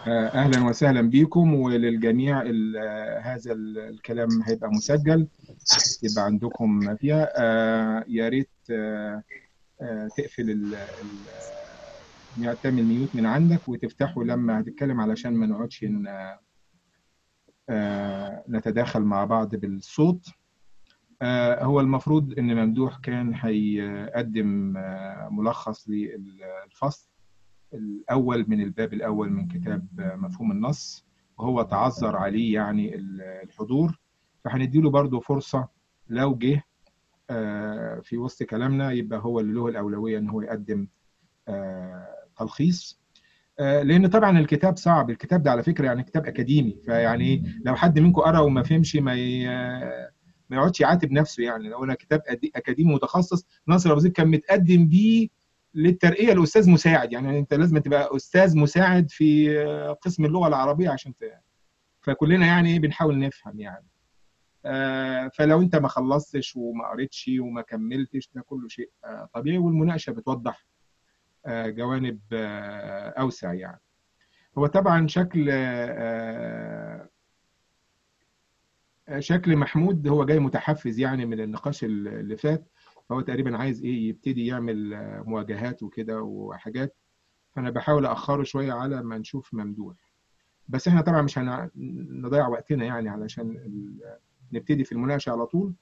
اهلا وسهلا بكم وللجميع ال- هذا ال- الكلام هيبقى مسجل يبقى عندكم فيها آه، يا ريت آه، آه، تقفل ال- ال- تعمل ميوت من عندك وتفتحه لما هتتكلم علشان ما نقعدش ن- آه، نتداخل مع بعض بالصوت آه، هو المفروض ان ممدوح كان هيقدم آه، ملخص للفصل الأول من الباب الأول من كتاب مفهوم النص وهو تعذر عليه يعني الحضور فهنديله برضه فرصة لو جه آه، في وسط كلامنا يبقى هو اللي له الأولوية إن هو يقدم آه، تلخيص آه، لأن طبعا الكتاب صعب الكتاب ده على فكرة يعني كتاب أكاديمي فيعني لو حد منكم قرأ وما فهمش ما ي... ما يقعدش يعاتب نفسه يعني لو انا كتاب أدي- اكاديمي متخصص ناصر ابو زيد كان متقدم بيه للترقيه لاستاذ مساعد يعني انت لازم تبقى استاذ مساعد في قسم اللغه العربيه عشان ت... فكلنا يعني ايه بنحاول نفهم يعني آه، فلو انت ما خلصتش وما قريتش وما كملتش ده كله شيء آه، طبيعي والمناقشه بتوضح آه، جوانب آه، اوسع يعني هو طبعا شكل آه، آه، شكل محمود هو جاي متحفز يعني من النقاش اللي فات فهو تقريبا عايز ايه يبتدي يعمل آه، مواجهات وكده وحاجات فانا بحاول اخره شويه على ما نشوف ممدوح بس احنا طبعا مش هنضيع وقتنا يعني علشان ال- نبتدي في المناقشه على طول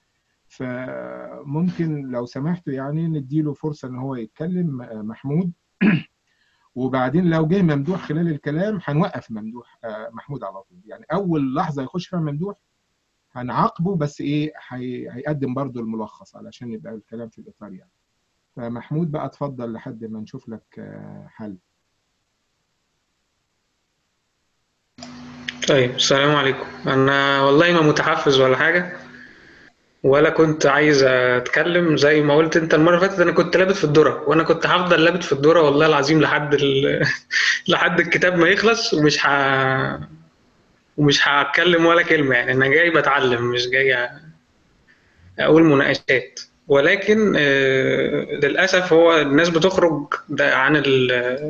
فممكن لو سمحتوا يعني نديله فرصه ان هو يتكلم آه، محمود وبعدين لو جه ممدوح خلال الكلام هنوقف ممدوح آه، محمود على طول يعني اول لحظه يخش فيها ممدوح هنعاقبه بس ايه هي- هيقدم برضو الملخص علشان يبقى الكلام في الاطار يعني فمحمود بقى اتفضل لحد ما نشوف لك آه، حل طيب السلام عليكم انا والله ما متحفز ولا حاجه ولا كنت عايز اتكلم زي ما قلت انت المره اللي فاتت انا كنت لابت في الذره وانا كنت هفضل لابت في الذره والله العظيم لحد ال... لحد الكتاب ما يخلص ومش ه... ومش هتكلم ولا كلمه يعني انا جاي بتعلم مش جاي اقول مناقشات ولكن آه، للاسف هو الناس بتخرج ده عن ال...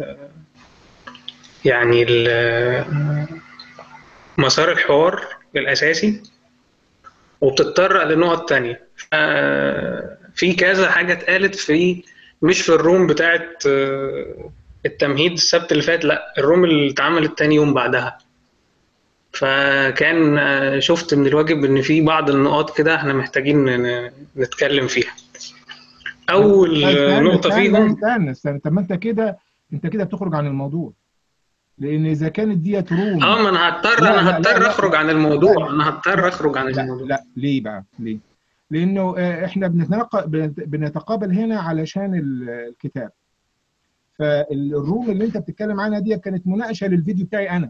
يعني ال... مسار الحوار الاساسي وبتتطرق لنقط تانية ف- في كذا حاجة اتقالت في مش في الروم بتاعت آه، التمهيد السبت اللي فات لا الروم اللي اتعملت تاني يوم بعدها فكان آه، شفت من الواجب ان في بعض النقاط كده احنا محتاجين ن- نتكلم فيها اول طيب آه، استنى نقطة استنى فيهم استنى استنى طب ما انت كده انت كده بتخرج عن الموضوع لان اذا كانت ديت روم اه ما انا هضطر لا انا لا لا هضطر لا اخرج لا عن لا الموضوع انا لا هضطر اخرج عن لا الموضوع لا ليه بقى ليه لانه آه، احنا بنتناق- بنت- بنتقابل هنا علشان ال- الكتاب فالروم اللي انت بتتكلم عنها دي كانت مناقشه للفيديو بتاعي انا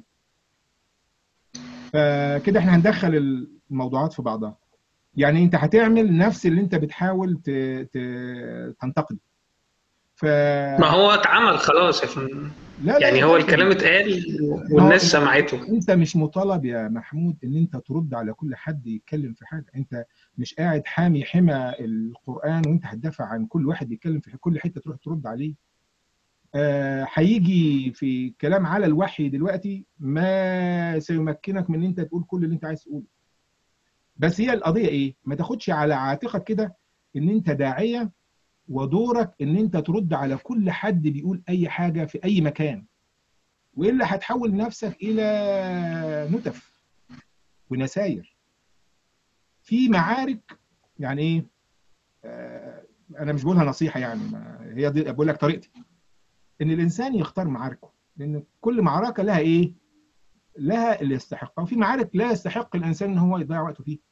فكده احنا هندخل الموضوعات في بعضها يعني انت هتعمل نفس اللي انت بتحاول ت... ت... تنتقده ف ما هو اتعمل خلاص يا فندم لا لا يعني يا هو فندم الكلام اتقال ما هو والناس سمعته انت مش مطالب يا محمود ان انت ترد على كل حد يتكلم في حاجه انت مش قاعد حامي حمى القران وانت هتدافع عن كل واحد يتكلم في كل حته تروح ترد عليه آه، هيجي في كلام على الوحي دلوقتي ما سيمكنك من ان انت تقول كل اللي انت عايز تقوله بس هي القضيه ايه ما تاخدش على عاتقك كده ان انت داعيه ودورك ان انت ترد على كل حد بيقول اي حاجه في اي مكان والا هتحول نفسك الى نتف ونساير في معارك يعني ايه آه، انا مش بقولها نصيحه يعني ما هي دي بقول لك طريقتي ان الانسان يختار معاركه لان كل معركه لها ايه لها اللي يستحقها وفي معارك لا يستحق الانسان ان هو يضيع وقته فيها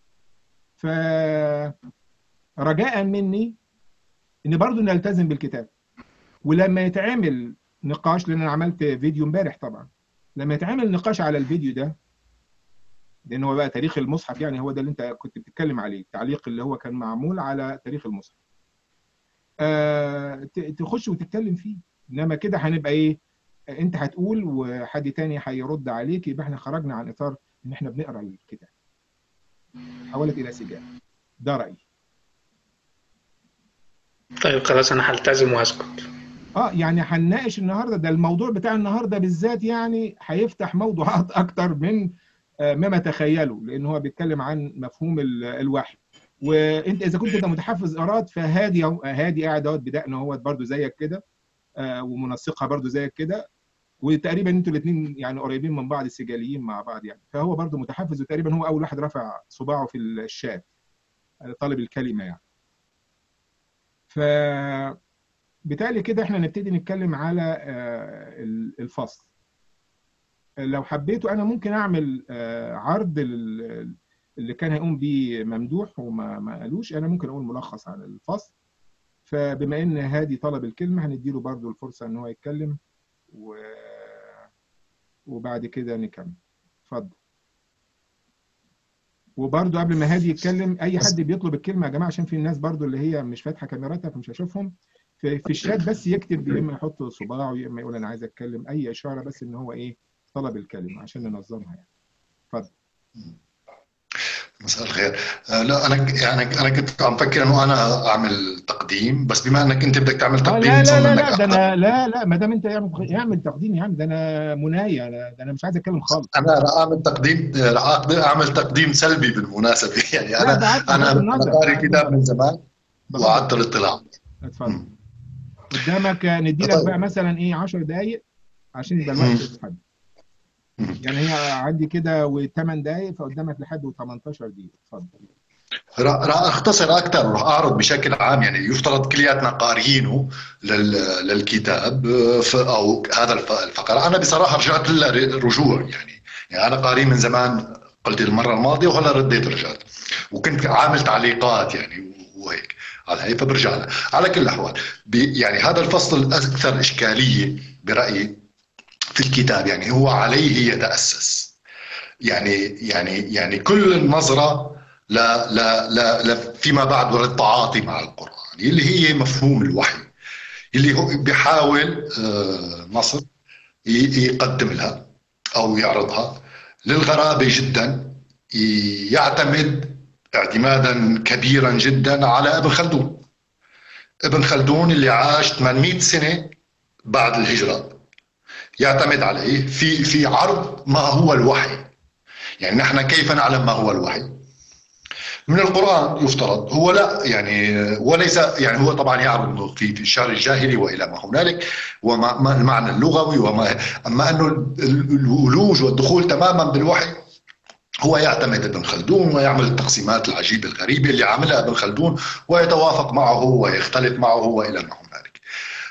فرجاء مني ان برضو نلتزم بالكتاب ولما يتعمل نقاش لان انا عملت فيديو امبارح طبعا لما يتعمل نقاش على الفيديو ده لان هو بقى تاريخ المصحف يعني هو ده اللي انت كنت بتتكلم عليه التعليق اللي هو كان معمول على تاريخ المصحف آه ت- تخش وتتكلم فيه انما كده هنبقى ايه انت هتقول وحد تاني هيرد عليك يبقى احنا خرجنا عن اطار ان احنا بنقرا الكتاب حولت الى سجال ده رايي طيب خلاص انا هلتزم وهسكت اه يعني هنناقش النهارده ده الموضوع بتاع النهارده بالذات يعني هيفتح موضوعات اكتر من مما تخيلوا لان هو بيتكلم عن مفهوم الوحي وانت اذا كنت انت متحفز اراد فهادي هادي قاعد اهوت بدقن اهوت برضه زيك كده ومنسقها برضه زيك كده وتقريبا انتوا الاثنين يعني قريبين من بعض سجاليين مع بعض يعني فهو برضه متحفز وتقريبا هو اول واحد رفع صباعه في الشات طالب الكلمه يعني ف بالتالي كده احنا نبتدي نتكلم على الفصل لو حبيتوا انا ممكن اعمل عرض اللي كان هيقوم بيه ممدوح وما ما قالوش انا ممكن اقول ملخص عن الفصل فبما ان هادي طلب الكلمه هنديله برضو الفرصه ان هو يتكلم و... وبعد كده نكمل اتفضل وبرضو قبل ما هادي يتكلم اي حد بيطلب الكلمه يا جماعه عشان في الناس برضو اللي هي مش فاتحه كاميراتها فمش هشوفهم في, في الشات بس يكتب يا اما يحط صباعه يا اما يقول انا عايز اتكلم اي اشاره بس ان هو ايه طلب الكلمه عشان ننظمها يعني اتفضل مساء الخير لا انا يعني انا كنت عم فكر انه انا اعمل تقديم بس بما انك انت بدك تعمل تقديم لا لا لا لا ده انا لا لا ما دام انت اعمل اعمل تقديم يا عم ده انا منايا انا ده انا مش عايز اتكلم خالص انا راح اعمل تقديم راح اعمل تقديم سلبي بالمناسبه يعني انا انا انا قاري كتاب من زمان وعدت الاطلاع اتفضل قدامك ندي لك بقى مثلا ايه 10 دقائق عشان يبقى الوقت يتحدد يعني هي عندي كده و8 دقائق فقدامك لحد و18 دقيقه اتفضل راح اختصر اكثر وراح اعرض بشكل عام يعني يفترض كلياتنا قاريينه للكتاب او هذا الفقره انا بصراحه رجعت رجوع يعني يعني انا قاري من زمان قلت المره الماضيه وهلا رديت رجعت وكنت عامل تعليقات يعني وهيك على هي فبرجع لها على كل الاحوال يعني هذا الفصل الاكثر اشكاليه برايي في الكتاب يعني هو عليه يتاسس يعني يعني يعني كل النظره لا لا لا, لا فيما بعد وللتعاطي مع القران اللي هي مفهوم الوحي اللي هو بيحاول نصر يقدم لها او يعرضها للغرابه جدا يعتمد اعتمادا كبيرا جدا على ابن خلدون ابن خلدون اللي عاش 800 سنه بعد الهجره يعتمد عليه في في عرض ما هو الوحي يعني نحن كيف نعلم ما هو الوحي من القرآن يفترض هو لا يعني وليس يعني هو طبعا يعرض في في الشعر الجاهلي والى ما هنالك وما المعنى اللغوي وما اما انه الولوج والدخول تماما بالوحي هو يعتمد ابن خلدون ويعمل التقسيمات العجيبه الغريبه اللي عملها ابن خلدون ويتوافق معه ويختلف معه والى ما هنالك.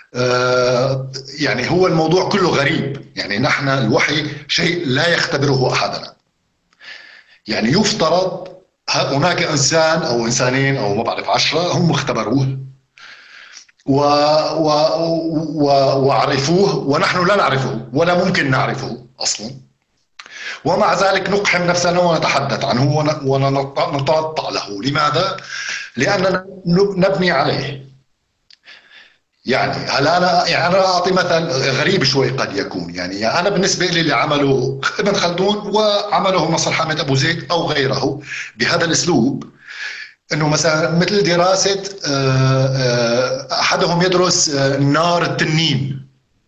آه يعني هو الموضوع كله غريب يعني نحن الوحي شيء لا يختبره احدنا. يعني يفترض هناك انسان او انسانين او ما بعرف عشرة هم اختبروه و... و... و... وعرفوه ونحن لا نعرفه ولا ممكن نعرفه اصلا ومع ذلك نقحم نفسنا ونتحدث عنه ونتنطع له لماذا؟ لاننا نبني عليه يعني هل انا يعني انا اعطي مثل غريب شوي قد يكون يعني انا بالنسبه لي اللي عمله ابن خلدون وعمله نصر حامد ابو زيد او غيره بهذا الاسلوب انه مثلا مثل دراسه احدهم يدرس نار التنين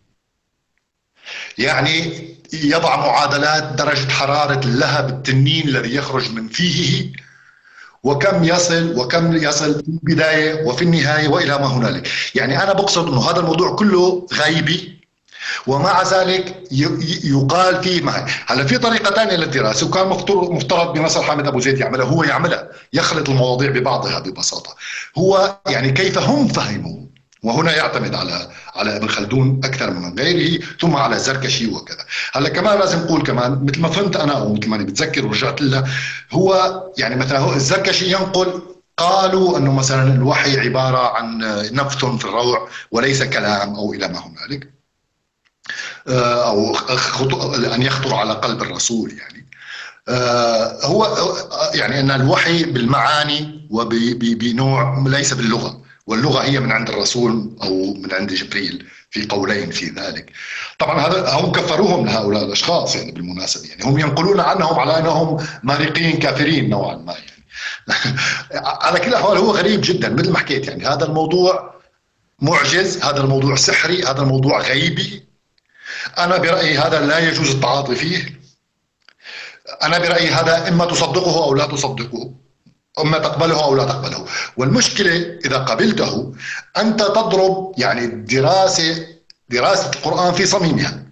يعني يضع معادلات درجه حراره اللهب التنين الذي يخرج من فيه وكم يصل وكم يصل في البدايه وفي النهايه والى ما هنالك، يعني انا بقصد انه هذا الموضوع كله غيبي ومع ذلك يقال فيه معي هلا في طريقه ثانيه للدراسه وكان مفترض بنصر حامد ابو زيد يعملها هو يعملها يخلط المواضيع ببعضها ببساطه هو يعني كيف هم فهموا وهنا يعتمد على على ابن خلدون اكثر من غيره ثم على الزركشي وكذا هلا كمان لازم نقول كمان مثل ما فهمت انا او مثل ما انا بتذكر ورجعت لها هو يعني مثلا هو الزركشي ينقل قالوا انه مثلا الوحي عباره عن نفث في الروع وليس كلام او الى ما هنالك او ان يخطر على قلب الرسول يعني هو يعني ان الوحي بالمعاني وبنوع ليس باللغه واللغه هي من عند الرسول او من عند جبريل في قولين في ذلك طبعا هذا هم كفروهم لهؤلاء الاشخاص يعني بالمناسبه يعني هم ينقلون عنهم على انهم مارقين كافرين نوعا ما يعني على كل الاحوال هو غريب جدا مثل ما حكيت يعني هذا الموضوع معجز هذا الموضوع سحري هذا الموضوع غيبي أنا برأيي هذا لا يجوز التعاطي فيه أنا برأيي هذا إما تصدقه أو لا تصدقه إما تقبله أو لا تقبله والمشكلة إذا قبلته أنت تضرب يعني دراسة دراسة القرآن في صميمها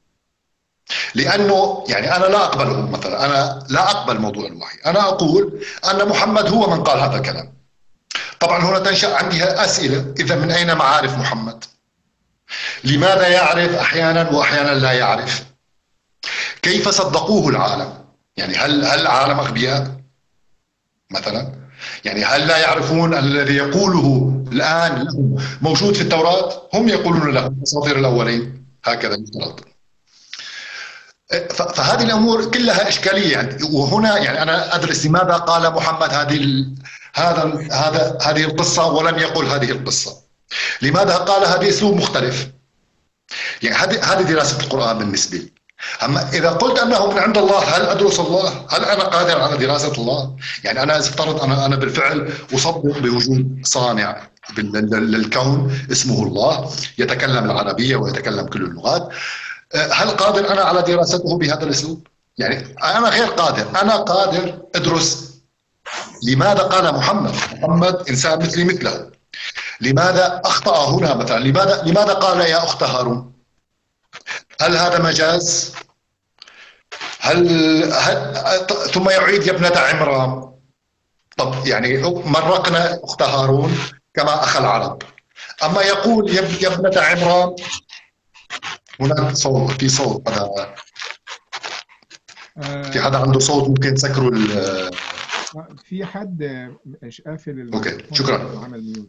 لأنه يعني أنا لا أقبله مثلا أنا لا أقبل موضوع الوحي أنا أقول أن محمد هو من قال هذا الكلام طبعا هنا تنشأ عندي أسئلة إذا من أين معارف محمد لماذا يعرف أحيانا وأحيانا لا يعرف كيف صدقوه العالم يعني هل هل العالم أغبياء مثلا يعني هل لا يعرفون الذي يقوله الآن موجود في التوراة هم يقولون له أساطير الأولين هكذا يفترض فهذه الامور كلها اشكاليه يعني وهنا يعني انا ادرس لماذا قال محمد هذه هذا هذا هذه القصه ولم يقل هذه القصه لماذا قال هذه اسلوب مختلف يعني هذه هذه دراسه القران بالنسبه لي اما اذا قلت انه من عند الله هل ادرس الله؟ هل انا قادر على دراسه الله؟ يعني انا افترض انا انا بالفعل اصدق بوجود صانع للكون اسمه الله يتكلم العربيه ويتكلم كل اللغات هل قادر انا على دراسته بهذا الاسلوب؟ يعني انا غير قادر، انا قادر ادرس لماذا قال محمد؟ محمد انسان مثلي مثله. لماذا اخطا هنا مثلا؟ لماذا لماذا قال يا اخت هارون؟ هل هذا مجاز؟ هل, هل ثم يعيد يا ابنة عمران طب يعني مرقنا اخت هارون كما اخ العرب اما يقول يا ابنة عمران هناك صوت في صوت هذا في حدا عنده صوت ممكن تسكروا في حد مش قافل اوكي شكرا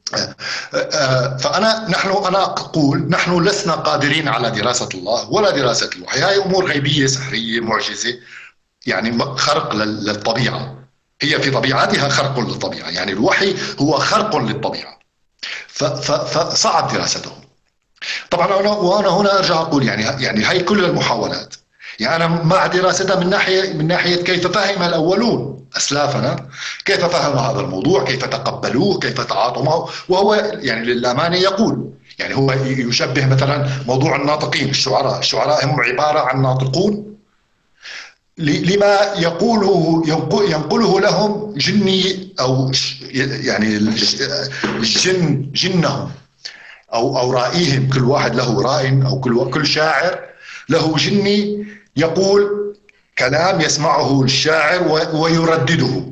فانا نحن انا اقول نحن لسنا قادرين على دراسه الله ولا دراسه الوحي هاي امور غيبيه سحريه معجزه يعني خرق للطبيعه هي في طبيعتها خرق للطبيعه يعني الوحي هو خرق للطبيعه فصعب دراسته طبعا انا وانا هنا ارجع اقول يعني يعني هي كل المحاولات يعني انا مع دراستها من ناحيه من ناحيه كيف فهم الاولون اسلافنا كيف فهموا هذا الموضوع كيف تقبلوه كيف تعاطوا معه وهو يعني للامانه يقول يعني هو يشبه مثلا موضوع الناطقين الشعراء الشعراء هم عباره عن ناطقون لما يقوله ينقله لهم جني او يعني الجن جنهم او او رائيهم كل واحد له راء او كل كل شاعر له جني يقول كلام يسمعه الشاعر ويردده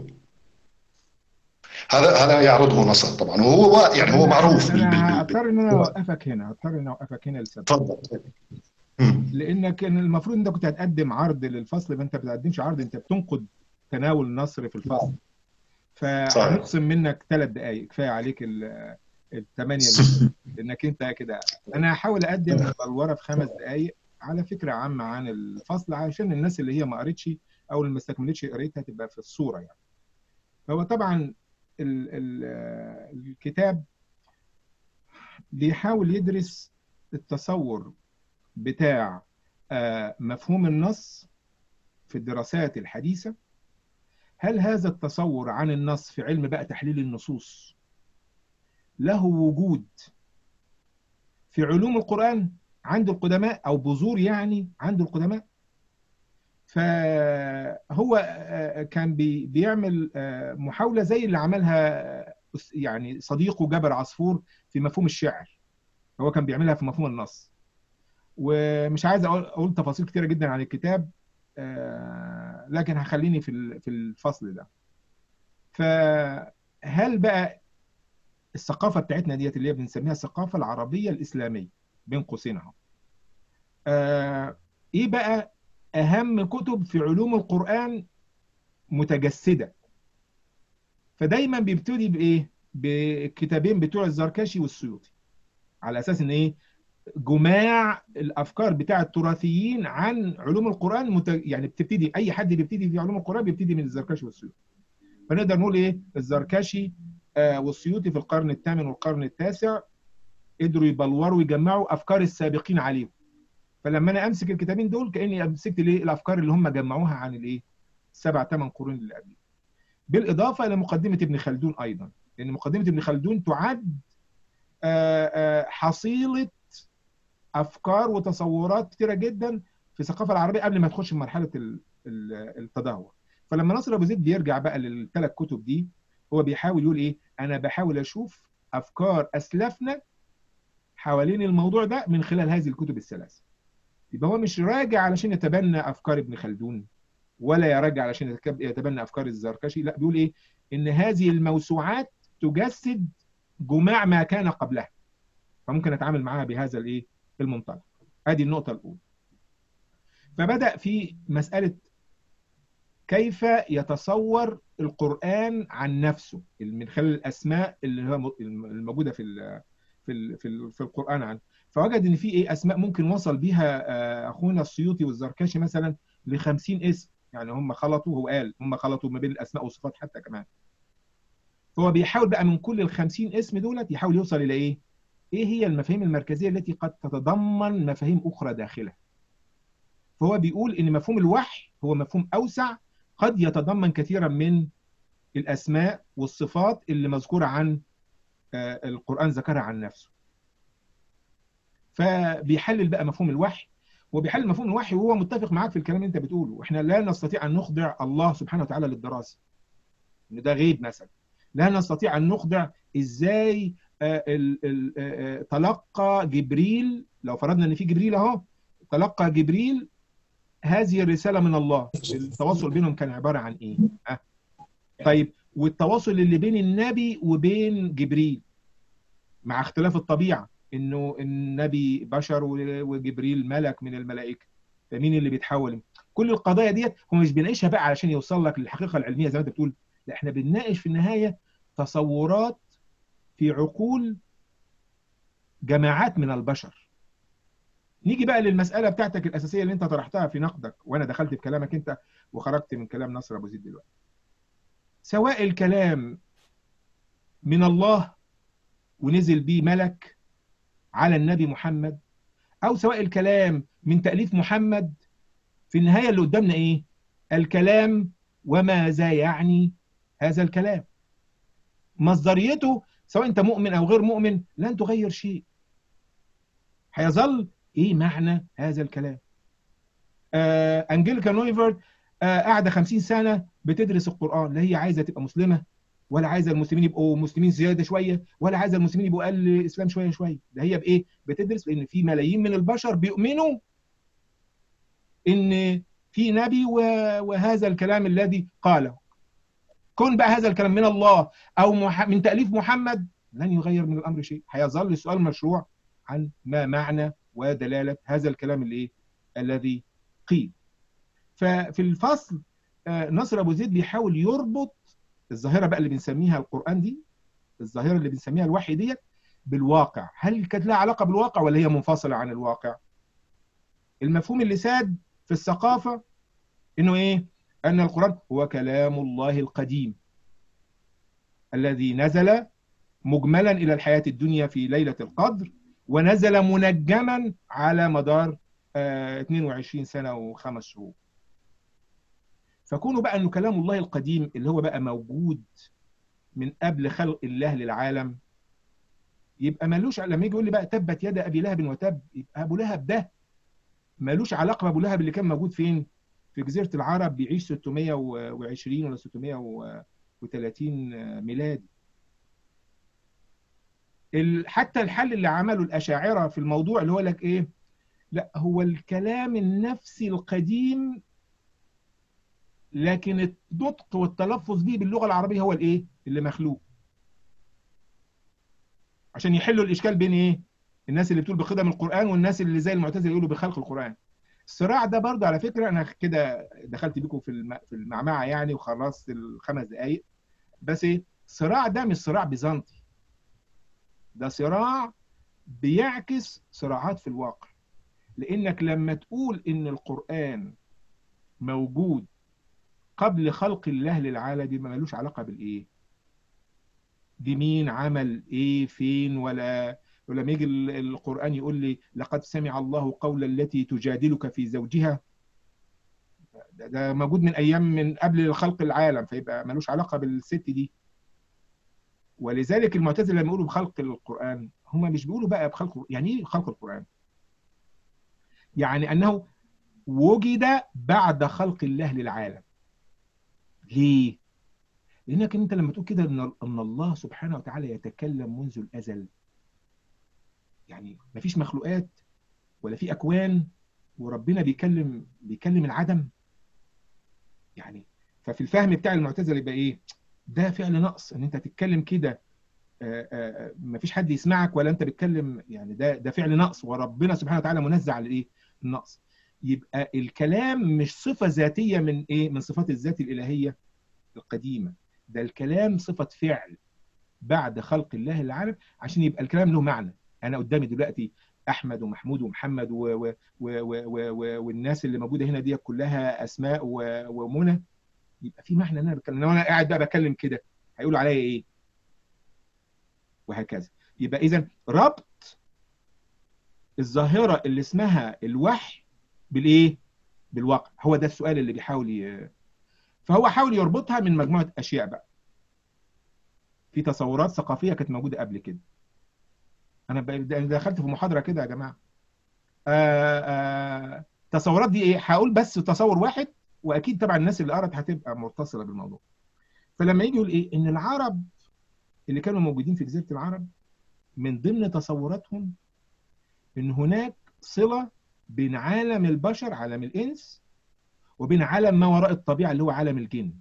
هذا هذا يعرضه نصر طبعا وهو يعني هو معروف انا اضطر ان انا اوقفك هنا اضطر ان انا اوقفك هنا لسبب تفضل لانك المفروض انت كنت هتقدم عرض للفصل فانت ما بتقدمش عرض انت بتنقد تناول النصر في الفصل فهنقسم منك ثلاث دقائق كفايه عليك الثمانيه لانك انت كده انا هحاول اقدم الورقه في خمس دقائق على فكره عامه عن الفصل عشان الناس اللي هي ما قريتش او اللي ما استكملتش قريتها تبقى في الصوره يعني هو طبعا ال ال الكتاب بيحاول يدرس التصور بتاع مفهوم النص في الدراسات الحديثه هل هذا التصور عن النص في علم بقى تحليل النصوص له وجود في علوم القرآن عند القدماء أو بذور يعني عند القدماء فهو كان بيعمل محاولة زي اللي عملها يعني صديقه جابر عصفور في مفهوم الشعر هو كان بيعملها في مفهوم النص ومش عايز أقول تفاصيل كتيرة جدا عن الكتاب لكن هخليني في في الفصل ده فهل بقى الثقافة بتاعتنا ديت اللي هي بنسميها الثقافة العربية الإسلامية بين قوسين اهو. آه إيه بقى أهم كتب في علوم القرآن متجسدة؟ فدايما بيبتدي بإيه؟ بكتابين بتوع الزركشي والسيوطي. على أساس إن إيه؟ جماع الأفكار بتاع التراثيين عن علوم القرآن مت... يعني بتبتدي أي حد بيبتدي في علوم القرآن بيبتدي من الزركشي والسيوطي. فنقدر نقول إيه؟ الزركشي والسيوطي في القرن الثامن والقرن التاسع قدروا يبلوروا ويجمعوا افكار السابقين عليهم فلما انا امسك الكتابين دول كاني مسكت الايه الافكار اللي هم جمعوها عن الايه السبع ثمان قرون اللي قبل بالاضافه الى مقدمه ابن خلدون ايضا لان مقدمه ابن خلدون تعد حصيله افكار وتصورات كتيره جدا في الثقافه العربيه قبل ما تخش في مرحله التدهور فلما ناصر ابو زيد بيرجع بقى للثلاث كتب دي هو بيحاول يقول ايه انا بحاول اشوف افكار اسلافنا حوالين الموضوع ده من خلال هذه الكتب الثلاثه يبقى هو مش راجع علشان يتبنى افكار ابن خلدون ولا يراجع علشان يتبنى افكار الزركشي لا بيقول ايه ان هذه الموسوعات تجسد جماع ما كان قبلها فممكن اتعامل معاها بهذا الايه المنطلق ادي النقطه الاولى فبدا في مساله كيف يتصور القران عن نفسه من خلال الاسماء اللي هو الموجوده في ال في ال في, ال في القران عنه فوجد ان في ايه اسماء ممكن وصل بيها اخونا السيوطي والزركشي مثلا ل 50 اسم يعني هم خلطوا هو قال هم خلطوا ما بين الاسماء والصفات حتى كمان فهو بيحاول بقى من كل ال 50 اسم دولت يحاول يوصل الى ايه؟ ايه هي المفاهيم المركزيه التي قد تتضمن مفاهيم اخرى داخلها؟ فهو بيقول ان مفهوم الوحي هو مفهوم اوسع قد يتضمن كثيرا من الاسماء والصفات اللي مذكوره عن القران ذكرها عن نفسه. فبيحلل بقى مفهوم الوحي وبيحلل مفهوم الوحي وهو متفق معاك في الكلام اللي انت بتقوله، احنا لا نستطيع ان نخضع الله سبحانه وتعالى للدراسه. ان ده غيب مثلا. لا نستطيع ان نخضع ازاي تلقى جبريل لو فرضنا ان في جبريل اهو تلقى جبريل هذه الرساله من الله التواصل بينهم كان عباره عن ايه أه؟ طيب والتواصل اللي بين النبي وبين جبريل مع اختلاف الطبيعه انه النبي بشر وجبريل ملك من الملائكه فمين اللي بيتحول كل القضايا ديت هو مش بيناقشها بقى علشان يوصل لك للحقيقه العلميه زي ما انت بتقول لا احنا بنناقش في النهايه تصورات في عقول جماعات من البشر نيجي بقى للمسألة بتاعتك الأساسية اللي أنت طرحتها في نقدك وأنا دخلت في كلامك أنت وخرجت من كلام نصر أبو زيد دلوقتي سواء الكلام من الله ونزل بيه ملك على النبي محمد أو سواء الكلام من تأليف محمد في النهاية اللي قدامنا إيه؟ الكلام وماذا يعني هذا الكلام مصدريته سواء انت مؤمن او غير مؤمن لن تغير شيء هيظل ايه معنى هذا الكلام آه انجيليكا نويفرد آه قاعده 50 سنه بتدرس القران لا هي عايزه تبقى مسلمه ولا عايزه المسلمين يبقوا مسلمين زياده شويه ولا عايزه المسلمين يبقوا اقل اسلام شويه شويه ده هي بايه بتدرس لان في ملايين من البشر بيؤمنوا ان في نبي وهذا الكلام الذي قاله كون بقى هذا الكلام من الله او من تاليف محمد لن يغير من الامر شيء هيظل السؤال مشروع عن ما معنى ودلاله هذا الكلام اللي ايه الذي قيل ففي الفصل نصر ابو زيد بيحاول يربط الظاهره بقى اللي بنسميها القران دي الظاهره اللي بنسميها الوحي ديت بالواقع هل كانت لها علاقه بالواقع ولا هي منفصله عن الواقع المفهوم اللي ساد في الثقافه انه ايه أن القرآن هو كلام الله القديم الذي نزل مجملا إلى الحياة الدنيا في ليلة القدر ونزل منجما على مدار 22 سنة وخمس شهور فكونوا بقى أنه كلام الله القديم اللي هو بقى موجود من قبل خلق الله للعالم يبقى ملوش لما يجي يقول لي بقى تبت يد ابي لهب وتب يبقى ابو لهب ده ملوش علاقه بابو لهب اللي كان موجود فين؟ في جزيره العرب بيعيش 620 ولا 630 ميلادي. حتى الحل اللي عمله الاشاعره في الموضوع اللي هو لك ايه؟ لا هو الكلام النفسي القديم لكن النطق والتلفظ به باللغه العربيه هو الايه؟ اللي مخلوق. عشان يحلوا الاشكال بين ايه؟ الناس اللي بتقول بقدم القران والناس اللي زي المعتزله يقولوا بخلق القران. الصراع ده برضه على فكره انا كده دخلت بيكم في في المعمعه يعني وخلصت الخمس دقائق بس ايه؟ الصراع ده مش صراع بيزنطي. ده صراع بيعكس صراعات في الواقع. لانك لما تقول ان القران موجود قبل خلق الله للعالم ما ملوش علاقه بالايه؟ دي مين عمل ايه فين ولا ولما يجي القرآن يقول لي لقد سمع الله قول التي تجادلك في زوجها ده, ده موجود من أيام من قبل خلق العالم فيبقى ملوش علاقة بالست دي ولذلك المعتزله لما يقولوا بخلق القران هم مش بيقولوا بقى بخلق يعني ايه خلق القران يعني انه وجد بعد خلق الله للعالم ليه لانك انت لما تقول كده ان ان الله سبحانه وتعالى يتكلم منذ الازل يعني مفيش مخلوقات ولا في اكوان وربنا بيكلم بيكلم العدم يعني ففي الفهم بتاع المعتزله يبقى ايه ده فعل نقص ان انت تتكلم كده مفيش حد يسمعك ولا انت بتتكلم يعني ده ده فعل نقص وربنا سبحانه وتعالى منزه عن الايه النقص يبقى الكلام مش صفه ذاتيه من ايه من صفات الذات الالهيه القديمه ده الكلام صفه فعل بعد خلق الله العالم عشان يبقى الكلام له معنى انا قدامي دلوقتي احمد ومحمود ومحمد و و و و و و والناس اللي موجوده هنا دي كلها اسماء ومنى يبقى في معنى ان انا بتكلم لو انا قاعد بقى بكلم كده هيقولوا عليا ايه وهكذا يبقى اذا ربط الظاهره اللي اسمها الوحي بالايه بالواقع هو ده السؤال اللي بيحاول ي... فهو حاول يربطها من مجموعه اشياء بقى في تصورات ثقافيه كانت موجوده قبل كده انا دخلت في محاضره كده يا جماعه آآ آآ التصورات دي ايه هقول بس تصور واحد واكيد طبعا الناس اللي قرت هتبقى متصله بالموضوع فلما يجي يقول ايه ان العرب اللي كانوا موجودين في جزيره العرب من ضمن تصوراتهم ان هناك صله بين عالم البشر عالم الانس وبين عالم ما وراء الطبيعه اللي هو عالم الجن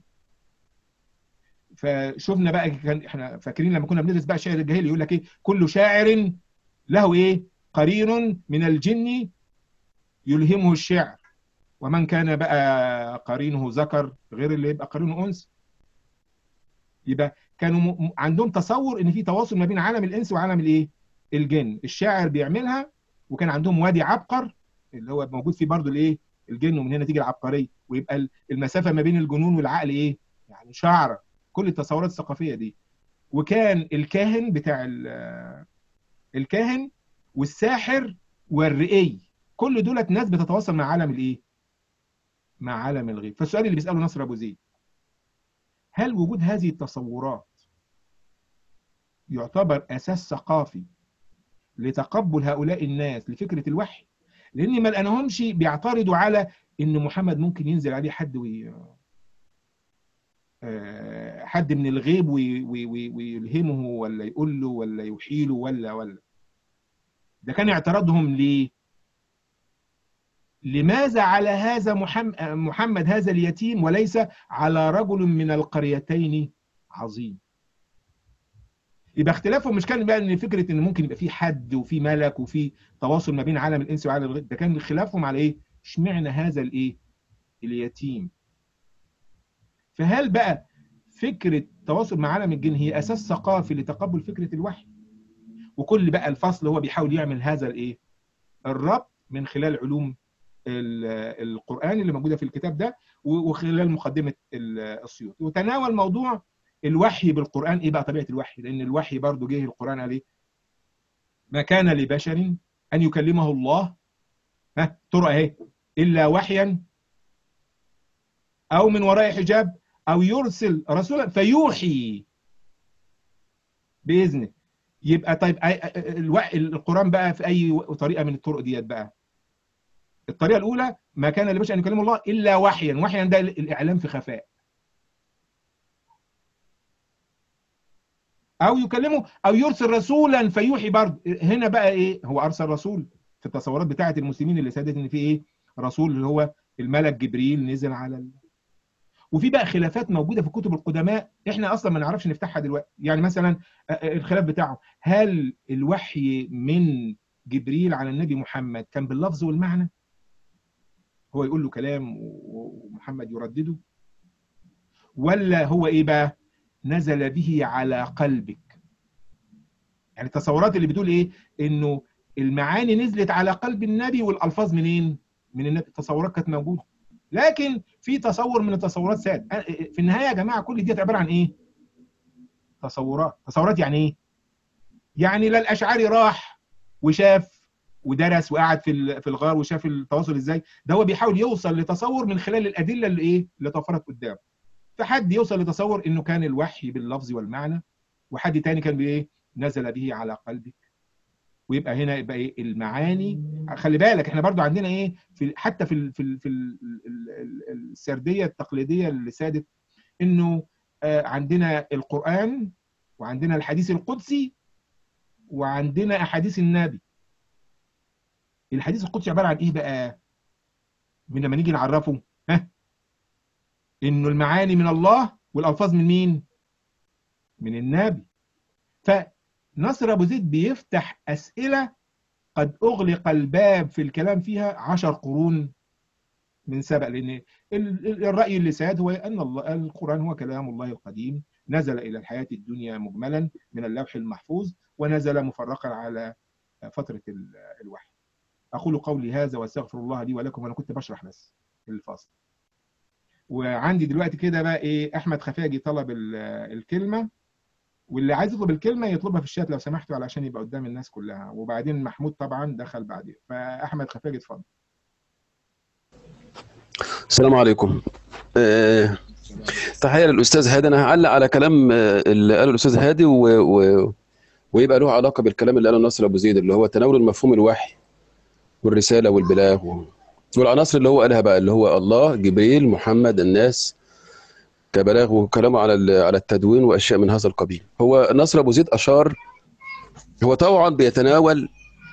فشفنا بقى كان احنا فاكرين لما كنا بندرس بقى شاعر الجاهلي يقول لك ايه كل شاعر له ايه قرين من الجن يلهمه الشعر ومن كان بقى قرينه ذكر غير اللي يبقى قرينه انثى يبقى كانوا عندهم تصور ان في تواصل ما بين عالم الانس وعالم الايه الجن الشاعر بيعملها وكان عندهم وادي عبقر اللي هو موجود فيه برضه الايه الجن ومن هنا تيجي العبقريه ويبقى المسافه ما بين الجنون والعقل ايه يعني شعره كل التصورات الثقافيه دي وكان الكاهن بتاع الكاهن والساحر والرئي كل دولت ناس بتتواصل مع عالم الايه مع عالم الغيب فالسؤال اللي بيساله نصر ابو زيد هل وجود هذه التصورات يعتبر اساس ثقافي لتقبل هؤلاء الناس لفكره الوحي لان ما لقيناهمش بيعترضوا على ان محمد ممكن ينزل عليه حد وي... حد من الغيب وي... وي... ويلهمه ولا يقول له ولا يوحي له ولا ولا ده كان اعتراضهم ليه لماذا على هذا محمد, محمد هذا اليتيم وليس على رجل من القريتين عظيم يبقى اختلافهم مش كان بقى ان فكره ان ممكن يبقى في حد وفي ملك وفي تواصل ما بين عالم الانس وعالم الغيب ده كان خلافهم على ايه اشمعنى هذا الايه اليتيم فهل بقى فكره التواصل مع عالم الجن هي اساس ثقافي لتقبل فكره الوحي وكل بقى الفصل هو بيحاول يعمل هذا الايه الربط من خلال علوم القرآن اللي موجودة في الكتاب ده وخلال مقدمة السيوط وتناول موضوع الوحي بالقرآن إيه بقى طبيعة الوحي لأن الوحي برضو جه القرآن عليه ما كان لبشر أن يكلمه الله ها طرق أهي إلا وحيا أو من وراء حجاب أو يرسل رسولا فيوحي بإذنه يبقى طيب القرآن بقى في أي طريقة من الطرق ديت بقى الطريقه الاولى ما كان لبشر ان يكلمه الله الا وحيا وحيا ده الاعلام في خفاء او يكلمه او يرسل رسولا فيوحي برضه هنا بقى ايه هو ارسل رسول في التصورات بتاعه المسلمين اللي سادت ان في ايه رسول اللي هو الملك جبريل نزل على ال... وفي بقى خلافات موجوده في كتب القدماء احنا اصلا ما نعرفش نفتحها دلوقتي يعني مثلا الخلاف بتاعه هل الوحي من جبريل على النبي محمد كان باللفظ والمعنى هو يقول له كلام ومحمد يردده ولا هو ايه بقى نزل به على قلبك يعني التصورات اللي بتقول ايه انه المعاني نزلت على قلب النبي والالفاظ منين من النبي التصورات كانت موجوده لكن في تصور من التصورات ساد في النهايه يا جماعه كل دي عباره عن ايه تصورات تصورات يعني ايه يعني لا الاشعري راح وشاف ودرس وقعد في في الغار وشاف التواصل ازاي ده هو بيحاول يوصل لتصور من خلال الادله اللي ايه اللي توفرت قدامه فحد يوصل لتصور انه كان الوحي باللفظ والمعنى وحد تاني كان بايه نزل به على قلبك ويبقى هنا يبقى ايه المعاني خلي بالك احنا برضو عندنا ايه في حتى في ال في ال في ال السرديه التقليديه اللي سادت انه عندنا القران وعندنا الحديث القدسي وعندنا احاديث النبي الحديث القدسي عباره عن ايه بقى من لما نيجي نعرفه ها انه المعاني من الله والالفاظ من مين من النبي فنصر ابو زيد بيفتح اسئله قد اغلق الباب في الكلام فيها عشر قرون من سبق لان الراي اللي ساد هو ان الله القران هو كلام الله القديم نزل الى الحياه الدنيا مجملا من اللوح المحفوظ ونزل مفرقا على فتره الوحي اقول قولي هذا واستغفر الله لي ولكم انا كنت بشرح بس الفاصل وعندي دلوقتي كده بقى ايه احمد خفاجي طلب الكلمه واللي عايز يطلب الكلمه يطلبها في الشات لو سمحتوا علشان يبقى قدام الناس كلها وبعدين محمود طبعا دخل بعدين فاحمد خفاجي اتفضل السلام عليكم أه تحيه للاستاذ هادي انا هعلق على كلام اللي قاله الاستاذ هادي و... و... ويبقى له علاقه بالكلام اللي قاله ناصر ابو زيد اللي هو تناول المفهوم الوحي والرساله والبلاغ و... والعناصر اللي هو قالها بقى اللي هو الله جبريل محمد الناس كبلاغ وكلامه على على التدوين واشياء من هذا القبيل هو نصر ابو زيد اشار هو طبعا بيتناول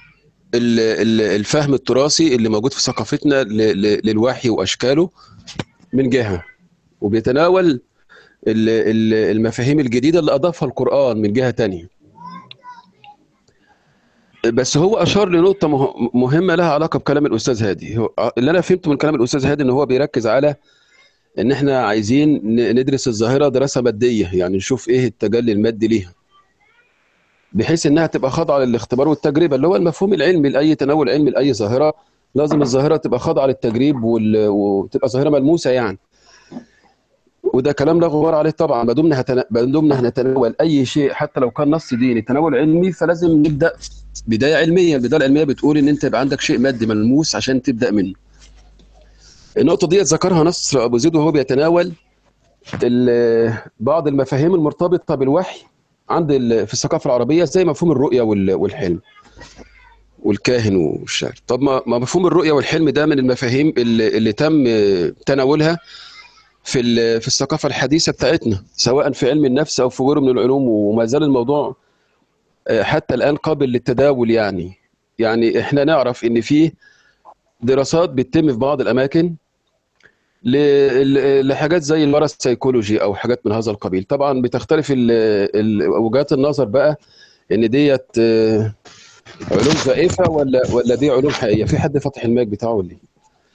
الفهم التراثي اللي موجود في ثقافتنا للوحي واشكاله من جهه وبيتناول المفاهيم الجديده اللي اضافها القران من جهه تانية بس هو اشار لنقطه مهمه لها علاقه بكلام الاستاذ هادي هو اللي انا فهمته من كلام الاستاذ هادي ان هو بيركز على ان احنا عايزين ندرس الظاهره دراسه ماديه يعني نشوف ايه التجلي المادي ليها بحيث انها تبقى خاضعه للاختبار والتجربه اللي هو المفهوم العلمي لاي تناول علمي لاي ظاهره لازم الظاهره تبقى خاضعه للتجريب وال... وتبقى ظاهره ملموسه يعني وده كلام لا غبار عليه طبعا ما دمنا هتن... ما دمنا هنتناول اي شيء حتى لو كان نص ديني تناول علمي فلازم نبدا بدايه علميه البدايه العلميه بتقول ان انت يبقى عندك شيء مادي ملموس عشان تبدا منه النقطه دي ذكرها نصر ابو زيد وهو بيتناول بعض المفاهيم المرتبطه بالوحي عند في الثقافه العربيه زي مفهوم الرؤيه والحلم والكاهن والشاعر طب ما مفهوم الرؤيه والحلم ده من المفاهيم اللي, اللي تم تناولها في في الثقافه الحديثه بتاعتنا سواء في علم النفس او في غيره من العلوم وما زال الموضوع حتى الان قابل للتداول يعني يعني احنا نعرف ان في دراسات بتتم في بعض الاماكن لحاجات زي الباراسايكولوجي او حاجات من هذا القبيل طبعا بتختلف وجهات النظر بقى ان ديت علوم زائفه ولا ولا دي علوم حقيقيه في حد فاتح المايك بتاعه ولا ايه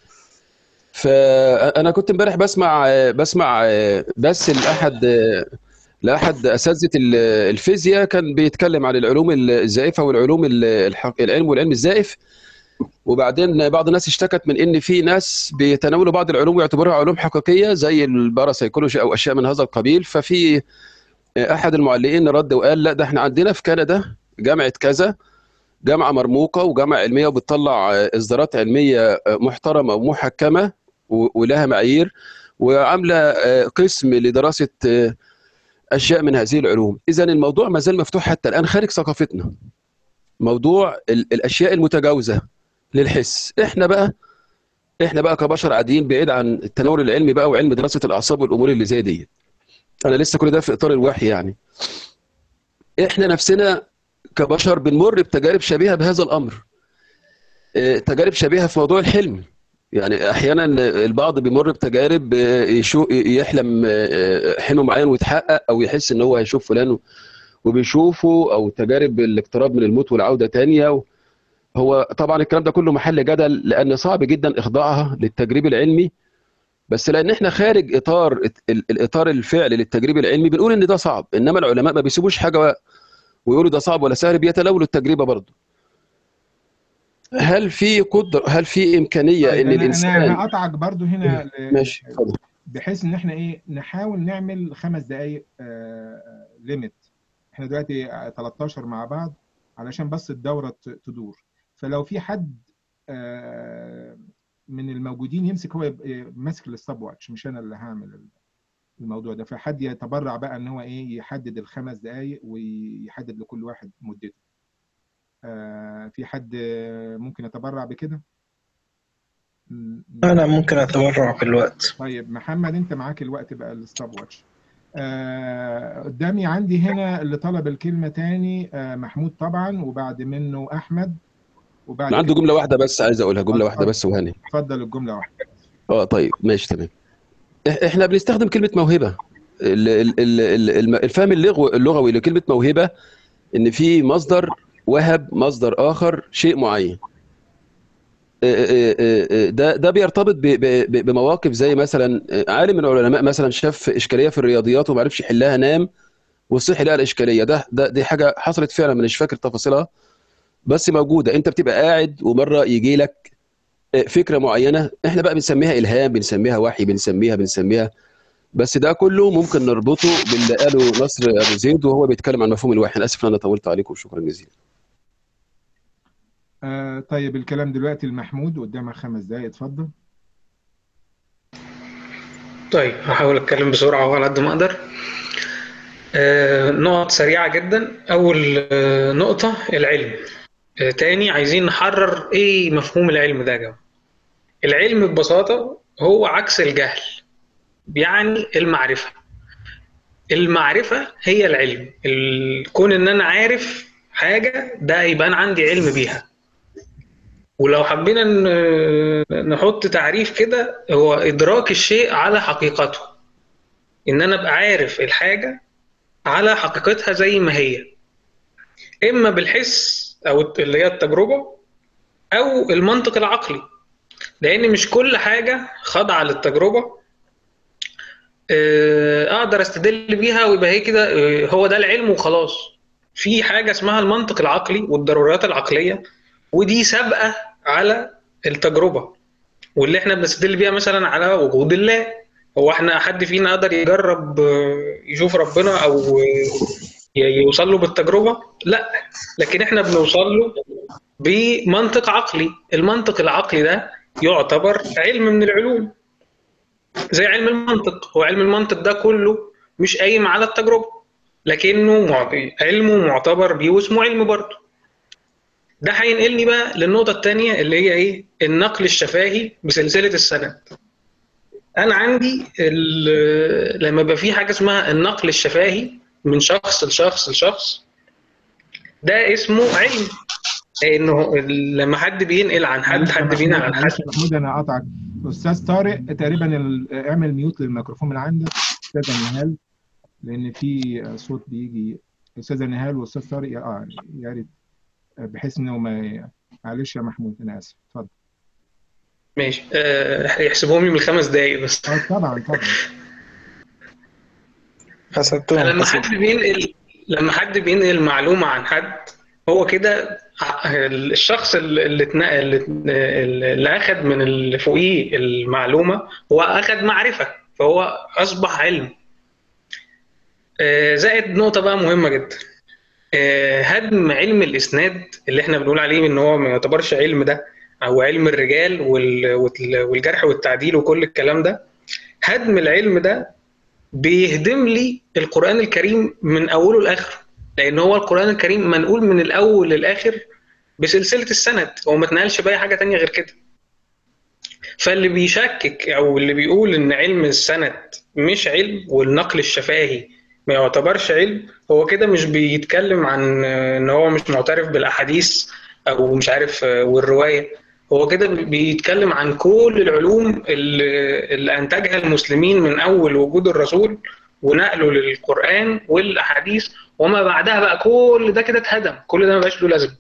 فانا كنت امبارح بسمع بسمع بس لاحد لاحد اساتذه الفيزياء كان بيتكلم عن العلوم الزائفه والعلوم العلم والعلم الزائف وبعدين بعض الناس اشتكت من ان في ناس بيتناولوا بعض العلوم ويعتبروها علوم حقيقيه زي الباراسايكولوجي او اشياء من هذا القبيل ففي احد المعلقين رد وقال لا ده احنا عندنا في كندا جامعه كذا جامعه مرموقه وجامعه علميه وبتطلع اصدارات علميه محترمه ومحكمه ولها معايير وعامله قسم لدراسه اشياء من هذه العلوم اذا الموضوع ما زال مفتوح حتى الان خارج ثقافتنا موضوع الاشياء المتجاوزه للحس احنا بقى احنا بقى كبشر عاديين بعيد عن التناول العلمي بقى وعلم دراسه الاعصاب والامور اللي زي دي انا لسه كل ده في اطار الوحي يعني احنا نفسنا كبشر بنمر بتجارب شبيهه بهذا الامر تجارب شبيهه في موضوع الحلم يعني احيانا البعض بيمر بتجارب يحلم حلم معين ويتحقق او يحس ان هو هيشوف فلان وبيشوفه او تجارب الاقتراب من الموت والعوده تانية هو طبعا الكلام ده كله محل جدل لان صعب جدا اخضاعها للتجريب العلمي بس لان احنا خارج اطار الاطار الفعلي للتجريب العلمي بنقول ان ده صعب انما العلماء ما بيسيبوش حاجه ويقولوا ده صعب ولا سهل بيتناولوا التجربه برضه هل في قدر هل في امكانيه طيب ان أنا الانسان انا هقطعك برضو هنا ل- ماشي اتفضل بحيث ان احنا ايه نحاول نعمل خمس دقائق ليميت احنا دلوقتي 13 مع بعض علشان بس الدوره ت- تدور فلو في حد آه، من الموجودين يمسك هو يبقى ماسك الستوب واتش مش انا اللي هعمل ال- الموضوع ده فحد يتبرع بقى ان هو ايه يحدد الخمس دقائق ويحدد لكل واحد مدته آه في حد ممكن يتبرع بكده م- أنا ممكن أتبرع بالوقت طيب محمد انت معاك الوقت بقى الستوب واتش آه قدامي عندي هنا اللي طلب الكلمة تاني آه محمود طبعا وبعد منه أحمد وبعد انا عنده كده جمله واحده بس عايز اقولها جمله واحده بس وهاني اتفضل الجملة واحدة اه طيب ماشي تمام إح- احنا بنستخدم كلمه موهبه ال- ال- ال- ال- الم- الفهم اللغو- اللغوي لكلمه موهبه ان في مصدر وهب مصدر اخر شيء معين آه، آه، آه، آه، ده ده بيرتبط ب- ب- ب- بمواقف زي مثلا آه، عالم من العلماء مثلا شاف اشكاليه في الرياضيات وما عرفش يحلها نام وصحي لقى الاشكاليه ده ده دي حاجه حصلت فعلا مش فاكر تفاصيلها بس موجوده انت بتبقى قاعد ومره يجي لك آه، فكره معينه احنا بقى بنسميها الهام بنسميها وحي بنسميها بنسميها بس ده كله ممكن نربطه باللي قاله نصر ابو زيد وهو بيتكلم عن مفهوم الوحي انا اسف ان انا طولت عليكم شكرا جزيلا آه طيب الكلام دلوقتي المحمود قدامك خمس دقايق اتفضل طيب هحاول اتكلم بسرعه وعلى قد ما اقدر آه، نقط سريعه جدا اول آه، نقطه العلم آه، تاني عايزين نحرر ايه مفهوم العلم ده يا جماعه العلم ببساطه هو عكس الجهل يعني المعرفه المعرفة هي العلم الكون ان انا عارف حاجة ده يبقى عندي علم بيها ولو حبينا ن- نحط تعريف كده هو ادراك الشيء على حقيقته ان انا ابقى عارف الحاجة على حقيقتها زي ما هي اما بالحس او اللي هي التجربة او المنطق العقلي لان مش كل حاجة خاضعة للتجربة آه، اقدر استدل بيها ويبقى هي كده آه، هو ده العلم وخلاص في حاجه اسمها المنطق العقلي والضرورات العقليه ودي سابقه على التجربه واللي احنا بنستدل بيها مثلا على وجود الله هو احنا حد فينا قدر يجرب آه، يشوف ربنا او آه، ي- يوصل له بالتجربه لا لكن احنا بنوصل له بمنطق عقلي المنطق العقلي ده يعتبر علم من العلوم زي علم المنطق هو علم المنطق ده كله مش قايم على التجربة لكنه مع- علمه معتبر بيه واسمه علم برضه ده هينقلني بقى للنقطة التانية اللي هي ايه النقل الشفاهي بسلسلة السند انا عندي ال- لما يبقى في حاجة اسمها النقل الشفاهي من شخص لشخص لشخص ده اسمه علم لانه لما حد بينقل عن حد معلش يا حد بينقل محمود عن حد معلش يا محمود انا قاطعك استاذ طارق تقريبا ال- اعمل ميوت للميكروفون من عندك استاذه نهال لان في صوت بيجي استاذه نهال واستاذ طارق اه يا ريت بحيث انه ما معلش يا محمود انا اسف اتفضل ماشي أه يحسبوهم لي من الخمس دقايق بس اه طبعا طبعا حسبتهم لما حسب حد بينقل لما حد بينقل معلومة عن حد هو كده ع- الشخص اللي اللي اتنقل اللي اخد من اللي فوقيه المعلومة هو اخد معرفة فهو اصبح علم آه، زائد نقطة بقى مهمة جدا آه، هدم علم الاسناد اللي احنا بنقول عليه ان هو ما يعتبرش علم ده او علم الرجال وال- وال- والجرح والتعديل وكل الكلام ده هدم العلم ده بيهدم لي القرآن الكريم من أوله لآخره لأن هو القرآن الكريم منقول من الأول للآخر بسلسلة السند هو ما اتنقلش بأي حاجة تانية غير كده فاللي بيشكك أو اللي بيقول إن علم السند مش علم والنقل الشفاهي ما يعتبرش علم هو كده مش بيتكلم عن إن هو مش معترف بالأحاديث أو مش عارف والرواية هو كده بيتكلم عن كل العلوم اللي, اللي أنتجها المسلمين من أول وجود الرسول ونقله للقرآن والأحاديث وما بعدها بقى كل ده كده اتهدم كل ده ما بقاش له لازمة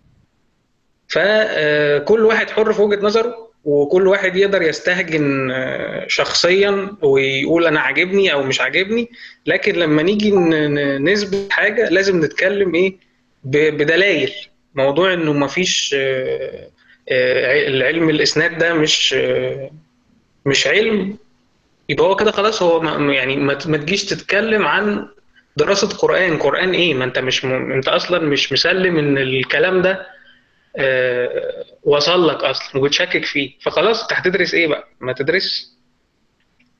فكل واحد حر في وجهة نظره وكل واحد يقدر يستهجن آه، شخصيا ويقول انا عاجبني او مش عاجبني لكن لما نيجي ن- ن- نثبت حاجه لازم نتكلم ايه ب- بدلائل موضوع انه ما فيش العلم الاسناد ده مش آه، مش علم يبقى هو كده خلاص هو ما- يعني ما ت- ما تجيش تتكلم عن دراسة قرآن قرآن ايه ما انت مش م... انت اصلا مش مسلم ان الكلام ده آه، وصل لك اصلا وبتشكك فيه فخلاص انت هتدرس ايه بقى ما تدرسش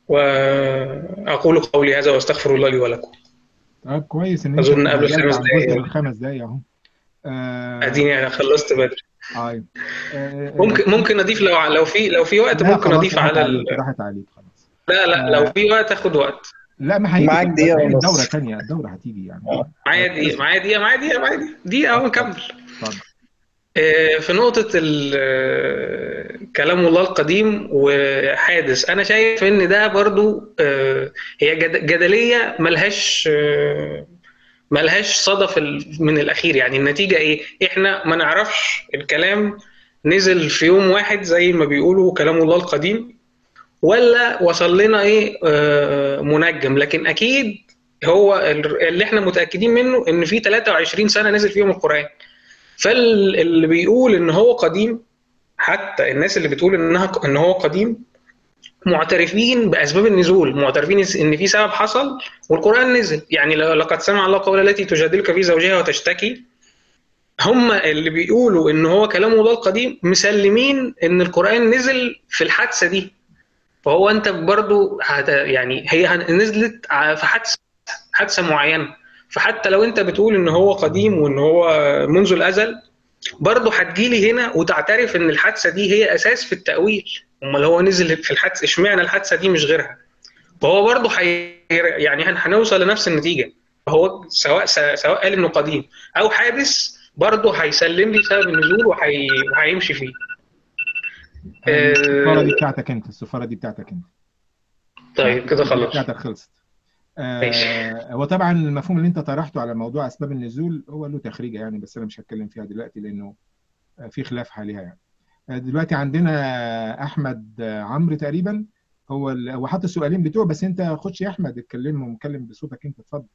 واقول قولي هذا واستغفر الله لي ولكم طيب كويس ان انت أظن قبل رجعت خمس على الجزء دقايق. الخمس دقايق اهو آه، اديني انا خلصت بدري آه، آه، ممكن ممكن اضيف لو لو في لو في وقت لا ممكن خلاص اضيف راحت على عليك ال... راحت عليك خلاص لا لا لو في وقت اخد وقت لا ما هيجي معاك دقيقة هيجي ونص. الدورة تانية الدورة هتيجي يعني معايا دقيقة معايا دقيقة معايا دقيقة معايا دقيقة دقيقة اهو نكمل اتفضل آه، في نقطة ال- آه، كلام الله القديم وحادث أنا شايف إن ده برضو آه، هي جد- جدلية ملهاش آه، ملهاش صدى في ال- من الأخير يعني النتيجة إيه؟ إحنا ما نعرفش الكلام نزل في يوم واحد زي ما بيقولوا كلام الله القديم ولا وصل لنا إيه آه، منجم لكن أكيد هو ال- اللي إحنا متأكدين منه إن في 23 سنة نزل فيهم القرآن فاللي بيقول ان هو قديم حتى الناس اللي بتقول انها ان هو قديم معترفين باسباب النزول معترفين ان في سبب حصل والقران نزل يعني ل- لقد سمع الله قول التي تجادلك في زوجها وتشتكي هم اللي بيقولوا ان هو كلام الله القديم مسلمين ان القران نزل في الحادثه دي فهو انت برضو هت يعني هي هن- نزلت ع- في حادثه حادثه معينه فحتى لو انت بتقول ان هو قديم وان هو منذ الازل برضه هتجيلي هنا وتعترف ان الحادثه دي هي اساس في التاويل امال هو نزل في الحادثه اشمعنى الحادثه دي مش غيرها فهو برضه حي... يعني هن- هنوصل لنفس النتيجه هو سواء سواء قال انه قديم او حادث برضه هيسلم لي سبب النزول وهي... وهيمشي فيه السفارة آه، دي بتاعتك انت السفارة دي بتاعتك انت طيب كده دي خلاص بتاعتك خلصت ماشي. آه هو طبعا المفهوم اللي انت طرحته على موضوع اسباب النزول هو له تخريجه يعني بس انا مش هتكلم فيها دلوقتي لانه آه، في خلاف عليها يعني آه، دلوقتي عندنا احمد آه، عمرو تقريبا هو ال- هو حاطط السؤالين بتوعه بس انت خدش يا احمد اتكلم ومكلم بصوتك انت اتفضل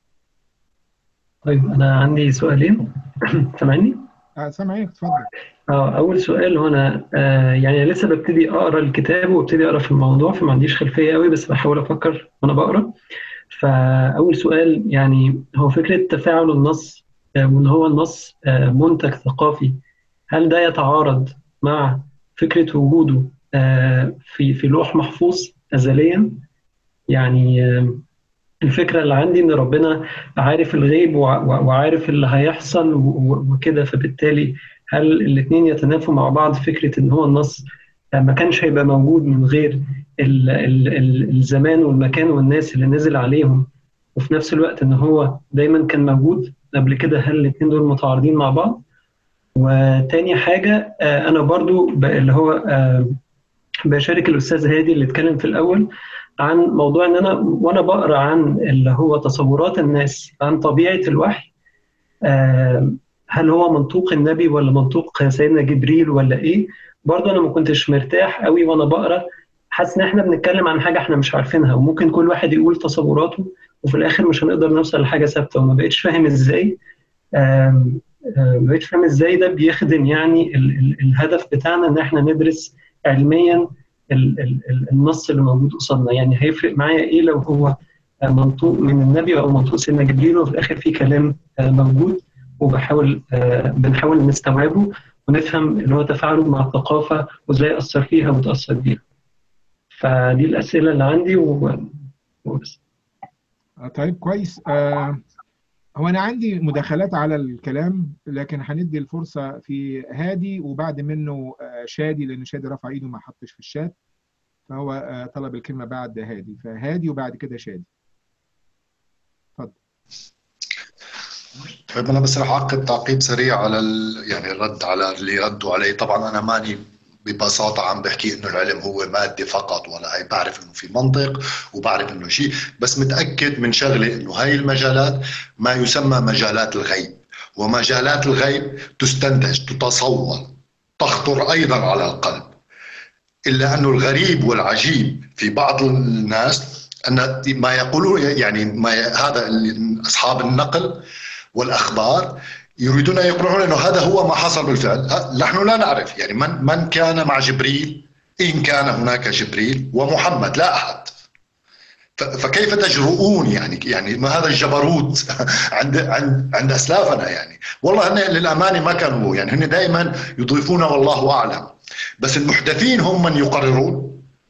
طيب أنا عندي سؤالين سامعني؟ آه سامعينك اتفضل اه أول سؤال هو أنا آه يعني أنا لسه ببتدي أقرأ الكتاب وابتدي أقرأ في الموضوع فما عنديش خلفية قوي بس بحاول أفكر وأنا بقرأ فأول سؤال يعني هو فكرة تفاعل النص آه وإن هو النص آه منتج ثقافي هل ده يتعارض مع فكرة وجوده آه في في لوح محفوظ أزليا يعني آه الفكرة اللي عندي إن ربنا عارف الغيب وع- وع- وعارف اللي هيحصل و- و- وكده فبالتالي هل الاتنين يتنافوا مع بعض فكرة إن هو النص ما كانش هيبقى موجود من غير ال ال ال الزمان والمكان والناس اللي نزل عليهم وفي نفس الوقت إن هو دايما كان موجود قبل كده هل الاتنين دول متعارضين مع بعض؟ وتاني حاجة آه، أنا برضو ب- اللي هو آه، بشارك الأستاذ هادي اللي اتكلم في الأول عن موضوع ان انا وانا بقرا عن اللي هو تصورات الناس عن طبيعه الوحي آه، هل هو منطوق النبي ولا منطوق سيدنا جبريل ولا ايه برضه انا ما كنتش مرتاح قوي وانا بقرا حاسس ان احنا بنتكلم عن حاجه احنا مش عارفينها وممكن كل واحد يقول تصوراته وفي الاخر مش هنقدر نوصل لحاجه ثابته وما بقتش فاهم ازاي آم، آم، ما بقتش فاهم ازاي ده بيخدم يعني ال- ال- الهدف بتاعنا ان احنا ندرس علميا ال- ال- ال- النص اللي موجود قصادنا يعني هيفرق معايا ايه لو هو آه، منطوق من النبي او منطوق سيدنا جبريل وفي الاخر في كلام آه، موجود وبحاول آه، بنحاول نستوعبه ونفهم اللي هو تفاعله مع الثقافه وازاي اثر فيها وتاثر بيها فدي الاسئله اللي عندي و- وبس آه، طيب كويس آه هو أنا عندي مداخلات على الكلام لكن هندي الفرصة في هادي وبعد منه آه شادي لأن شادي رفع إيده ما حطش في الشات فهو آه طلب الكلمة بعد هادي فهادي وبعد كده شادي اتفضل طيب انا بس راح اعقب تعقيب سريع على ال... يعني الرد على اللي ردوا علي طبعا انا ماني ببساطه عم بحكي انه العلم هو ماده فقط ولا هي بعرف انه في منطق وبعرف انه شيء بس متاكد من شغله انه هاي المجالات ما يسمى مجالات الغيب ومجالات الغيب تستنتج تتصور تخطر ايضا على القلب الا انه الغريب والعجيب في بعض الناس ان ما يقولون يعني ما ي... هذا اللي- اصحاب النقل والاخبار يريدون ان يقنعون انه هذا هو ما حصل بالفعل ها، نحن لا نعرف يعني من من كان مع جبريل ان كان هناك جبريل ومحمد لا احد ف- فكيف تجرؤون يعني يعني ما هذا الجبروت عند عند عند اسلافنا يعني والله هن للامانه ما كانوا يعني هن دائما يضيفون والله اعلم بس المحدثين هم من يقررون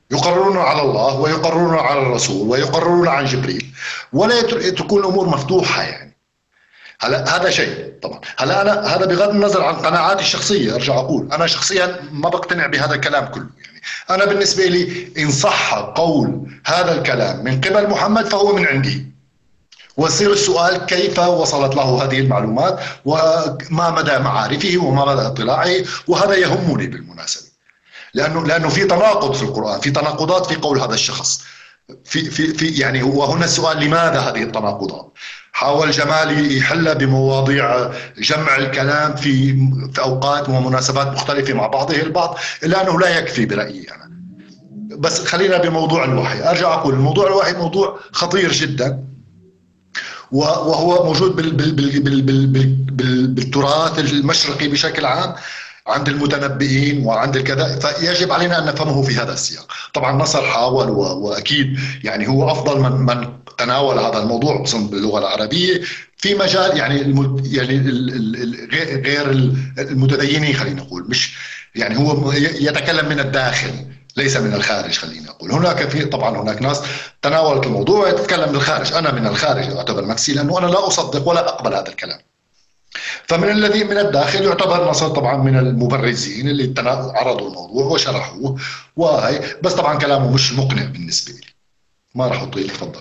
يقررون على الله ويقررون على الرسول ويقررون عن جبريل ولا تكون الامور مفتوحه يعني هلا هذا شيء طبعا هلا انا هذا بغض النظر عن قناعاتي الشخصيه ارجع اقول انا شخصيا ما بقتنع بهذا الكلام كله يعني انا بالنسبه لي ان صح قول هذا الكلام من قبل محمد فهو من عندي ويصير السؤال كيف وصلت له هذه المعلومات وما مدى معارفه وما مدى اطلاعه وهذا يهمني بالمناسبه لانه لانه في تناقض في القران في تناقضات في قول هذا الشخص في في في يعني وهنا السؤال لماذا هذه التناقضات؟ حاول جمال يحل بمواضيع جمع الكلام في في اوقات ومناسبات مختلفه مع بعضه البعض الا انه لا يكفي برايي انا. بس خلينا بموضوع الوحي، ارجع اقول الموضوع الوحي موضوع خطير جدا وهو موجود بال بال بال بال بال بال بالتراث المشرقي بشكل عام عند المتنبئين وعند الكذا فيجب علينا ان نفهمه في هذا السياق طبعا نصر حاول واكيد يعني هو افضل من من تناول هذا الموضوع باللغه العربيه في مجال يعني الم... يعني غير المتدينين خلينا نقول مش يعني هو يتكلم من الداخل ليس من الخارج خلينا نقول هناك في طبعا هناك ناس تناولت الموضوع وتتكلم من الخارج انا من الخارج اعتبر نفسي لانه انا لا اصدق ولا اقبل هذا الكلام فمن الذي من الداخل يعتبر نصر طبعا من المبرزين اللي عرضوا الموضوع وشرحوه وهي بس طبعا كلامه مش مقنع بالنسبه لي ما راح اطيل تفضل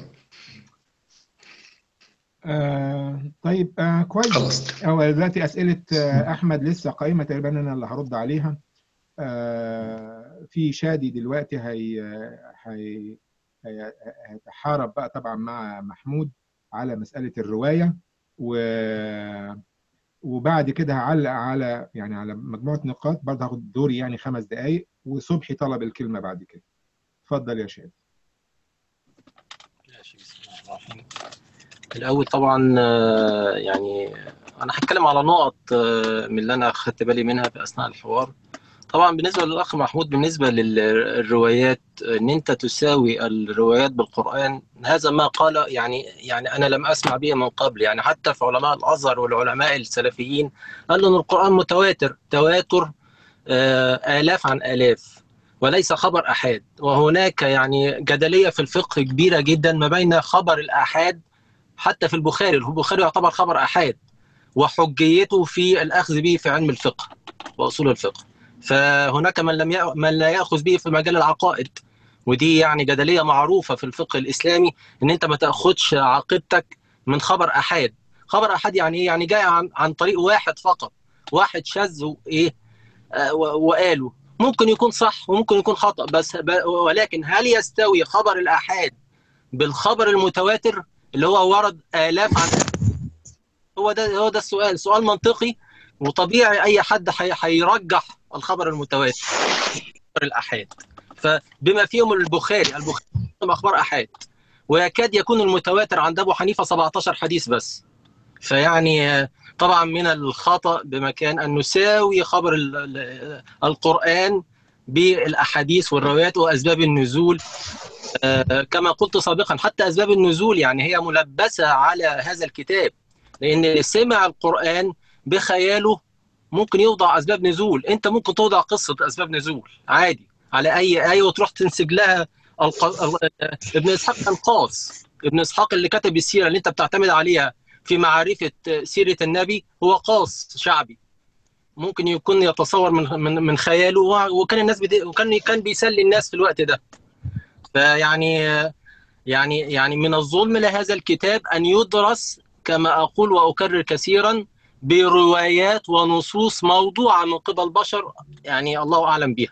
آه طيب آه كويس خلصت هو دلوقتي اسئله آه احمد لسه قائمه تقريبا انا اللي هرد عليها آه في شادي دلوقتي هي هي هيتحارب بقى طبعا مع محمود على مساله الروايه و وبعد كده هعلق على يعني على مجموعه نقاط برضه هاخد دوري يعني خمس دقائق وصبحي طلب الكلمه بعد كده اتفضل يا شادي ماشي بسم الله الرحمن الرحيم الاول طبعا يعني انا هتكلم على نقط من اللي انا خدت بالي منها في اثناء الحوار طبعا بالنسبه للاخ محمود بالنسبه للروايات ان انت تساوي الروايات بالقران هذا ما قال يعني يعني انا لم اسمع به من قبل يعني حتى في علماء الازهر والعلماء السلفيين قالوا ان القران متواتر تواتر الاف عن الاف وليس خبر احاد وهناك يعني جدليه في الفقه كبيره جدا ما بين خبر الاحاد حتى في البخاري البخاري يعتبر خبر احاد وحجيته في الاخذ به في علم الفقه واصول الفقه فهناك من لم ي... من لا ياخذ به في مجال العقائد ودي يعني جدليه معروفه في الفقه الاسلامي ان انت ما تاخذش عقيدتك من خبر احاد خبر احاد يعني ايه يعني جاي عن, عن طريق واحد فقط واحد شاذ وايه آه وقاله ممكن يكون صح وممكن يكون خطا بس ب... ولكن هل يستوي خبر الاحاد بالخبر المتواتر اللي هو ورد الاف عن هو ده هو ده السؤال سؤال منطقي وطبيعي اي حد هيرجح الخبر المتواتر خبر الاحاد فبما فيهم البخاري البخاري اخبار احاد ويكاد يكون المتواتر عند ابو حنيفه 17 حديث بس فيعني طبعا من الخطا بمكان ان نساوي خبر القران بالاحاديث والروايات واسباب النزول كما قلت سابقا حتى اسباب النزول يعني هي ملبسه على هذا الكتاب لان اللي سمع القران بخياله ممكن يوضع اسباب نزول انت ممكن توضع قصه اسباب نزول عادي على اي ايه وتروح تنسج لها الق... ابن اسحاق القاص ابن اسحاق اللي كتب السيره اللي انت بتعتمد عليها في معرفه سيره النبي هو قاص شعبي ممكن يكون يتصور من من من خياله وكان الناس بدي... وكان كان بيسلي الناس في الوقت ده فيعني يعني يعني من الظلم لهذا الكتاب ان يدرس كما اقول واكرر كثيرا بروايات ونصوص موضوعه من قبل بشر يعني الله اعلم بها.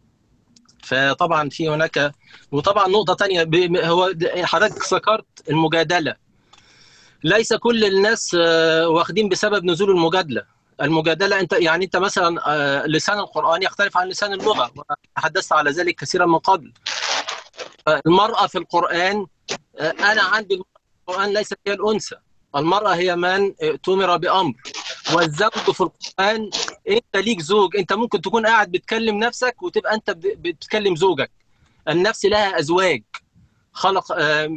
فطبعا في هناك وطبعا نقطه ثانيه هو حضرتك ذكرت المجادله. ليس كل الناس واخدين بسبب نزول المجادله. المجادله انت يعني انت مثلا لسان القران يختلف عن لسان اللغه تحدثت على ذلك كثيرا من قبل. المراه في القران انا عندي القران ليست هي الانثى المرأة هي من تؤمر بأمر والزوج في القرآن أنت ليك زوج أنت ممكن تكون قاعد بتكلم نفسك وتبقى أنت بتكلم زوجك النفس لها أزواج خلق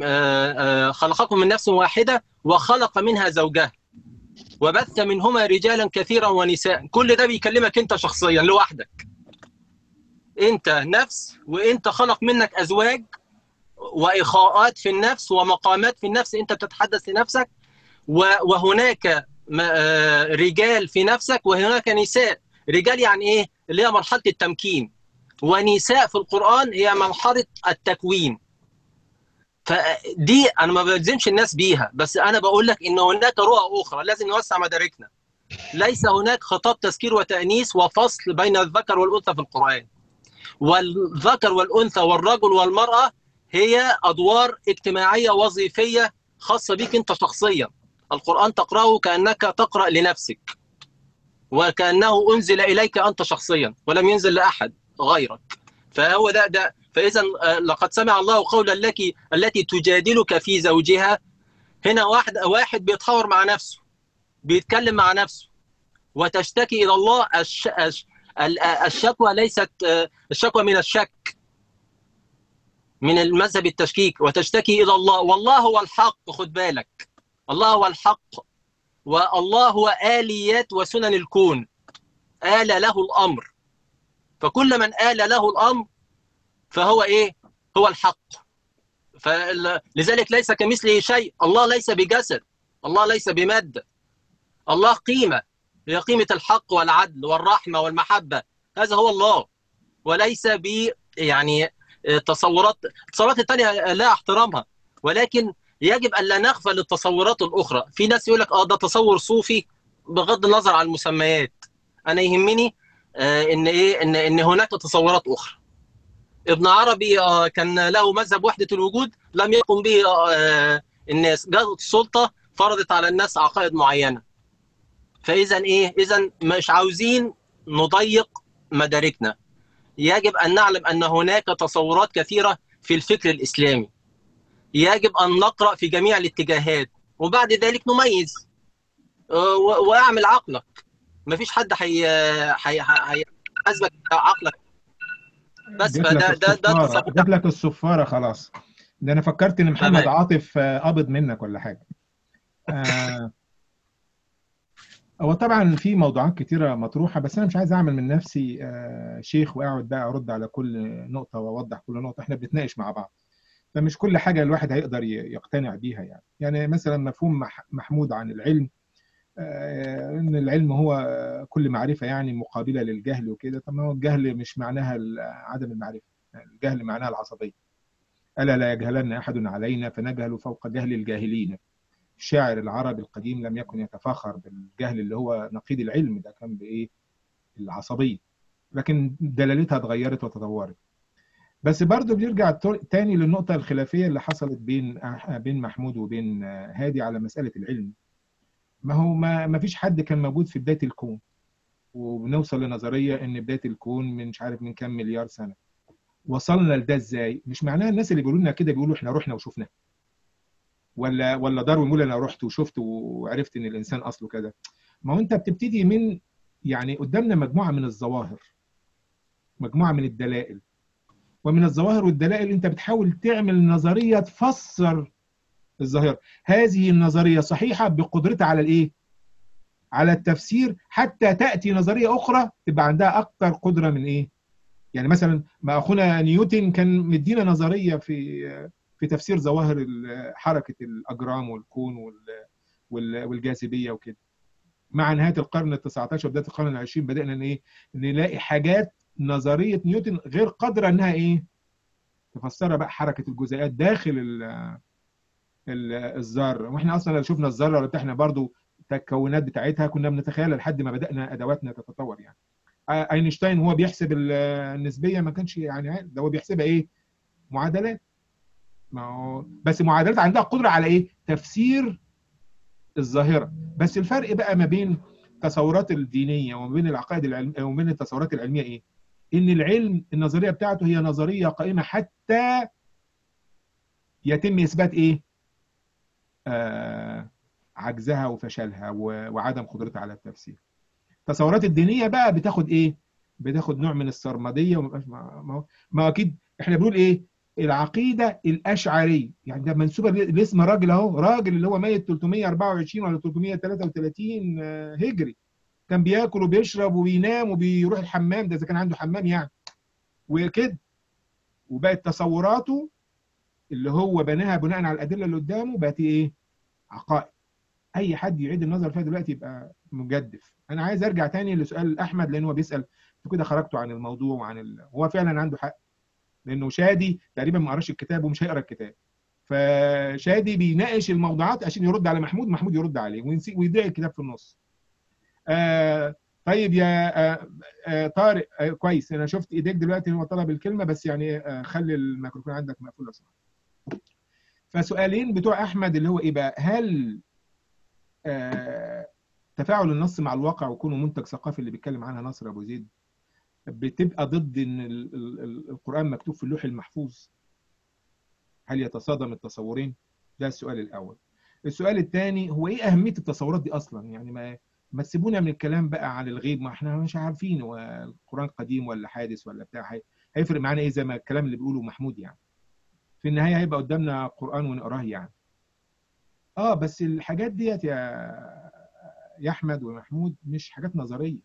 خلقكم من نفس واحدة وخلق منها زوجها وبث منهما رجالا كثيرا ونساء كل ده بيكلمك أنت شخصيا لوحدك انت نفس وانت خلق منك ازواج واخاءات في النفس ومقامات في النفس انت بتتحدث لنفسك وهناك رجال في نفسك وهناك نساء رجال يعني ايه اللي هي مرحله التمكين ونساء في القران هي مرحله التكوين فدي انا ما بلزمش الناس بيها بس انا بقول لك ان هناك رؤى اخرى لازم نوسع مداركنا ليس هناك خطاب تذكير وتانيث وفصل بين الذكر والانثى في القران والذكر والانثى والرجل والمراه هي ادوار اجتماعيه وظيفيه خاصه بك انت شخصيا القران تقراه كانك تقرا لنفسك وكانه انزل اليك انت شخصيا ولم ينزل لاحد غيرك فهو ده ده فاذا لقد سمع الله قولا لك التي تجادلك في زوجها هنا واحد واحد بيتحاور مع نفسه بيتكلم مع نفسه وتشتكي الى الله الش... الشكوى ليست الشكوى من الشك من المذهب التشكيك وتشتكي الى الله والله هو الحق خد بالك الله هو الحق والله هو آليات وسنن الكون آل له الأمر فكل من آل له الأمر فهو إيه؟ هو الحق فلذلك ليس كمثله شيء الله ليس بجسد الله ليس بمادة الله قيمة هي قيمة الحق والعدل والرحمة والمحبة هذا هو الله وليس ب يعني تصورات التصورات الثانية لا احترامها ولكن يجب ان لا نغفل التصورات الاخرى في ناس يقول لك اه ده تصور صوفي بغض النظر عن المسميات انا يهمني آه ان ايه ان ان هناك تصورات اخرى ابن عربي آه كان له مذهب وحده الوجود لم يقم به آه الناس جاءت السلطه فرضت على الناس عقائد معينه فاذا ايه اذا مش عاوزين نضيق مداركنا يجب ان نعلم ان هناك تصورات كثيره في الفكر الاسلامي يجب ان نقرا في جميع الاتجاهات وبعد ذلك نميز واعمل عقلك مفيش حد حي هيحاسبك عقلك بس فده ده ده جاب لك الصفاره خلاص ده انا فكرت ان محمد تمام. عاطف قابض منك ولا حاجه آه هو طبعا في موضوعات كتيرة مطروحة بس أنا مش عايز أعمل من نفسي آه شيخ وأقعد بقى أرد على كل نقطة وأوضح كل نقطة إحنا بنتناقش مع بعض فمش كل حاجه الواحد هيقدر يقتنع بيها يعني يعني مثلا مفهوم محمود عن العلم ان العلم هو كل معرفه يعني مقابله للجهل وكده طب ما هو الجهل مش معناها عدم المعرفه الجهل معناها العصبيه الا لا يجهلن احد علينا فنجهل فوق جهل الجاهلين الشاعر العربي القديم لم يكن يتفاخر بالجهل اللي هو نقيض العلم ده كان بايه العصبيه لكن دلالتها اتغيرت وتطورت بس برضه بيرجع تاني للنقطة الخلافية اللي حصلت بين بين محمود وبين هادي على مسألة العلم. ما هو ما, ما فيش حد كان موجود في بداية الكون. وبنوصل لنظرية إن بداية الكون من مش عارف من كام مليار سنة. وصلنا لده إزاي؟ مش معناها الناس اللي بيقولوا لنا كده بيقولوا إحنا رحنا وشفنا. ولا ولا داروين يقول أنا رحت وشفت وعرفت إن الإنسان أصله كذا. ما هو أنت بتبتدي من يعني قدامنا مجموعة من الظواهر. مجموعة من الدلائل. ومن الظواهر والدلائل انت بتحاول تعمل نظريه تفسر الظاهره هذه النظريه صحيحه بقدرتها على الايه على التفسير حتى تاتي نظريه اخرى تبقى عندها اكثر قدره من ايه يعني مثلا ما اخونا نيوتن كان مدينا نظريه في في تفسير ظواهر حركه الاجرام والكون والجاذبيه وكده مع نهايه القرن ال 19 وبدايه القرن ال 20 بدانا ان ايه نلاقي حاجات نظريه نيوتن غير قادره انها ايه تفسرها بقى حركه الجزيئات داخل ال الذره واحنا اصلا لو شفنا الذره ولا احنا برضو التكونات بتاعتها كنا بنتخيل لحد ما بدانا ادواتنا تتطور يعني اينشتاين هو بيحسب النسبيه ما كانش يعني ده هو بيحسبها ايه معادلات ما هو بس معادلات عندها قدره على ايه تفسير الظاهره بس الفرق بقى ما بين التصورات الدينيه وما بين العقائد العلميه وما بين التصورات العلميه ايه ان العلم النظريه بتاعته هي نظريه قائمه حتى يتم اثبات ايه آه عجزها وفشلها وعدم قدرتها على التفسير التصورات الدينيه بقى بتاخد ايه بتاخد نوع من السرمديه وما ما, ما اكيد احنا بنقول ايه العقيده الاشعريه يعني ده منسوبه لاسم راجل اهو راجل اللي هو ميت 324 ولا 333 هجري كان بياكل وبيشرب وبينام وبيروح الحمام ده اذا كان عنده حمام يعني وكده وبقت تصوراته اللي هو بناها بناء على الادله اللي قدامه بقت ايه عقائد اي حد يعيد النظر فيها دلوقتي يبقى مجدف انا عايز ارجع تاني لسؤال احمد لان هو بيسال انتوا كده خرجتوا عن الموضوع وعن ال... هو فعلا عنده حق لانه شادي تقريبا ما قراش الكتاب ومش هيقرا الكتاب فشادي بيناقش الموضوعات عشان يرد على محمود محمود يرد عليه وينسي ويضيع الكتاب في النص آه طيب يا آه آه طارق آه كويس انا شفت ايديك دلوقتي هو طلب الكلمه بس يعني آه خلي الميكروفون عندك مقفول لو سمحت فسؤالين بتوع احمد اللي هو ايه بقى هل آه تفاعل النص مع الواقع وكونه منتج ثقافي اللي بيتكلم عنها ناصر ابو زيد بتبقى ضد ان ال ال القران مكتوب في اللوح المحفوظ هل يتصادم التصورين ده السؤال الاول السؤال الثاني هو ايه اهميه التصورات دي اصلا يعني ما ما تسيبونا من الكلام بقى عن الغيب ما احنا مش عارفين هو القران قديم ولا حادث ولا بتاع هيفرق معانا ايه زي ما الكلام اللي بيقوله محمود يعني في النهايه هيبقى قدامنا قران ونقراه يعني اه بس الحاجات ديت يا يا احمد ومحمود مش حاجات نظريه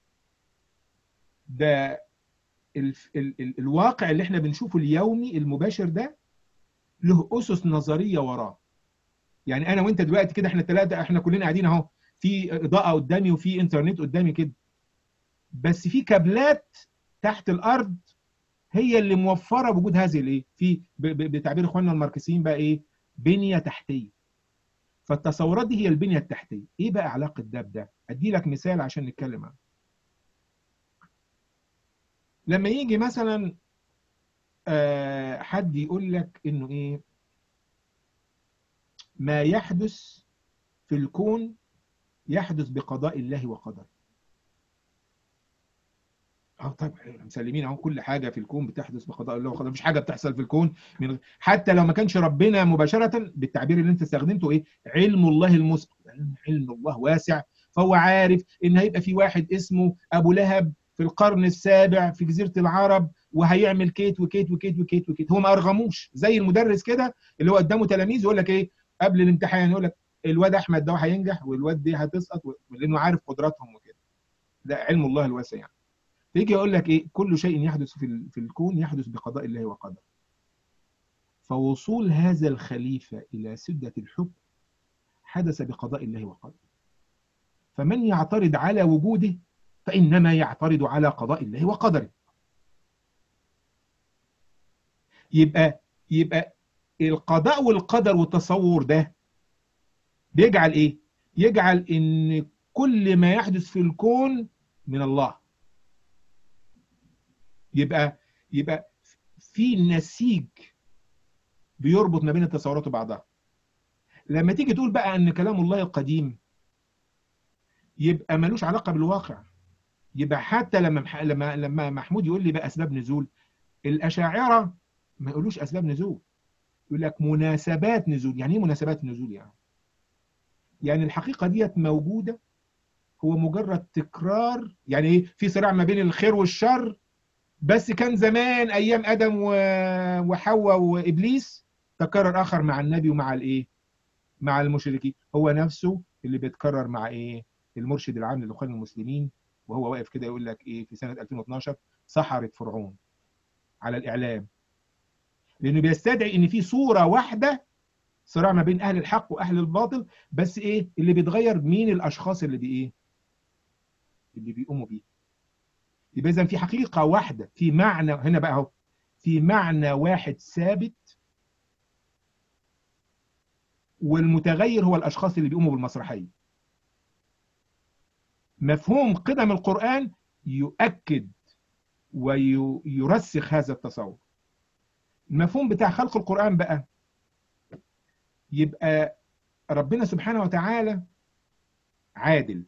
ده ال ال ال الواقع اللي احنا بنشوفه اليومي المباشر ده له اسس نظريه وراه يعني انا وانت دلوقتي كده احنا الثلاثه احنا كلنا قاعدين اهو في اضاءه قدامي وفي انترنت قدامي كده بس في كابلات تحت الارض هي اللي موفره وجود هذه الايه في بتعبير اخواننا الماركسيين بقى ايه بنيه تحتيه فالتصورات دي هي البنيه التحتيه ايه بقى علاقه ده بده ادي لك مثال عشان نتكلم عنه لما يجي مثلا آه حد يقول لك انه ايه ما يحدث في الكون يحدث بقضاء الله وقدره اه طبعا مسلمين اهو كل حاجه في الكون بتحدث بقضاء الله وقدره مفيش حاجه بتحصل في الكون من حتى لو ما كانش ربنا مباشره بالتعبير اللي انت استخدمته ايه علم الله المسبق علم الله واسع فهو عارف ان هيبقى في واحد اسمه ابو لهب في القرن السابع في جزيره العرب وهيعمل كيت وكيت وكيت وكيت وكيت هو ما ارغموش زي المدرس كده اللي هو قدامه تلاميذ يقول لك ايه قبل الامتحان يقول لك الواد احمد ده هينجح والواد دي هتسقط لانه عارف قدراتهم وكده ده علم الله الواسع يعني فيجي يقول لك ايه كل شيء يحدث في في الكون يحدث بقضاء الله وقدره فوصول هذا الخليفه الى سده الحكم حدث بقضاء الله وقدره فمن يعترض على وجوده فإنما يعترض على قضاء الله وقدره يبقى يبقى القضاء والقدر والتصور ده بيجعل ايه يجعل ان كل ما يحدث في الكون من الله يبقى يبقى في نسيج بيربط ما بين التصورات وبعضها لما تيجي تقول بقى ان كلام الله قديم يبقى ملوش علاقه بالواقع يبقى حتى لما لما لما محمود يقول لي بقى اسباب نزول الاشاعره ما يقولوش اسباب نزول يقول لك مناسبات نزول يعني ايه مناسبات نزول يعني يعني الحقيقه ديت موجوده هو مجرد تكرار يعني ايه في صراع ما بين الخير والشر بس كان زمان ايام ادم وحواء وابليس تكرر اخر مع النبي ومع الايه مع المشركين هو نفسه اللي بيتكرر مع ايه المرشد العام للاخوان المسلمين وهو واقف كده يقول لك ايه في سنه 2012 سحرة فرعون على الاعلام لانه بيستدعي ان في صوره واحده صراع ما بين اهل الحق واهل الباطل بس ايه اللي بيتغير مين الاشخاص اللي بايه اللي بيقوموا بيه يبقى اذا في حقيقه واحده في معنى هنا بقى اهو في معنى واحد ثابت والمتغير هو الاشخاص اللي بيقوموا بالمسرحيه مفهوم قدم القرآن يؤكد ويرسخ هذا التصور المفهوم بتاع خلق القرآن بقى يبقى ربنا سبحانه وتعالى عادل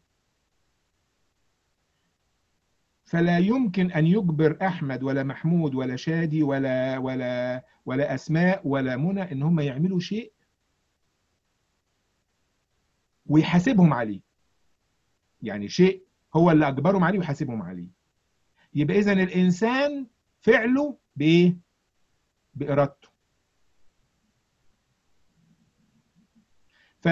فلا يمكن أن يجبر أحمد ولا محمود ولا شادي ولا ولا ولا أسماء ولا منى إن هم يعملوا شيء ويحاسبهم عليه يعني شيء هو اللي أجبرهم عليه ويحاسبهم عليه يبقى إذا الإنسان فعله بإيه؟ بإرادته ف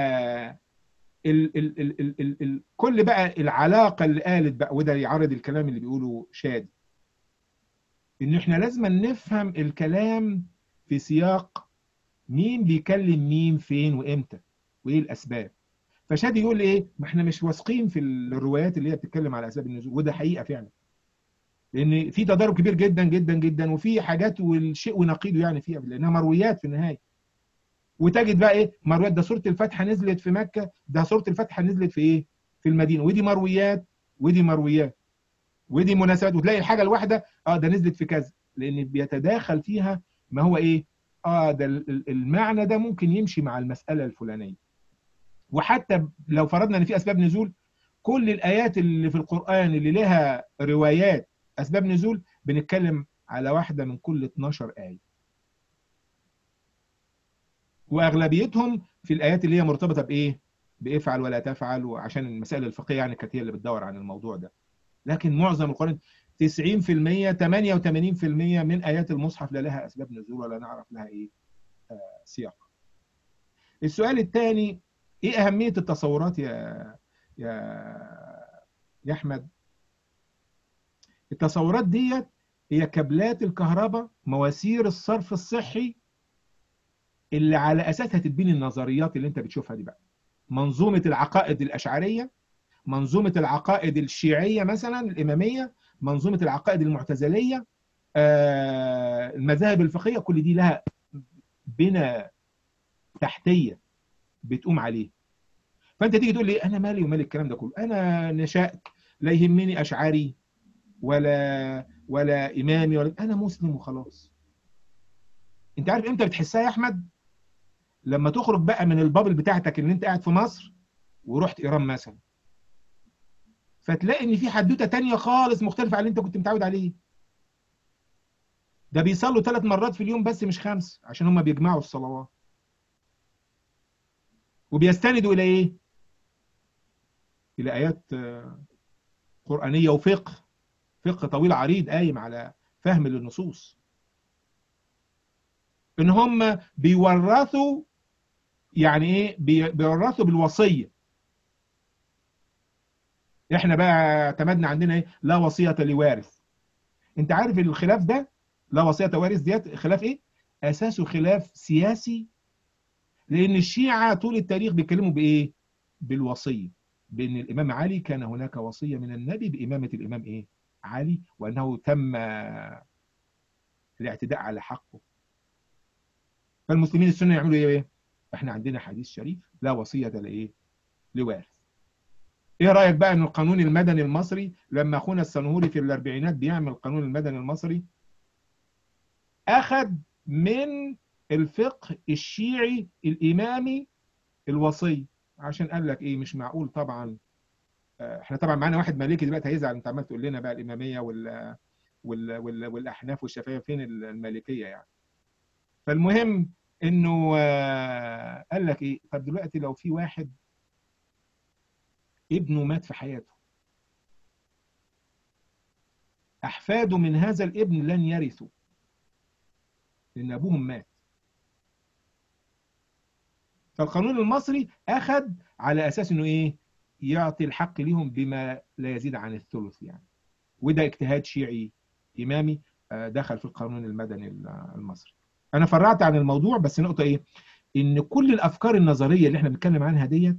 ال ال ال ال ال ال كل بقى العلاقة اللي قالت بقى وده يعرض الكلام اللي بيقوله شادي ان احنا لازم نفهم الكلام في سياق مين بيكلم مين فين وامتى وايه الاسباب فشادي يقول ايه ما احنا مش واثقين في الروايات اللي هي بتتكلم على اسباب النزول وده حقيقه فعلا لان في تضارب كبير جدا جدا جدا وفي حاجات والشيء ونقيضه يعني فيها لانها مرويات في النهايه وتجد بقى ايه مرويات ده سوره الفاتحه نزلت في مكه ده سوره الفاتحه نزلت في ايه في المدينه ودي مرويات ودي مرويات ودي مناسبات وتلاقي الحاجه الواحده اه ده نزلت في كذا لان بيتداخل فيها ما هو ايه اه ده المعنى ده ممكن يمشي مع المساله الفلانيه وحتى لو فرضنا ان في اسباب نزول كل الايات اللي في القران اللي لها روايات اسباب نزول بنتكلم على واحده من كل 12 ايه واغلبيتهم في الايات اللي هي مرتبطه بايه بافعل ولا تفعل وعشان المسائل الفقهيه يعني كانت هي اللي بتدور عن الموضوع ده لكن معظم القران 90% 88% من ايات المصحف لا لها اسباب نزول ولا نعرف لها ايه آه سياق السؤال الثاني ايه اهميه التصورات يا يا يا احمد التصورات ديت هي كابلات الكهرباء مواسير الصرف الصحي اللي على اساسها تتبني النظريات اللي انت بتشوفها دي بقى منظومه العقائد الاشعريه منظومه العقائد الشيعيه مثلا الاماميه منظومه العقائد المعتزليه آه المذاهب الفقهيه كل دي لها بنى تحتيه بتقوم عليه فانت تيجي تقول لي انا مالي ومال الكلام ده كله انا نشأت لا يهمني اشعري ولا ولا امامي ولا انا مسلم وخلاص انت عارف امتى بتحسها يا احمد لما تخرج بقى من البابل بتاعتك ان انت قاعد في مصر ورحت ايران مثلا فتلاقي ان في حدوته تانية خالص مختلفه عن اللي انت كنت متعود عليه ده بيصلوا ثلاث مرات في اليوم بس مش خمس عشان هم بيجمعوا الصلوات وبيستندوا الى ايه الى ايات قرانيه وفقه فقه طويل عريض قايم على فهم للنصوص ان هم بيورثوا يعني ايه بيورثوا بالوصيه احنا بقى اعتمدنا عندنا ايه لا وصيه لوارث انت عارف الخلاف ده لا وصيه وارث ديت خلاف ايه اساسه خلاف سياسي لان الشيعه طول التاريخ بيتكلموا بايه بالوصيه بان الامام علي كان هناك وصيه من النبي بامامه الامام ايه علي وانه تم الاعتداء على حقه فالمسلمين السنه يعملوا ايه احنا عندنا حديث شريف لا وصيه لايه لوارث ايه رايك بقى ان القانون المدني المصري لما اخونا السنهوري في الاربعينات بيعمل القانون المدني المصري اخذ من الفقه الشيعي الامامي الوصي عشان قال لك ايه مش معقول طبعا احنا طبعا معانا واحد مالكي دلوقتي هيزعل انت عمال تقول لنا بقى الاماميه وال وال وال والاحناف والشافعيه فين المالكيه يعني فالمهم انه قال لك ايه طب دلوقتي لو في واحد ابنه مات في حياته احفاده من هذا الابن لن يرثوا لان ابوهم مات فالقانون المصري اخذ على اساس انه ايه يعطي الحق لهم بما لا يزيد عن الثلث يعني وده اجتهاد شيعي امامي دخل في القانون المدني المصري انا فرعت عن الموضوع بس نقطه ايه ان كل الافكار النظريه اللي احنا بنتكلم عنها ديت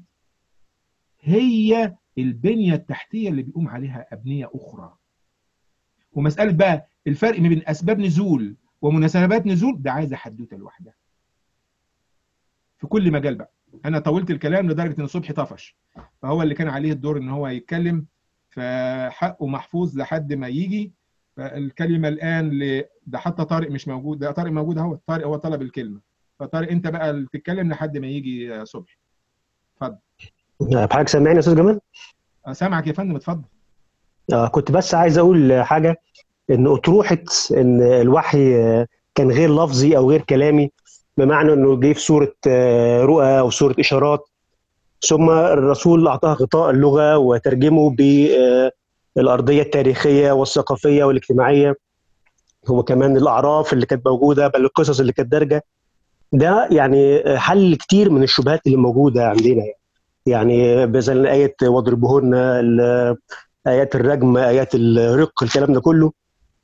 هي البنيه التحتيه اللي بيقوم عليها ابنيه اخرى ومساله بقى الفرق ما بين اسباب نزول ومناسبات نزول ده عايزه حدوته لوحدها في كل مجال بقى انا طولت الكلام لدرجه ان صبحي طفش فهو اللي كان عليه الدور ان هو يتكلم فحقه محفوظ لحد ما يجي فالكلمه الان ل... ده حتى طارق مش موجود ده طارق موجود اهو طارق هو طلب الكلمه فطارق انت بقى اللي تتكلم لحد ما يجي صبحي اتفضل بحضرتك سامعني يا استاذ جمال؟ سامعك يا فندم اتفضل آه كنت بس عايز اقول حاجه ان اطروحه ان الوحي كان غير لفظي او غير كلامي بمعنى انه جه في صوره رؤى او صوره اشارات ثم الرسول اعطاها غطاء اللغه وترجمه بالارضيه التاريخيه والثقافيه والاجتماعيه هو كمان الاعراف اللي كانت موجوده بل القصص اللي كانت دارجه ده يعني حل كتير من الشبهات اللي موجوده عندنا يعني يعني مثلا ايه واضربهن ايات الرجم ايات الرق الكلام ده كله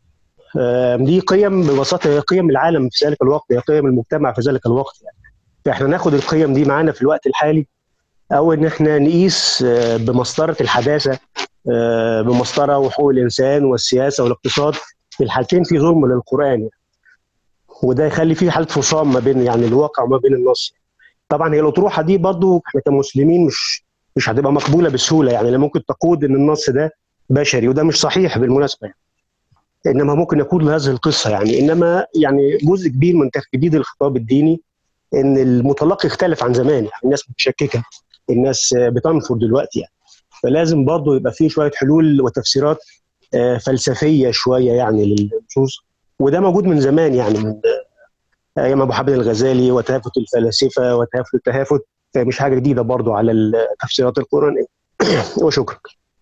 آم، دي قيم ببساطه هي قيم العالم في ذلك الوقت هي قيم المجتمع في ذلك الوقت يعني فاحنا ناخد القيم دي معانا في الوقت الحالي او ان احنا نقيس آه، بمسطره الحداثه آه، بمسطره وحقوق الانسان والسياسه والاقتصاد في الحالتين في ظلم للقران يعني. وده يخلي فيه حاله فصام ما بين يعني الواقع وما بين النص طبعا هي الاطروحه دي برضو احنا كمسلمين مش مش هتبقى مقبوله بسهوله يعني لأن ممكن تقود ان النص ده بشري وده مش صحيح بالمناسبه يعني. انما ممكن يقود لهذه القصه يعني انما يعني جزء كبير من تجديد الخطاب الديني ان المتلقي اختلف عن زمان يعني الناس متشككه الناس آه، بتنفر دلوقتي يعني فلازم برضه يبقى فيه شويه حلول وتفسيرات آه، فلسفيه شويه يعني للنصوص وده موجود من زمان يعني من آه، ايام ابو حامد الغزالي وتهافت الفلاسفه وتهافت التهافت فمش حاجه جديده برضه على التفسيرات القرانيه وشكرا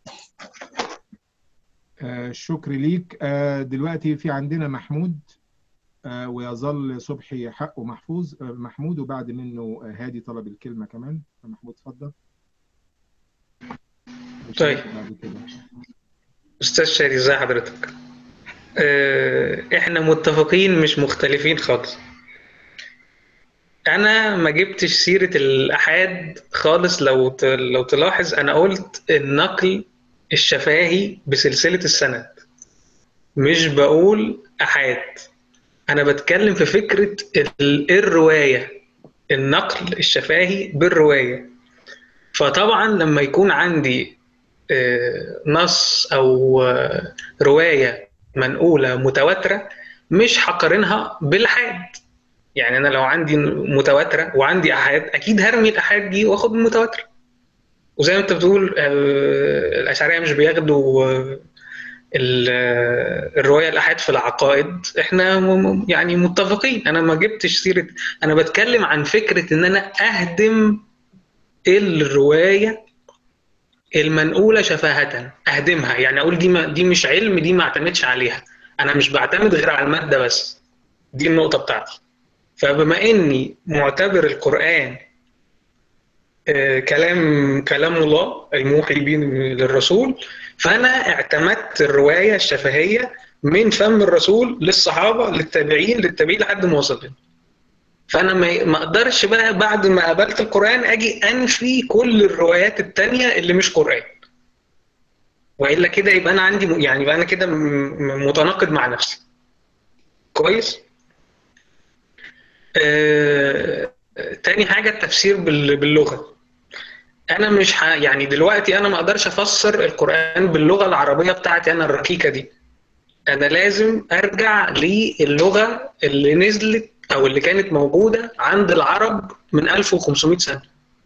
آه، شكر ليك آه، دلوقتي في عندنا محمود آه، ويظل صبحي حقه محفوظ آه، محمود وبعد منه آه، هادي طلب الكلمة كمان محمود اتفضل طيب. بعد كده. استاذ شادي ازي حضرتك آه، احنا متفقين مش مختلفين خالص انا ما جبتش سيرة الاحاد خالص لو ت- لو تلاحظ انا قلت النقل الشفاهي بسلسلة السند مش بقول احاد انا بتكلم في فكرة ال- الرواية النقل الشفاهي بالرواية فطبعا لما يكون عندي آه، نص او آه، روايه منقوله متواتره مش هقارنها بالحاد يعني انا لو عندي متواتره وعندي احاد اكيد هرمي الاحاد دي واخد المتواتره وزي ما انت بتقول آه، الاشعريه مش بياخدوا آه، ال- آه، الروايه الاحاد في العقائد احنا م- م- يعني متفقين انا ما جبتش سيره انا بتكلم عن فكره ان انا اهدم الروايه المنقوله شفاهه اهدمها يعني اقول دي ما دي مش علم دي ما اعتمدش عليها انا مش بعتمد غير على الماده بس دي النقطه بتاعتي فبما اني معتبر القران آه، كلام كلام الله الموحي به للرسول فانا اعتمدت الروايه الشفهيه من فم الرسول للصحابه للتابعين للتابعين لحد ما وصل لنا فانا ما ما اقدرش بقى بعد ما قبلت القران اجي انفي كل الروايات التانية اللي مش قران والا كده يبقى انا عندي م- يعني يبقى انا كده م- م- متناقض مع نفسي كويس آه، تاني حاجه التفسير بال- باللغه انا مش ه... يعني دلوقتي انا ما اقدرش افسر القران باللغه العربيه بتاعتي انا الركيكه دي انا لازم ارجع للغه اللي نزلت او اللي كانت موجوده عند العرب من 1500 سنه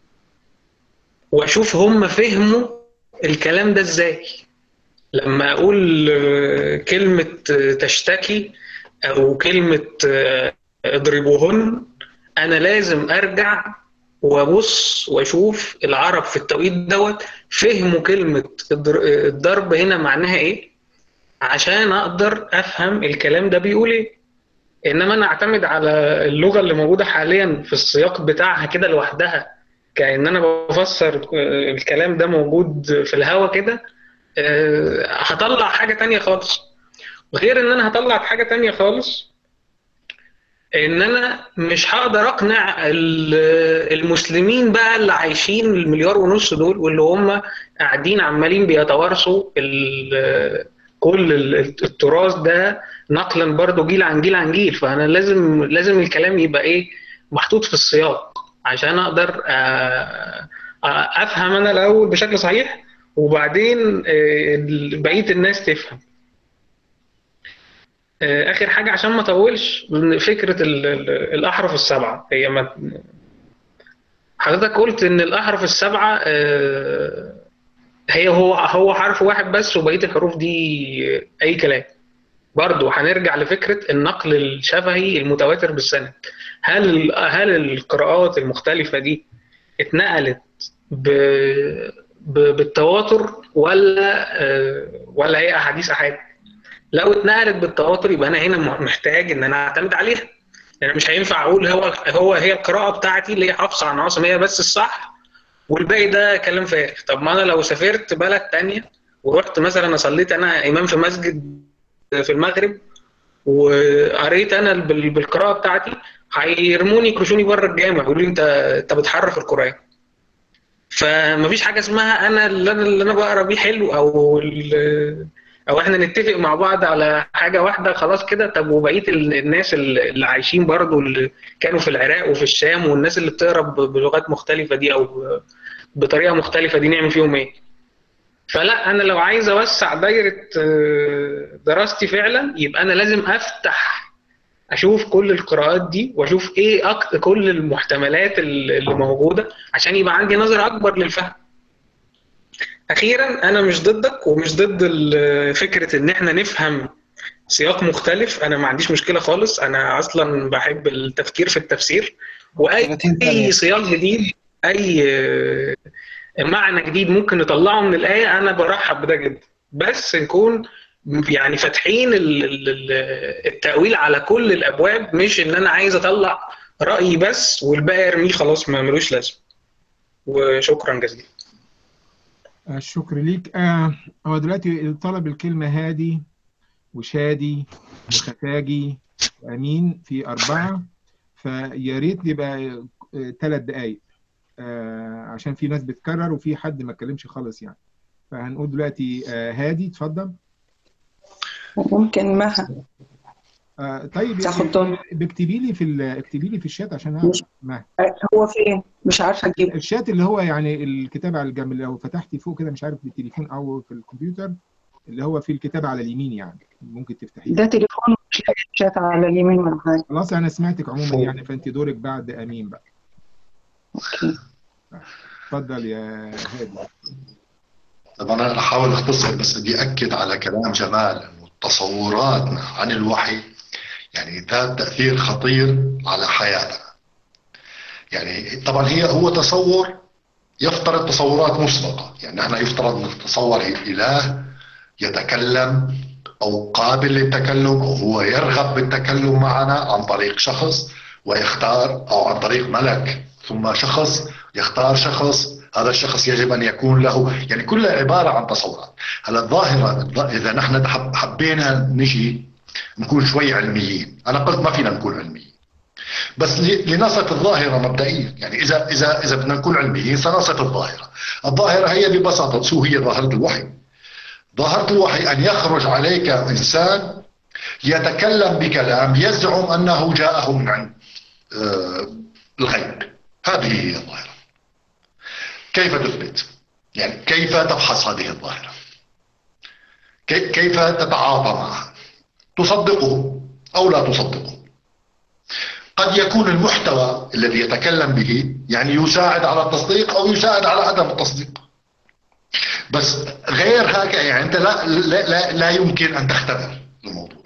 واشوف هم فهموا الكلام ده ازاي لما اقول آه، كلمه آه، تشتكي او كلمه آه، اضربوهن انا لازم ارجع وابص واشوف العرب في التوقيت دوت فهموا كلمه الضر- الضرب هنا معناها ايه عشان اقدر افهم الكلام ده بيقول ايه انما انا اعتمد على اللغه اللي موجوده حاليا في السياق بتاعها كده لوحدها كان انا بفسر آه، الكلام ده موجود في الهوا كده آه، هطلع حاجه تانية خالص وغير ان انا هطلع حاجه تانية خالص ان انا مش هقدر اقنع ال- المسلمين بقى اللي عايشين المليار ونص دول واللي هم قاعدين عمالين بيتوارثوا ال- كل ال- التراث ده نقلا برضو جيل عن جيل عن جيل فانا لازم لازم الكلام يبقى ايه محطوط في السياق عشان اقدر آه، آه، افهم انا الاول بشكل صحيح وبعدين آه، بقيه الناس تفهم آه، اخر حاجه عشان ما اطولش فكره ال- ال- الاحرف السبعه هي ما حضرتك قلت ان الاحرف السبعه آه، هي هو هو حرف واحد بس وبقيه الحروف دي اي كلام برضه هنرجع لفكره النقل الشفهي المتواتر بالسند هل هل القراءات المختلفه دي اتنقلت ب ب- بالتواتر ولا آه، ولا هي احاديث احاد لو اتنقلت بالتواتر يبقى انا هنا محتاج ان انا اعتمد عليها يعني مش هينفع اقول هو هو هي القراءه بتاعتي اللي هي حفص عن عاصم هي بس الصح والباقي ده كلام فارغ طب ما انا لو سافرت بلد تانية ورحت مثلا صليت انا امام في مسجد في المغرب وقريت انا بال- بالقراءه بتاعتي هيرموني يكرشوني بره الجامع يقولوا لي انت انت بتحرف القران فمفيش حاجه اسمها انا اللي انا اللي انا بقرا بيه حلو او ال- او احنا نتفق مع بعض على حاجه واحده خلاص كده طب وبقيه ال- الناس اللي اللي عايشين برضو اللي كانوا في العراق وفي الشام والناس اللي بتقرا ب- بلغات مختلفه دي او ب- بطريقه مختلفه دي نعمل فيهم ايه؟ فلا انا لو عايز اوسع دايره آه، دراستي فعلا يبقى انا لازم افتح اشوف كل القراءات دي واشوف ايه أكتر كل المحتملات اللي اللي موجوده عشان يبقى عندي نظره اكبر للفهم اخيرا انا مش ضدك ومش ضد ال- فكره ان احنا نفهم سياق مختلف انا ما عنديش مشكله خالص انا اصلا بحب التفكير في التفسير واي 30 ثانية. اي سياق جديد اي آه، معنى جديد ممكن نطلعه من الايه انا برحب بده جدا بس نكون يعني فاتحين ال- ال- ال- التأويل على كل الابواب مش ان انا عايز اطلع رأيي بس والباقي ارميه خلاص ما ملوش لازمه وشكرا جزيلا الشكر ليك آه هو دلوقتي طلب الكلمة هادي وشادي وخفاجي وأمين في أربعة فيا ريت يبقى ثلاث دقايق آه عشان في ناس بتكرر وفي حد ما اتكلمش خالص يعني فهنقول دلوقتي آه هادي اتفضل ممكن مها آه طيب تاخد دور. اكتبي لي في ال- اكتبي لي في الشات عشان أعرف. مش- ما هو فين مش عارفه اجيب الشات اللي هو يعني الكتابة على الجنب لو فتحتي فوق كده مش عارف بالتليفون او في الكمبيوتر اللي هو فيه الكتابة على اليمين يعني ممكن تفتحيه ده تليفون مش لاقي الشات على اليمين معايا خلاص انا سمعتك عموما يعني فانت دورك بعد امين بقى اوكي اتفضل يا هادي طب انا رح احاول اختصر بس بدي اكد على كلام جمال انه تصوراتنا عن الوحي يعني ذات تاثير خطير على حياتنا يعني طبعا هي هو تصور يفترض تصورات مسبقه يعني نحن يفترض نتصور اله يتكلم او قابل للتكلم او هو يرغب بالتكلم معنا عن طريق شخص ويختار او عن طريق ملك ثم شخص يختار شخص هذا الشخص يجب ان يكون له يعني كلها عباره عن تصورات هلا الظاهره اذا نحن حب- حبينا نجي نكون شوي علميين انا قلت ما فينا نكون علميين بس ل- لنصف الظاهره مبدئيا يعني اذا اذا اذا بدنا نكون علميين سنصف الظاهره الظاهره هي ببساطه شو هي ظاهره الوحي ظاهره الوحي ان يخرج عليك انسان يتكلم بكلام يزعم انه جاءه من عند آه، الغيب هذه هي الظاهره كيف تثبت يعني كيف تفحص هذه الظاهره كي- كيف تتعاطى معها تصدقه او لا تصدقه قد يكون المحتوى الذي يتكلم به يعني يساعد على التصديق او يساعد على عدم التصديق بس غير هكذا يعني انت لا لا لا, لا يمكن ان تختبر الموضوع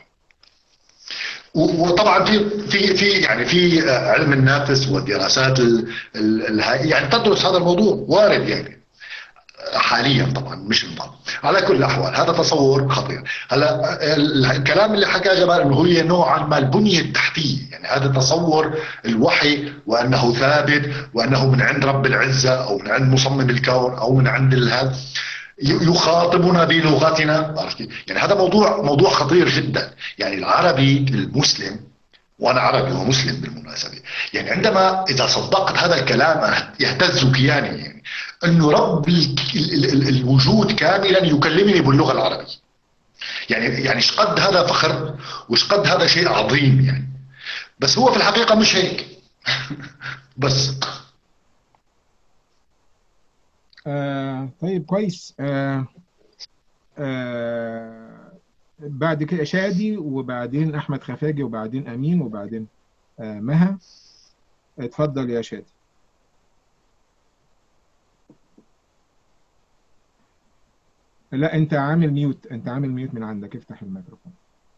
و- وطبعا في في في يعني في علم النفس والدراسات ال ال ال يعني تدرس هذا الموضوع وارد يعني حاليا طبعا مش الماضي على كل الاحوال هذا تصور خطير هلا ال- الكلام اللي حكاه جمال انه هي نوعا ما البنيه التحتيه يعني هذا تصور الوحي وانه ثابت وانه من عند رب العزه او من عند مصمم الكون او من عند هذا يخاطبنا بلغتنا عرفت كيف؟ يعني هذا موضوع موضوع خطير جدا يعني العربي المسلم وانا عربي ومسلم بالمناسبه يعني عندما اذا صدقت هذا الكلام يهتز كياني يعني انه رب ال ال ال الوجود كاملا يكلمني باللغه العربيه يعني يعني ايش قد هذا فخر وايش قد هذا شيء عظيم يعني بس هو في الحقيقه مش هيك بس آه طيب كويس آه آه بعد كده شادي وبعدين احمد خفاجي وبعدين امين وبعدين آه مها اتفضل يا شادي لا انت عامل ميوت انت عامل ميوت من عندك افتح الميكروفون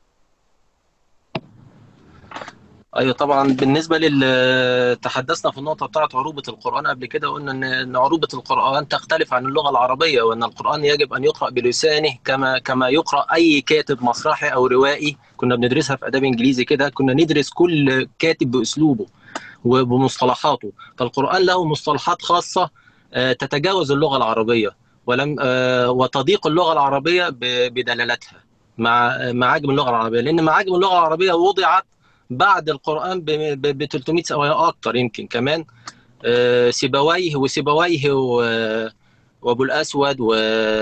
ايوه طبعا بالنسبه لل تحدثنا في النقطه بتاعه عروبه القران قبل كده قلنا ان ان عروبه القران تختلف عن اللغه العربيه وان القران يجب ان يقرا بلسانه كما كما يقرا اي كاتب مسرحي او روائي كنا بندرسها في اداب انجليزي كده كنا ندرس كل كاتب باسلوبه وبمصطلحاته فالقران له مصطلحات خاصه آه، تتجاوز اللغه العربيه ولم آه، وتضيق اللغه العربيه ب- بدلالتها مع معاجم اللغه العربيه لان معاجم اللغه العربيه وضعت بعد القران ب 300 او اكتر يمكن كمان آه، سيبويه وسيبويه و- وابو الاسود و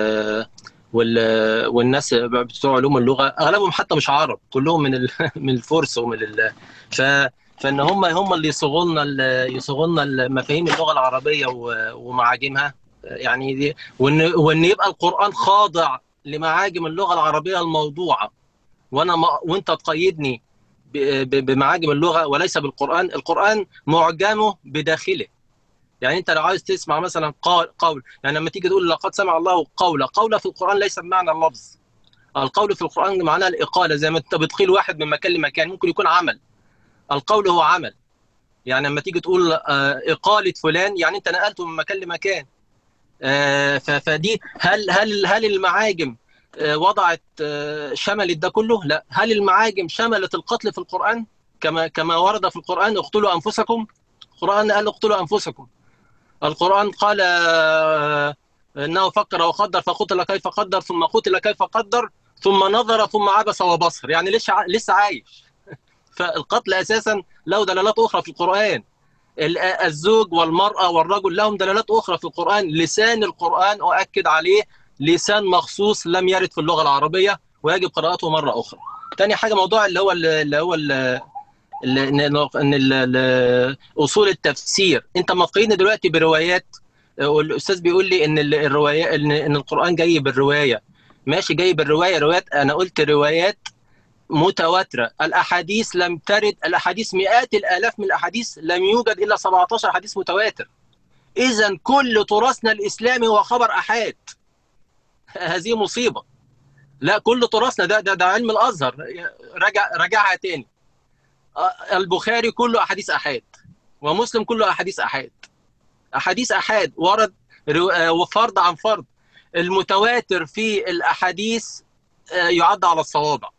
وال... والناس بتوع علوم اللغه اغلبهم حتى مش عرب كلهم من ال... من الفرس ومن ال... ف... فان هم هم اللي يصوغوا لنا ال... يصوغوا لنا مفاهيم اللغه العربيه و... ومعاجمها يعني دي وان وان يبقى القران خاضع لمعاجم اللغه العربيه الموضوعه وانا ما... وانت تقيدني ب... ب... بمعاجم اللغه وليس بالقران القران معجمه بداخله يعني انت لو عايز تسمع مثلا قول قول يعني لما تيجي تقول لقد سمع الله قولا قولا في القران ليس بمعنى اللفظ القول في القران معناه الاقاله زي ما انت بتقيل واحد من مكان لمكان ممكن يكون عمل القول هو عمل يعني لما تيجي تقول آه، اقاله فلان يعني انت نقلته من مكان لمكان آه، ف- فدي هل هل هل المعاجم آه، وضعت آه، شملت ده كله؟ لا، هل المعاجم شملت القتل في القرآن؟ كما كما ورد في القرآن اقتلوا أنفسكم القرآن قال اقتلوا أنفسكم القرآن قال آه، إنه فكر وقدر فقتل كيف قدر ثم قتل كيف قدر ثم نظر ثم عبس وبصر يعني لسه ع- لسه عايش فالقتل أساسا له دلالات أخرى في القرآن ال- الزوج والمرأة والرجل لهم دلالات أخرى في القرآن لسان القرآن أؤكد عليه لسان مخصوص لم يرد في اللغة العربية ويجب قراءته مرة أخرى تاني حاجة موضوع اللي هو اللي هو ال- ال- ان ان ال- ال- اصول التفسير انت مفقين دلوقتي بروايات والاستاذ بيقول لي ان ال- الروايه ان ان القران جاي بالروايه ماشي جاي بالروايه روايات انا قلت روايات متواتره الاحاديث لم ترد الاحاديث مئات الالاف من الاحاديث لم يوجد الا 17 حديث متواتر اذا كل تراثنا الاسلامي هو خبر احاد هذه مصيبه لا كل تراثنا ده ده, ده علم الازهر رجع رجعها تاني البخاري كله احاديث احاد ومسلم كله احاديث احاد احاديث احاد ورد رو- آه، وفرض عن فرض المتواتر في الاحاديث آه، يعد على الصوابع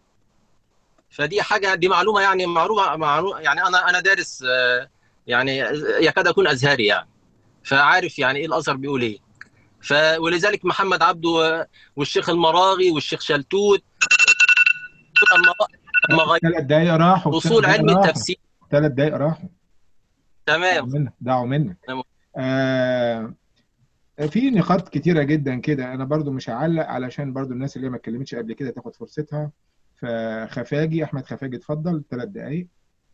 فدي حاجه دي معلومه يعني معلومه معلومه يعني انا انا دارس آه، يعني يكاد اكون ازهري يعني فعارف يعني ايه الازهر بيقول ايه ف ولذلك محمد عبده والشيخ المراغي والشيخ شلتوت لما لما غيروا ثلاث دقايق راحوا اصول ثلاث علم دقايق راحوا. التفسير ثلاث دقايق راحوا تمام دعوا منك دعوا منك تمام. آه في نقاط كتيرة جدا كده أنا برضو مش هعلق علشان برضو الناس اللي ما اتكلمتش قبل كده تاخد فرصتها فخفاجي أحمد خفاجي اتفضل ثلاث دقايق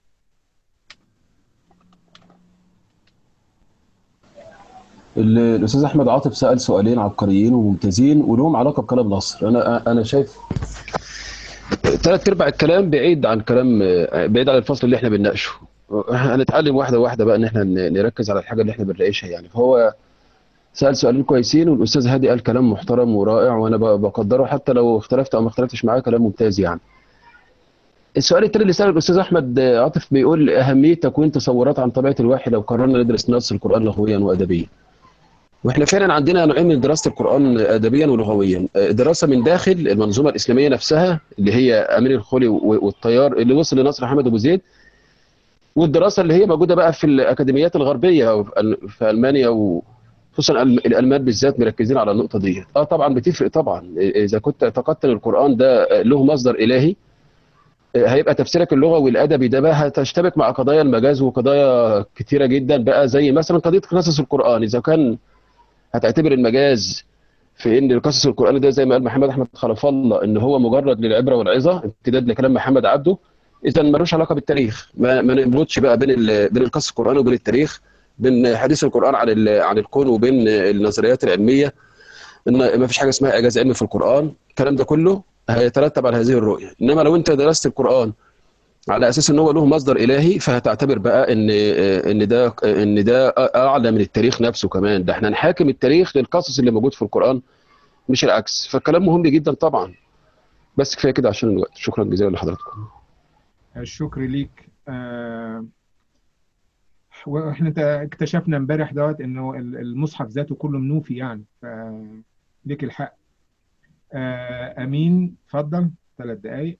ال- الاستاذ احمد عاطف سال سؤالين عبقريين وممتازين ولهم علاقه بكلام نصر انا انا شايف ثلاث ارباع الكلام بعيد عن كلام بعيد عن الفصل اللي احنا بنناقشه هنتعلم واحده واحده بقى ان احنا ن- نركز على الحاجه اللي احنا بنناقشها يعني فهو سال سؤالين كويسين والاستاذ هادي قال كلام محترم ورائع وانا ب- بقدره حتى لو اختلفت او ما اختلفتش معاه كلام ممتاز يعني السؤال التاني اللي سأله الأستاذ أحمد عاطف بيقول أهمية تكوين تصورات عن طبيعة الوحي لو قررنا ندرس نص القرآن لغويا وأدبيا. واحنا فعلا عندنا نوعين من دراسه القران ادبيا ولغويا دراسه من داخل المنظومه الاسلاميه نفسها اللي هي امير الخولي والطيار اللي وصل لنصر محمد ابو زيد والدراسه اللي هي موجوده بقى في الاكاديميات الغربيه أو في أل- في المانيا وخصوصا الأل- الالمان بالذات مركزين على النقطه دي اه طبعا بتفرق طبعا اذا كنت اعتقدت ان القران ده له مصدر الهي هيبقى تفسيرك اللغوي الادبي ده بقى هتشتبك مع قضايا المجاز وقضايا كتيره جدا بقى زي مثلا قضيه قصص القران اذا كان هتعتبر المجاز في ان قصص القران ده زي ما قال محمد احمد خلف الله ان هو مجرد للعبره والعظه امتداد لكلام محمد عبده اذا ملوش علاقه بالتاريخ ما, ما نربطش بقى بين ال- بين القصص القراني وبين التاريخ بين حديث القران عن ال- عن الكون وبين النظريات العلميه ان ما فيش حاجه اسمها اعجاز علمي في القران الكلام ده كله هيترتب على هذه الرؤيه انما لو انت درست القران على اساس ان هو له مصدر الهي فهتعتبر بقى ان ان ده ان ده اعلى من التاريخ نفسه كمان ده احنا نحاكم التاريخ للقصص اللي موجود في القران مش العكس فالكلام مهم جدا طبعا بس كفايه كده عشان الوقت شكرا جزيلا لحضراتكم الشكر ليك آه، واحنا تا- اكتشفنا امبارح دوت انه ال- المصحف ذاته كله منوفي يعني فليك الحق آه، امين اتفضل ثلاث دقائق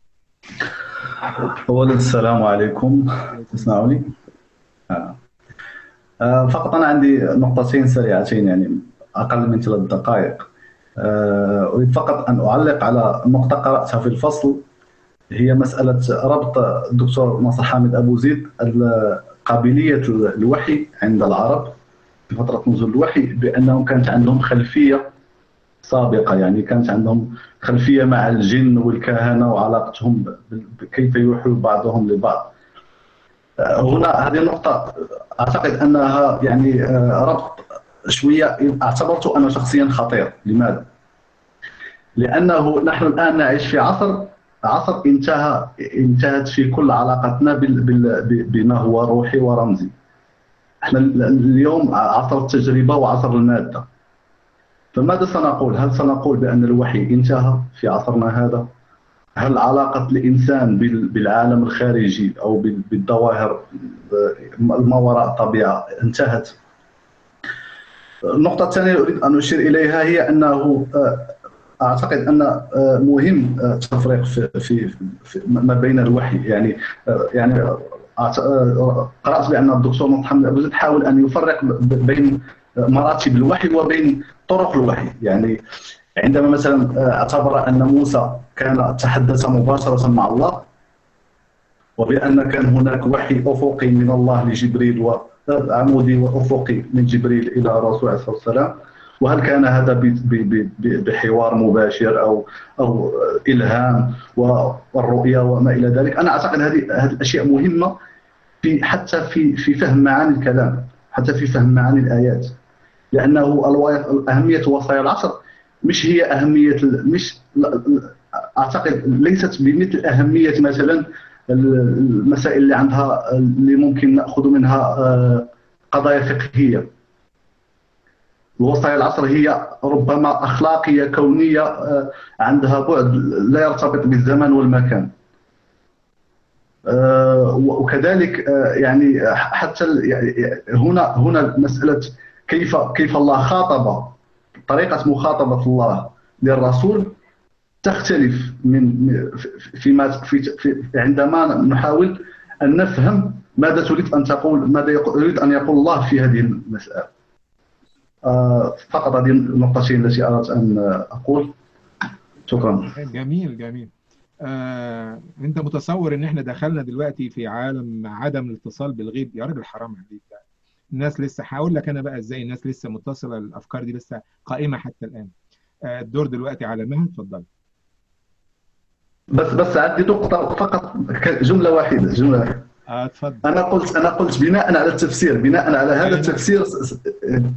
أولا السلام عليكم تسمعوني؟ آه. آه، فقط أنا عندي نقطتين سريعتين يعني أقل من ثلاث دقائق آه، أريد فقط أن أعلق على نقطة قرأتها في الفصل هي مسألة ربط الدكتور ناصر حامد أبو زيد ال- قابلية الوحي عند العرب في فترة نزول الوحي بأنهم كانت عندهم خلفية سابقة يعني كانت عندهم خلفية مع الجن والكهنة وعلاقتهم ب- ب- كيف يوحي بعضهم لبعض آه، هنا هذه النقطة أعتقد أنها يعني آه، ربط شوية اعتبرته أنا شخصيا خطير لماذا؟ لأنه نحن الآن نعيش في عصر عصر انتهى انتهت في كل علاقتنا بال- بال- بما هو روحي ورمزي احنا ال- اليوم عصر التجربة وعصر المادة فماذا سنقول؟ هل سنقول بأن الوحي انتهى في عصرنا هذا؟ هل علاقة الإنسان بال- بالعالم الخارجي أو بال- بالظواهر آه، ما وراء الطبيعة انتهت؟ النقطة الثانية اللي أريد أن أشير إليها هي أنه آه، أعتقد أن آه، مهم آه، التفريق في, في, في ما بين الوحي يعني آه، يعني أعت- آه، قرأت بأن الدكتور محمد أبو زيد حاول أن يفرق ب- بين مراتب الوحي وبين طرق الوحي يعني عندما مثلا آه، اعتبر أن موسى كان تحدث مباشرة مع الله وبأن كان هناك وحي أفقي من الله لجبريل وعمودي وأفقي من جبريل إلى الرسول عليه الصلاة والسلام وهل كان هذا ب- ب- ب- بحوار مباشر أو أو إلهام والرؤية وما إلى ذلك أنا أعتقد هذه هذه الأشياء مهمة في حتى في في فهم معاني الكلام حتى في فهم معاني الآيات لأنه الوا- أهمية وصايا العصر مش هي أهمية ال- مش لا- لا- أعتقد ليست بمثل أهمية مثلا المسائل اللي عندها اللي ممكن ناخذ منها آه، قضايا فقهيه الوصايا العصر هي ربما اخلاقيه كونيه آه، عندها بعد لا يرتبط بالزمان والمكان آه، وكذلك آه، يعني حتى ال- يعني هنا هنا مساله كيف كيف الله خاطب طريقه مخاطبه الله للرسول تختلف من من- فيما في في عندما نحاول ان نفهم ماذا تريد ان تقول ماذا يقول- يريد ان يقول الله في هذه المساله. آه، فقط هذه النقطتين التي اردت ان اقول شكرا. جميل جميل آه، انت متصور ان احنا دخلنا دلوقتي في عالم عدم الاتصال بالغيب يا راجل حرام عليك بقى. الناس لسه هقول لك انا بقى ازاي الناس لسه متصله الافكار دي لسه قائمه حتى الان آه، الدور دلوقتي على مها اتفضل بس بس عندي نقطه فقط ك- جمله واحده جمله واحده. اه اتفضل انا قلت انا قلت بناء على التفسير بناء على هذا أيوة. التفسير س- س-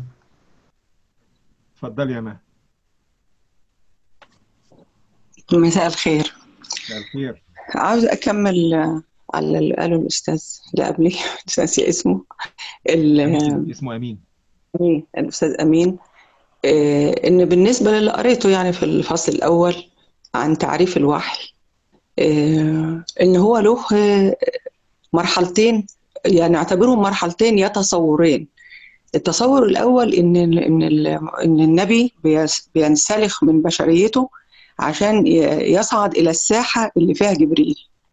اتفضل يا مها مساء الخير مساء الخير عاوز أكمل آه، على اللي قاله الأستاذ اللي قبلي مش ناسي اسمه ال- امين اسمه امين أمين الأستاذ أمين آه، إن بالنسبة للي قريته يعني في الفصل الأول عن تعريف الوحي آه، إن هو له آه، مرحلتين يعني نعتبرهم مرحلتين يا تصورين التصور الأول إن ال- إن ال- إن النبي بيس- بينسلخ من بشريته عشان ي- يصعد إلى الساحة اللي فيها جبريل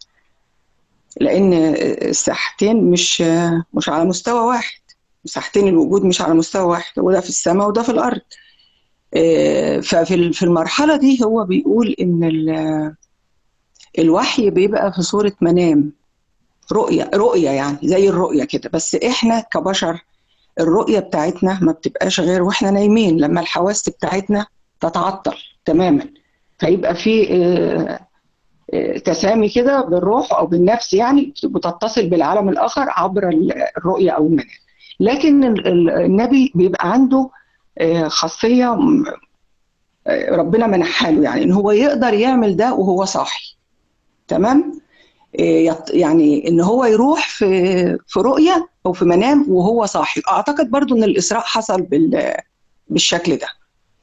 لأن الساحتين مش مش على مستوى واحد مساحتين الوجود مش على مستوى واحد وده في السماء وده في الأرض آه، ففي ال- في المرحلة دي هو بيقول إن ال- الوحي بيبقى في صورة منام رؤية رؤية يعني زي الرؤية كده بس إحنا كبشر الرؤية بتاعتنا ما بتبقاش غير وإحنا نايمين لما الحواس بتاعتنا تتعطل تماما فيبقى في آه، آه، تسامي كده بالروح أو بالنفس يعني بتتصل بالعالم الآخر عبر الرؤية أو المنام لكن ال- ال- النبي بيبقى عنده آه، خاصية م- آه، ربنا منحها له يعني إن هو يقدر يعمل ده وهو صاحي تمام آه، يط- يعني ان هو يروح في في رؤيه او في منام وهو صاحي اعتقد برضو ان الاسراء حصل بال بالشكل ده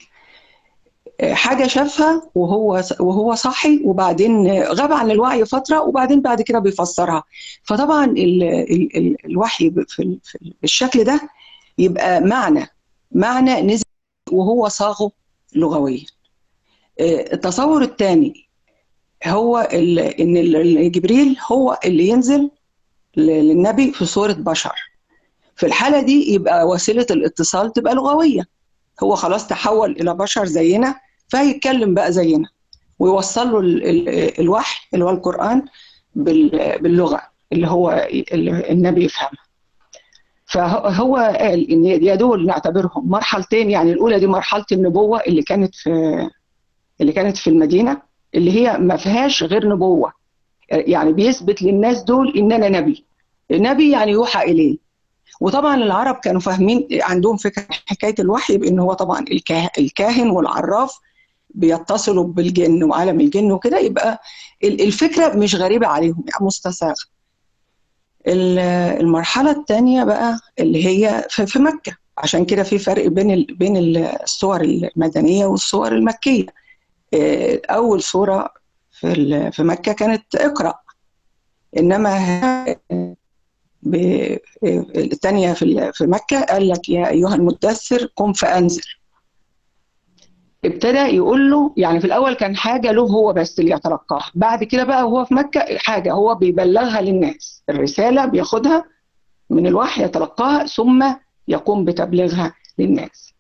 آه، حاجه شافها وهو وهو صاحي وبعدين غاب عن الوعي فتره وبعدين بعد كده بيفسرها فطبعا ال ال ال الوحي ب- في ال- في ال- بالشكل ده يبقى معنى معنى نزل وهو صاغه لغويا آه، التصور الثاني هو ال- ان ال- جبريل هو اللي ينزل ل- للنبي في صورة بشر في الحالة دي يبقى وسيلة الاتصال تبقى لغوية هو خلاص تحول إلى بشر زينا فهيتكلم بقى زينا ويوصل له ال- ال- الوحي اللي هو القرآن بال- باللغة اللي هو اللي النبي يفهمها فهو قال ان يا دول نعتبرهم مرحلتين يعني الاولى دي مرحله النبوه اللي كانت في اللي كانت في المدينه اللي هي ما فيهاش غير نبوه يعني بيثبت للناس دول ان انا نبي نبي يعني يوحى اليه وطبعا العرب كانوا فاهمين عندهم فكره حكايه الوحي بان هو طبعا الكاه- الكاهن والعراف بيتصلوا بالجن وعالم الجن وكده يبقى ال- الفكره مش غريبه عليهم يعني مستساغه ال- المرحله الثانيه بقى اللي هي في في مكه عشان كده في فرق بين ال- بين الصور المدنيه والصور المكيه آه، اول صوره في ال- في مكه كانت اقرا انما ه- ب- الثانيه في ال- في مكه قال لك يا ايها المدثر قم فانذر ابتدى يقول له يعني في الاول كان حاجه له هو بس اللي يتلقاها بعد كده بقى هو في مكه حاجه هو بيبلغها للناس الرساله بياخدها من الوحي يتلقاها ثم يقوم بتبليغها للناس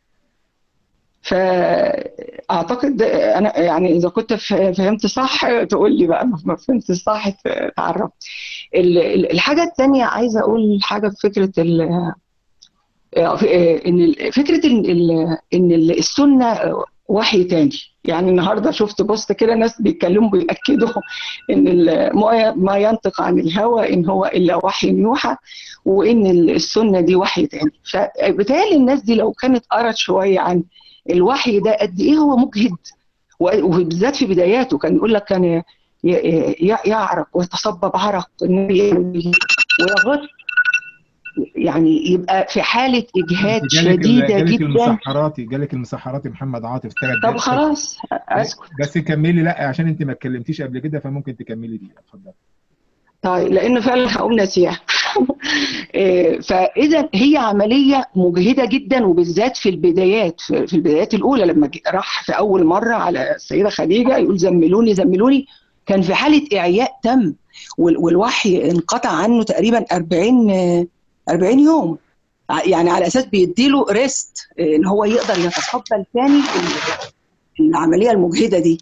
فاعتقد انا يعني اذا كنت ف- فهمت صح تقول لي بقى ما فهمت صح تعرف ال- ال- الحاجه الثانيه عايزه اقول حاجه في فكره ال- ان ال- فكره ان ال- ان ال- السنه وحي تاني يعني النهارده شفت بوست كده ناس بيتكلموا بيأكدوا ان ال- ما ما ينطق عن الهوى ان هو الا وحي يوحى وان ال- السنه دي وحي تاني فبالتالي الناس دي لو كانت قرت شويه عن الوحي ده قد ايه هو مجهد و- وبالذات في بداياته كان يقول لك كان ي- ي- يعرق ويتصبب عرق النبي يعمل ويغط يعني يبقى في حاله اجهاد جالك ال- شديده جالك جدا المسحراتي جالك المسحراتي محمد عاطف ثلاث طب دقايق خلاص اسكت بس كملي لا عشان انت ما اتكلمتيش قبل كده فممكن تكملي دي اتفضل طيب لان فعلا هقوم ناسيها إيه، فاذا هي عمليه مجهده جدا وبالذات في البدايات في في البدايات الاولى لما ج- راح في اول مره على السيده خديجه يقول زملوني زملوني كان في حاله اعياء تم وال- والوحي انقطع عنه تقريبا 40 آه، 40 يوم ع- يعني على اساس بيديله ريست ان هو يقدر يتقبل تاني ال- العمليه المجهده دي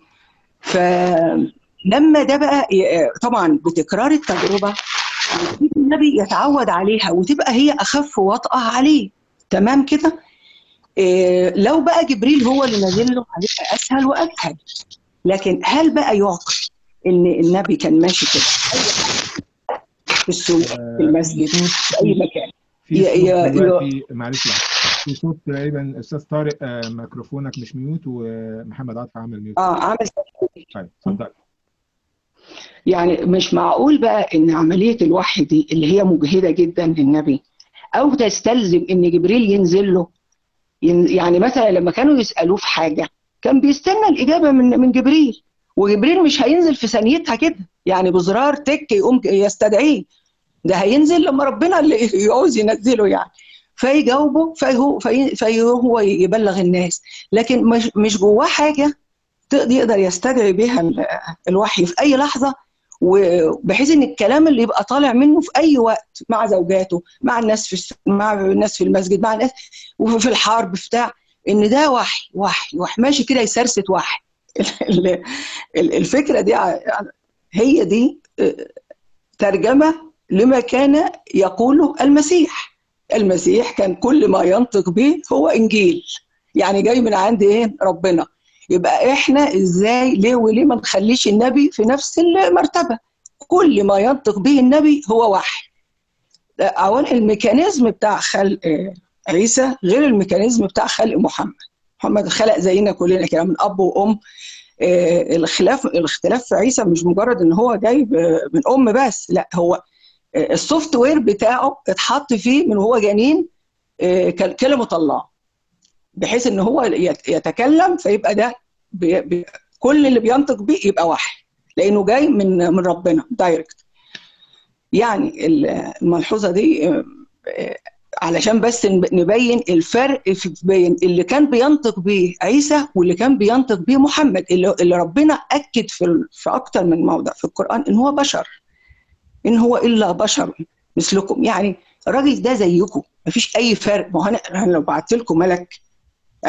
فلما ده بقى ي- طبعا بتكرار التجربه يبتدي النبي يتعود عليها وتبقى هي اخف وطأة عليه تمام كده إيه لو بقى جبريل هو اللي نازل له هيبقى اسهل واسهل لكن هل بقى يعقل ان النبي كان ماشي كده في السوق في المسجد في اي مكان في يا- صوت يا- دلوقتي معلش لحظه في صوت تقريبا استاذ طارق آه، ميكروفونك مش ميوت ومحمد عاطف عامل ميوت اه عامل طيب اتفضل يعني مش معقول بقى ان عمليه الوحي دي اللي هي مجهده جدا للنبي او تستلزم ان جبريل ينزل له ين- يعني مثلا لما كانوا يسالوه في حاجه كان بيستنى الاجابه من من جبريل وجبريل مش هينزل في ثانيتها كده يعني بزرار تك يقوم يستدعيه ده هينزل لما ربنا اللي يعوز ينزله يعني فيجاوبه فهو في فهو يبلغ الناس لكن مش مش جواه حاجه تقدر يقدر يستدعي بها ال- الوحي في اي لحظه وبحيث ان الكلام اللي يبقى طالع منه في اي وقت مع زوجاته مع الناس في السوق مع الناس في المسجد مع الناس وفي الحرب بتاع ان ده وحي وحي وحي ماشي كده يسرسة وحي ال- ال- الفكره دي ع- هي دي آه، ترجمه لما كان يقوله المسيح المسيح كان كل ما ينطق به هو انجيل يعني جاي من عند ايه ربنا يبقى احنا ازاي ليه وليه ما نخليش النبي في نفس المرتبه كل ما ينطق به النبي هو وحي اولا الميكانيزم بتاع خلق آه، عيسى غير الميكانيزم بتاع خلق محمد محمد خلق زينا كلنا كده من اب وام آه، الخلاف الاختلاف في عيسى مش مجرد ان هو جاي ب- من ام بس لا هو آه، السوفت وير بتاعه اتحط فيه من هو جنين آه، كل- كلمه الله بحيث ان هو يت- يتكلم فيبقى ده بي بي كل اللي بينطق بيه يبقى وحي لانه جاي من من ربنا دايركت يعني ال- الملحوظه دي آه، آه، علشان بس نب- نبين الفرق في بين اللي كان بينطق بيه عيسى واللي كان بينطق بيه محمد اللي, اللي ربنا اكد في ال- في اكتر من موضع في القران ان هو بشر ان هو الا بشر مثلكم يعني الراجل ده زيكم مفيش اي فرق ما هو انا أنا لو بعت لكم ملك قال لك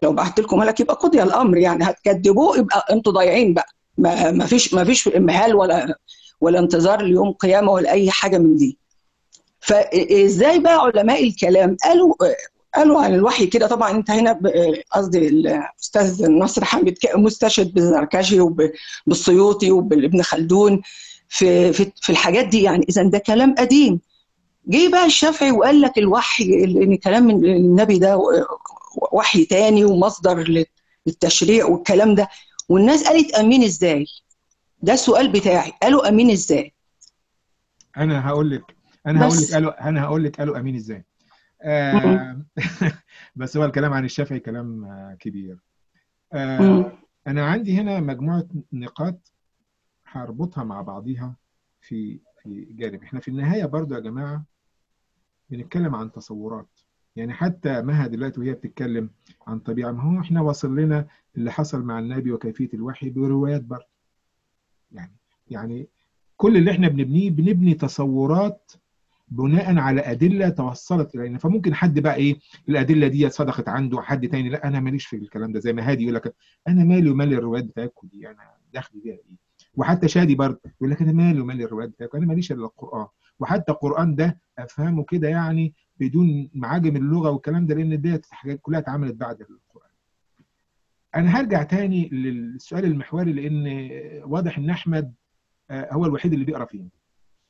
لو بعت لكم ملك يبقى قضي الامر يعني هتكذبوه يبقى انتوا ضايعين بقى ما ما فيش ما فيش امهال ولا ولا انتظار ليوم قيامه ولا اي حاجه من دي فازاي بقى علماء الكلام قالوا قالوا عن الوحي كده طبعا انت هنا ب- قصدي الاستاذ نصر حامد ك- مستشهد بالزركشي وبالسيوطي وبالابن خلدون في في في الحاجات دي يعني اذا ده كلام قديم جه بقى الشافعي وقال لك الوحي ان كلام من النبي ده وحي تاني ومصدر للتشريع والكلام ده والناس قالت امين ازاي ده السؤال بتاعي قالوا امين ازاي انا هقول لك انا هقول بس. لك قالوا انا هقول لك قالوا امين ازاي آه بس هو الكلام عن الشافعي كلام آه، كبير آه مم. انا عندي هنا مجموعه نقاط هربطها مع بعضيها في في جانب احنا في النهايه برضو يا جماعه بنتكلم عن تصورات يعني حتى مها دلوقتي وهي بتتكلم عن طبيعه ما هو احنا واصل لنا اللي حصل مع النبي وكيفيه الوحي بروايات برضو يعني يعني كل اللي احنا بنبنيه بنبني تصورات بناء على ادله توصلت الينا فممكن حد بقى ايه الادله دي صدقت عنده حد تاني لا انا ماليش في الكلام ده زي ما هادي يقول لك انا مالي ومال الروايات بتاعتكم دي انا دخلي بيها ايه وحتى شادي برضه يقول لك انا مالي ومال الروايات بتاعتكم انا ماليش الا القران وحتى القران ده افهمه كده يعني بدون معاجم اللغه والكلام ده لان ديت حاجات كلها اتعملت بعد القران انا هرجع تاني للسؤال المحوري لان واضح ان احمد آه، هو الوحيد اللي بيقرا فيه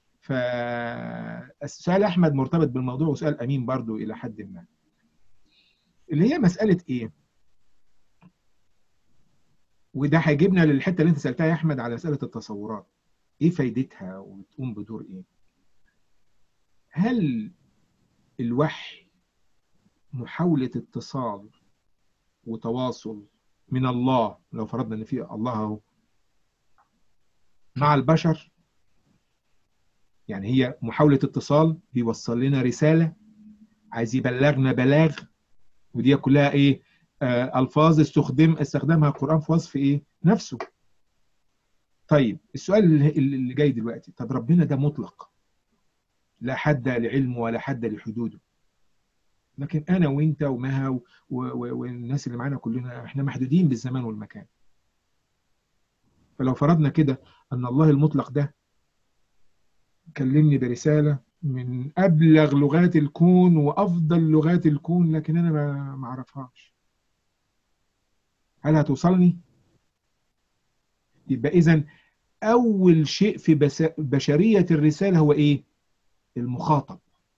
فالسؤال احمد مرتبط بالموضوع وسؤال امين برضو الى حد ما اللي هي مساله ايه وده هيجيبنا للحته اللي انت سالتها يا احمد على مساله التصورات ايه فايدتها وبتقوم بدور ايه هل الوحي محاوله اتصال وتواصل من الله لو فرضنا ان في الله اهو مع البشر يعني هي محاولة اتصال بيوصل لنا رسالة عايز يبلغنا بلاغ ودي كلها ايه آه الفاظ استخدم استخدمها القرآن في وصف ايه نفسه طيب السؤال اللي اللي جاي دلوقتي طب ربنا ده مطلق لا حد لعلمه ولا حد لحدوده لكن انا وانت ومها و- و- والناس اللي معانا كلنا احنا محدودين بالزمان والمكان فلو فرضنا كده ان الله المطلق ده كلمني برسالة من أبلغ لغات الكون وأفضل لغات الكون لكن أنا ما ما أعرفهاش هل هتوصلني؟ يبقى إذا أول شيء في بس- بشرية الرسالة هو إيه؟ المخاطب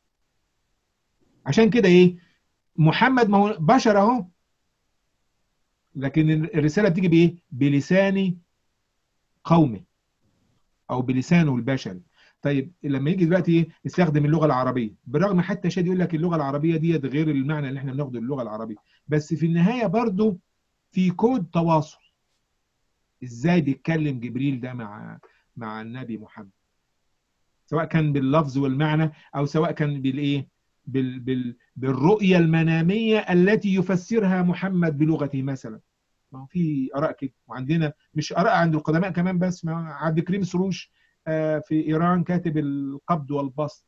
عشان كده إيه؟ محمد ما هو بشر أهو لكن الرسالة بتيجي بإيه؟ بلسان قومه أو بلسانه البشري طيب لما يجي دلوقتي ايه يستخدم اللغه العربيه بالرغم حتى شادي يقول لك اللغه العربيه ديت غير المعنى اللي احنا بناخده اللغه العربيه بس في النهايه برضو في كود تواصل ازاي بيتكلم جبريل ده مع مع النبي محمد سواء كان باللفظ والمعنى او سواء كان بالايه بال بال بالرؤيه المناميه التي يفسرها محمد بلغته مثلا ما هو في اراء كده وعندنا مش اراء عند القدماء كمان بس ما عبد الكريم سروش آه، في ايران كاتب القبض والبسط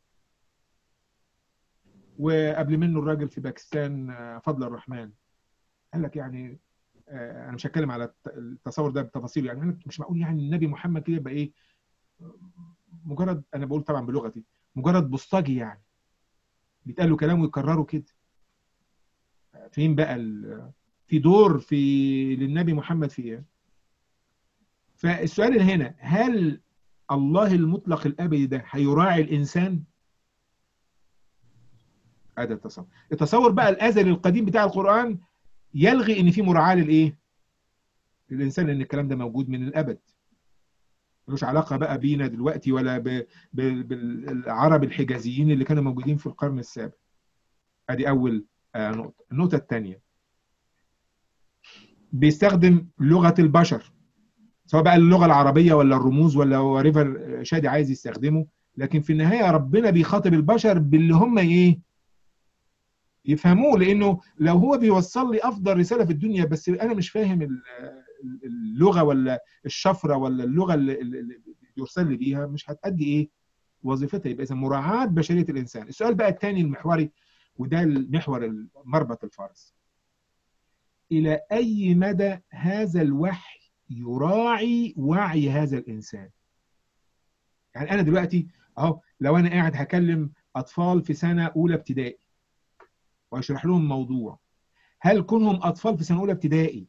وقبل منه الراجل في باكستان آه، فضل الرحمن قال لك يعني آه، انا مش هتكلم على الت- التصور ده بتفاصيله يعني أنا مش معقول يعني النبي محمد كده يبقى ايه مجرد انا بقول طبعا بلغتي مجرد بوسطجي يعني بيتقال له كلام ويكرره كده فين بقى ال- في دور في للنبي محمد في ايه فالسؤال اللي هنا هل الله المطلق الابدي ده هيراعي الانسان هذا التصور التصور بقى الازلي القديم بتاع القران يلغي ان في مراعاه للايه للانسان لان الكلام ده موجود من الابد ملوش علاقه بقى بينا دلوقتي ولا ب... ب... بالعرب الحجازيين اللي كانوا موجودين في القرن السابع ادي اول آه نقطه النقطه الثانيه بيستخدم لغه البشر سواء بقى اللغه العربيه ولا الرموز ولا وريفر شادي عايز يستخدمه لكن في النهايه ربنا بيخاطب البشر باللي هم ايه يفهموه لانه لو هو بيوصل لي افضل رساله في الدنيا بس انا مش فاهم ال- اللغه ولا الشفره ولا اللغه اللي اللي يرسل لي بيها مش هتأدي ايه وظيفتها يبقى اذا مراعاه بشريه الانسان السؤال بقى الثاني المحوري وده المحور مربط الفرس الى اي مدى هذا الوحي يراعي وعي هذا الانسان يعني انا دلوقتي اهو لو انا قاعد هكلم اطفال في سنه اولى ابتدائي واشرح لهم موضوع هل كونهم اطفال في سنه اولى ابتدائي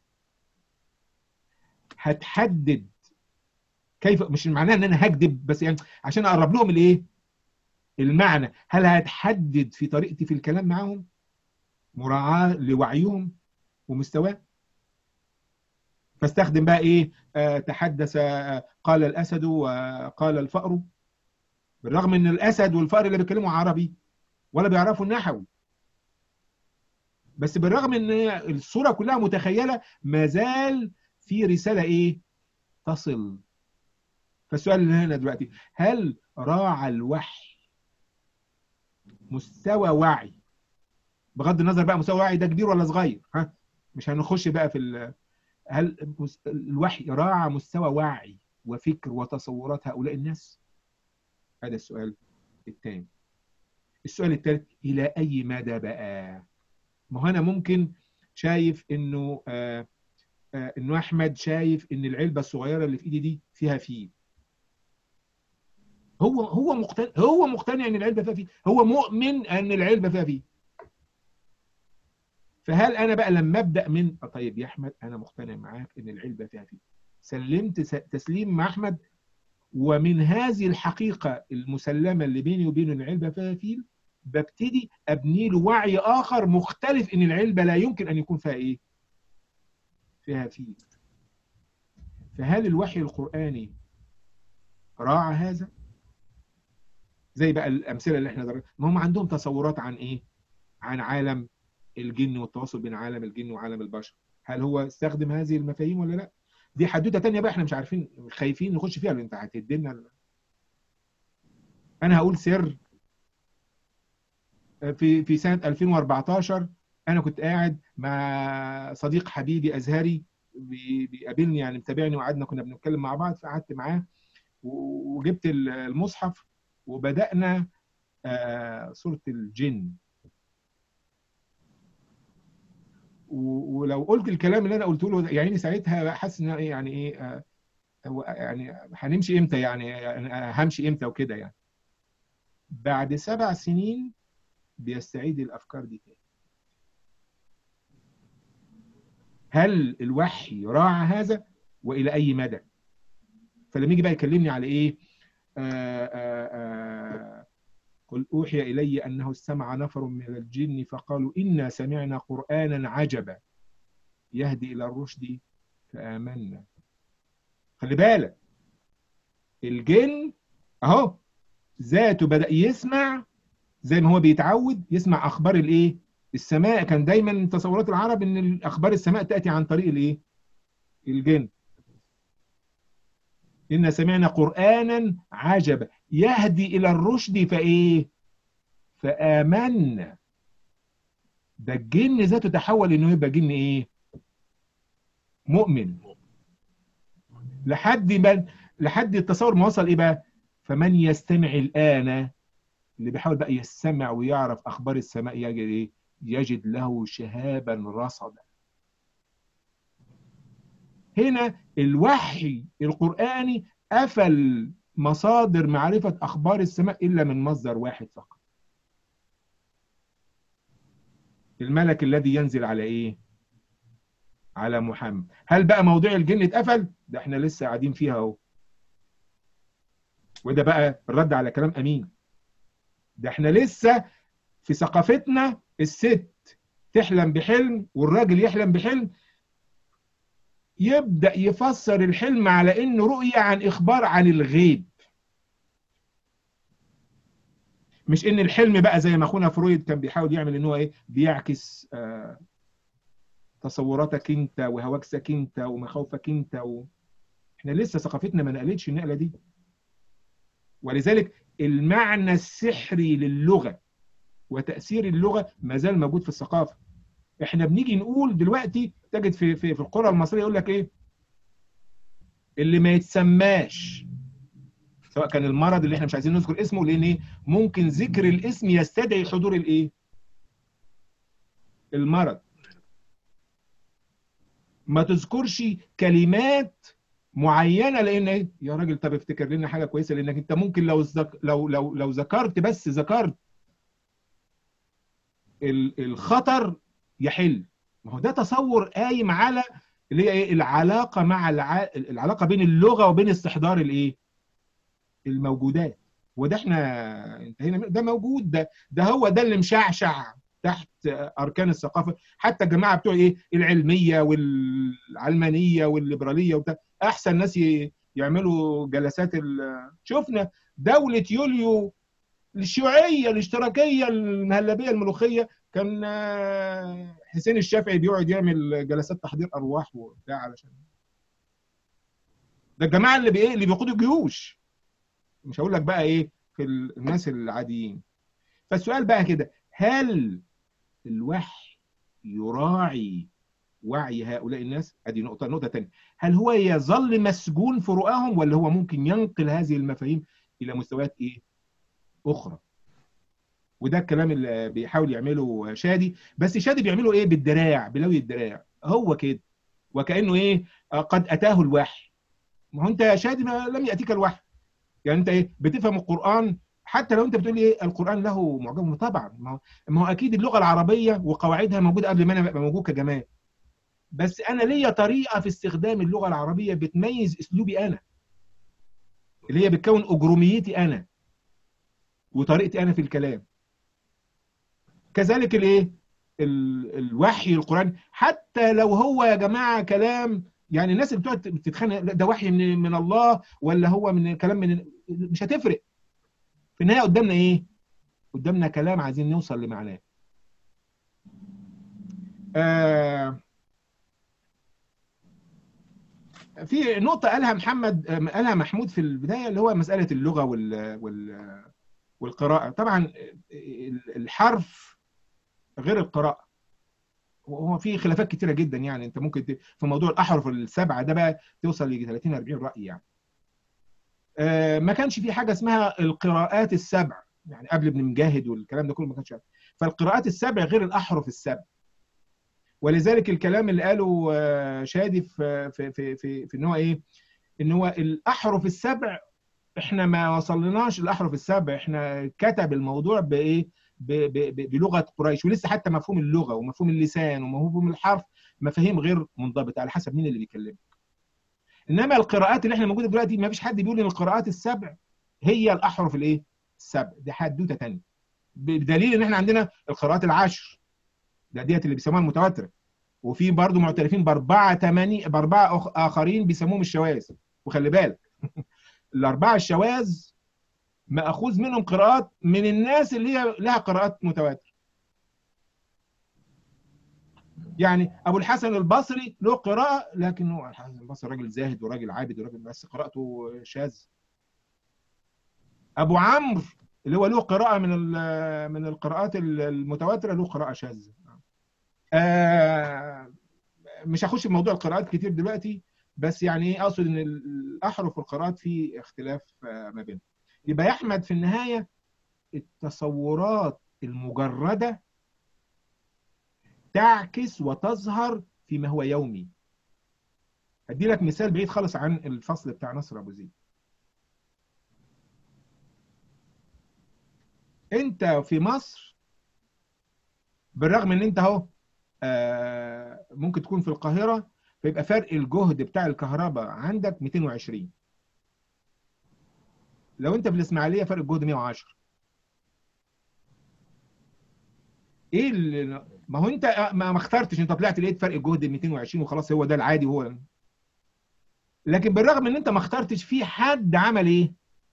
هتحدد كيف مش معناه ان انا هكذب بس يعني عشان اقرب لهم الايه المعنى هل هتحدد في طريقتي في الكلام معاهم مراعاه لوعيهم ومستواه فاستخدم بقى ايه آه تحدث آه قال الاسد وقال الفأر بالرغم ان الاسد والفأر اللي بيتكلموا عربي ولا بيعرفوا النحو بس بالرغم ان الصوره كلها متخيله ما زال في رساله ايه تصل فالسؤال اللي هنا دلوقتي هل راعى الوحي مستوى وعي بغض النظر بقى مستوى وعي ده كبير ولا صغير ها مش هنخش بقى في هل الوحي راعى مستوى وعي وفكر وتصورات هؤلاء الناس هذا السؤال الثاني السؤال الثالث الى اي مدى بقى ما هو انا ممكن شايف انه آه آه انه احمد شايف ان العلبه الصغيره اللي في ايدي دي فيها فيل هو هو مقتنع هو مقتنع ان العلبه فيها فيل هو مؤمن ان العلبه فيها فيل فهل انا بقى لما ابدا من طيب يا احمد انا مقتنع معاك ان العلبه فيها فيل سلمت تسليم مع احمد ومن هذه الحقيقه المسلمه اللي بيني وبينه ان العلبه فيها فيل ببتدي ابني له وعي اخر مختلف ان العلبه لا يمكن ان يكون فيها ايه؟ فيها فيل. فهل الوحي القراني راعى هذا؟ زي بقى الامثله اللي احنا ضربنا ما هم عندهم تصورات عن ايه؟ عن عالم الجن والتواصل بين عالم الجن وعالم البشر. هل هو استخدم هذه المفاهيم ولا لا؟ دي حدوته ثانيه بقى احنا مش عارفين خايفين نخش فيها اللي انت هتدينا انا هقول سر في في سنه 2014 انا كنت قاعد مع صديق حبيبي ازهري بيقابلني يعني متابعني وقعدنا كنا بنتكلم مع بعض فقعدت معاه وجبت المصحف وبدانا سوره الجن ولو قلت الكلام اللي انا قلته له يعني ساعتها حاسس ان يعني ايه يعني هنمشي امتى يعني همشي امتى وكده يعني بعد سبع سنين بيستعيد الافكار دي تاني هل الوحي راعى هذا والى اي مدى فلما يجي بقى يكلمني على ايه آآ آآ قل اوحي الي انه استمع نفر من الجن فقالوا انا سمعنا قرانا عجبا يهدي الى الرشد فامنا خلي بالك الجن اهو ذاته بدا يسمع زي ما هو بيتعود يسمع اخبار الايه السماء كان دايما تصورات العرب ان اخبار السماء تاتي عن طريق الايه الجن إن سمعنا قرآنا عجبا يهدي إلى الرشد فإيه فآمنا ده الجن ذاته تحول إنه يبقى جن إيه مؤمن لحد من لحد التصور ما وصل إيه بقى فمن يستمع الآن اللي بيحاول بقى يستمع ويعرف أخبار السماء يجد إيه يجد له شهابا رصدا هنا الوحي القرآني قفل مصادر معرفة أخبار السماء إلا من مصدر واحد فقط الملك الذي ينزل على إيه؟ على محمد هل بقى موضوع الجن اتقفل؟ ده احنا لسه قاعدين فيها اهو وده بقى الرد على كلام أمين ده احنا لسه في ثقافتنا الست تحلم بحلم والراجل يحلم بحلم يبدأ يفسر الحلم على إنه رؤية عن إخبار عن الغيب مش إن الحلم بقى زي ما أخونا فرويد كان بيحاول يعمل إن هو إيه بيعكس آه تصوراتك أنت وهواكسك أنت ومخاوفك أنت و... إحنا لسه ثقافتنا ما نقلتش النقلة دي ولذلك المعنى السحري للغة وتأثير اللغة ما زال موجود في الثقافة احنا بنيجي نقول دلوقتي تجد في في في القرى المصريه يقول لك ايه اللي ما يتسماش سواء كان المرض اللي احنا مش عايزين نذكر اسمه لان ايه ممكن ذكر الاسم يستدعي حضور الايه المرض ما تذكرش كلمات معينه لان ايه يا راجل طب افتكر لنا حاجه كويسه لانك انت ممكن لو زك... لو لو لو ذكرت بس ذكرت ال- الخطر يحل ما هو ده تصور قايم على اللي هي ايه العلاقه مع الع... العلاقه بين اللغه وبين استحضار الايه الموجودات وده احنا انتهينا منه. ده موجود ده ده هو ده اللي مشعشع تحت اركان الثقافه حتى الجماعه بتوع ايه العلميه والعلمانيه والليبراليه وبتاع احسن ناس ي- يعملوا جلسات ال- شفنا دوله يوليو الشيوعيه الاشتراكيه المهلبيه الملوخيه كان آه، حسين الشافعي بيقعد يعمل جلسات تحضير ارواح وبتاع علشان ده الجماعه اللي بايه اللي بيقودوا الجيوش مش هقول لك بقى ايه في الناس العاديين فالسؤال بقى كده هل الوحي يراعي وعي هؤلاء الناس ادي نقطه نقطه ثانيه هل هو يظل مسجون في رؤاهم ولا هو ممكن ينقل هذه المفاهيم الى مستويات ايه اخرى وده الكلام اللي بيحاول يعمله شادي بس شادي بيعمله ايه بالدراع بلوي الدراع هو كده وكانه ايه آه، قد اتاه الوحي ما هو انت يا شادي ما لم ياتيك الوحي يعني انت ايه بتفهم القران حتى لو انت بتقول ايه القران له معجم طبعا ما هو ما هو اكيد اللغه العربيه وقواعدها موجوده قبل ما انا ابقى موجود كجمال بس انا ليا طريقه في استخدام اللغه العربيه بتميز اسلوبي انا اللي هي بتكون اجروميتي انا وطريقتي انا في الكلام كذلك الايه ال- الوحي القراني حتى لو هو يا جماعه كلام يعني الناس اللي بتقعد تتخانق لا ده وحي من من الله ولا هو من كلام من مش هتفرق في النهايه قدامنا ايه قدامنا كلام عايزين نوصل لمعناه آه في نقطة قالها محمد آه، قالها محمود في البداية اللي هو مسألة اللغة وال وال والقراءة طبعا ال- الحرف غير القراءة وهو في خلافات كتيرة جدا يعني انت ممكن ت- في موضوع الأحرف السبعة ده بقى توصل ل 30 40 رأي يعني آه، ما كانش في حاجة اسمها القراءات السبع يعني قبل ابن مجاهد والكلام ده كله ما كانش فالقراءات السبع غير الأحرف السبع ولذلك الكلام اللي قاله آه، شادي في في في في, في ان هو ايه ان هو الاحرف السبع احنا ما وصلناش الاحرف السبع احنا كتب الموضوع بايه ب- ب- ب- بلغه قريش ولسه حتى مفهوم اللغه ومفهوم اللسان ومفهوم الحرف مفاهيم غير منضبطه على حسب مين اللي بيكلمك انما القراءات اللي احنا موجوده دلوقتي ما فيش حد بيقول ان القراءات السبع هي الاحرف الايه السبع دي حدوته ثانيه بدليل ان احنا عندنا القراءات العشر ده ديت اللي بيسموها المتواتره وفي برضه معترفين باربعه تماني باربعه أخ- اخرين بيسموهم الشواذ وخلي بالك الاربعه الشواذ ماخوذ منهم قراءات من الناس اللي هي لها قراءات متواتره يعني ابو الحسن البصري له قراءه لكنه الحسن البصري راجل زاهد وراجل عابد وراجل بس قراءته شاذ ابو عمرو اللي هو له قراءه من ال- من القراءات المتواتره له قراءه شاذه آه، مش هخش في موضوع القراءات كتير دلوقتي بس يعني ايه اقصد ان الاحرف والقراءات في اختلاف آه، ما بينهم يبقى يا احمد في النهايه التصورات المجرده تعكس وتظهر فيما هو يومي هدي لك مثال بعيد خالص عن الفصل بتاع نصر ابو زيد انت في مصر بالرغم ان انت اهو آه، ممكن تكون في القاهره فيبقى فرق الجهد بتاع الكهرباء عندك 220 لو انت في الاسماعيليه فرق الجهد 110 ايه اللي ما هو انت ما ما اخترتش انت طلعت لقيت فرق الجهد 220 وخلاص هو ده العادي هو لكن بالرغم ان انت ما اخترتش في حد عمل ايه